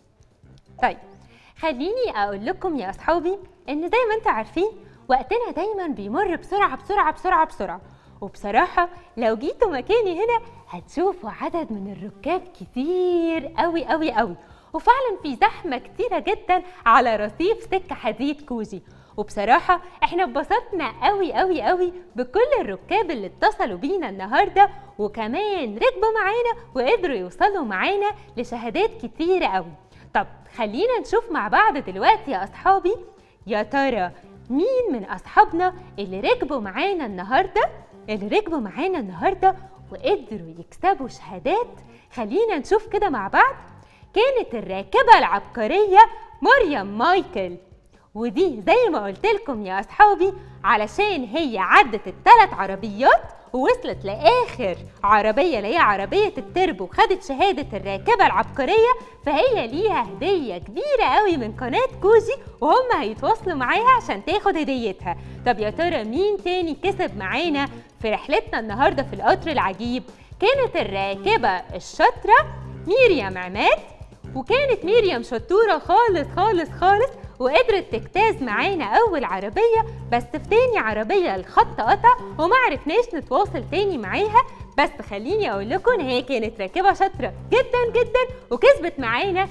طيب خليني اقول لكم يا اصحابي ان زي ما انتم عارفين وقتنا دايما بيمر بسرعه بسرعه بسرعه بسرعه وبصراحة لو جيتوا مكاني هنا هتشوفوا عدد من الركاب كتير قوي قوي قوي وفعلا في زحمة كتيرة جدا على رصيف سكة حديد كوجي وبصراحة احنا اتبسطنا قوي قوي قوي بكل الركاب اللي اتصلوا بينا النهاردة وكمان ركبوا معانا وقدروا يوصلوا معانا لشهادات كتيرة قوي طب خلينا نشوف مع بعض دلوقتي يا أصحابي يا ترى مين من أصحابنا اللي ركبوا معانا النهاردة اللي ركبوا معانا النهاردة وقدروا يكسبوا شهادات خلينا نشوف كده مع بعض كانت الراكبة العبقرية مريم مايكل ودي زي ما قلت لكم يا أصحابي علشان هي عدت الثلاث عربيات ووصلت لآخر عربية اللي هي عربية التربو وخدت شهادة الراكبة العبقرية فهي ليها هدية كبيرة قوي من قناة كوجي وهم هيتواصلوا معاها عشان تاخد هديتها طب يا ترى مين تاني كسب معانا في رحلتنا النهاردة في القطر العجيب كانت الراكبة الشاطرة ميريام عماد وكانت ميريام شطورة خالص خالص خالص وقدرت تجتاز معانا أول عربية بس في تاني عربية الخط قطع وما عرفناش نتواصل تاني معاها بس خليني أقول لكم إن هي كانت راكبة شاطرة جدا جدا وكسبت معانا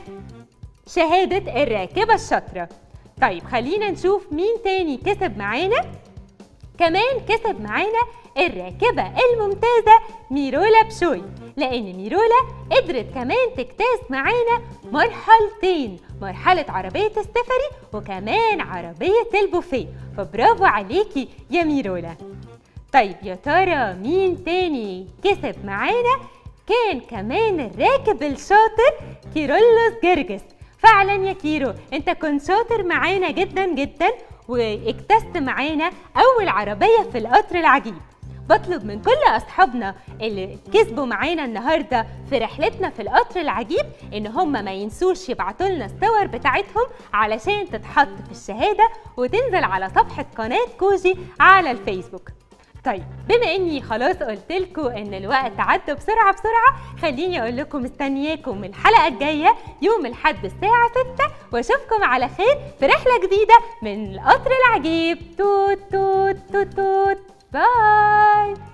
شهادة الراكبة الشاطرة طيب خلينا نشوف مين تاني كسب معانا كمان كسب معانا الراكبة الممتازة ميرولا بشوي لأن ميرولا قدرت كمان تجتاز معانا مرحلتين مرحلة عربية السفري وكمان عربية البوفيه فبرافو عليكي يا ميرولا طيب يا ترى مين تاني كسب معانا كان كمان الراكب الشاطر كيرلس جرجس فعلا يا كيرو انت كنت شاطر معانا جدا جدا واكتست معانا اول عربيه في القطر العجيب بطلب من كل اصحابنا اللي كسبوا معانا النهارده في رحلتنا في القطر العجيب ان هم ما ينسوش يبعتوا لنا الصور بتاعتهم علشان تتحط في الشهاده وتنزل على صفحه قناه كوجي على الفيسبوك طيب بما اني خلاص قلت لكم ان الوقت عدى بسرعه بسرعه خليني اقول لكم مستنياكم الحلقه الجايه يوم الاحد الساعه 6 واشوفكم على خير في رحله جديده من القطر العجيب توت توت توت توت باي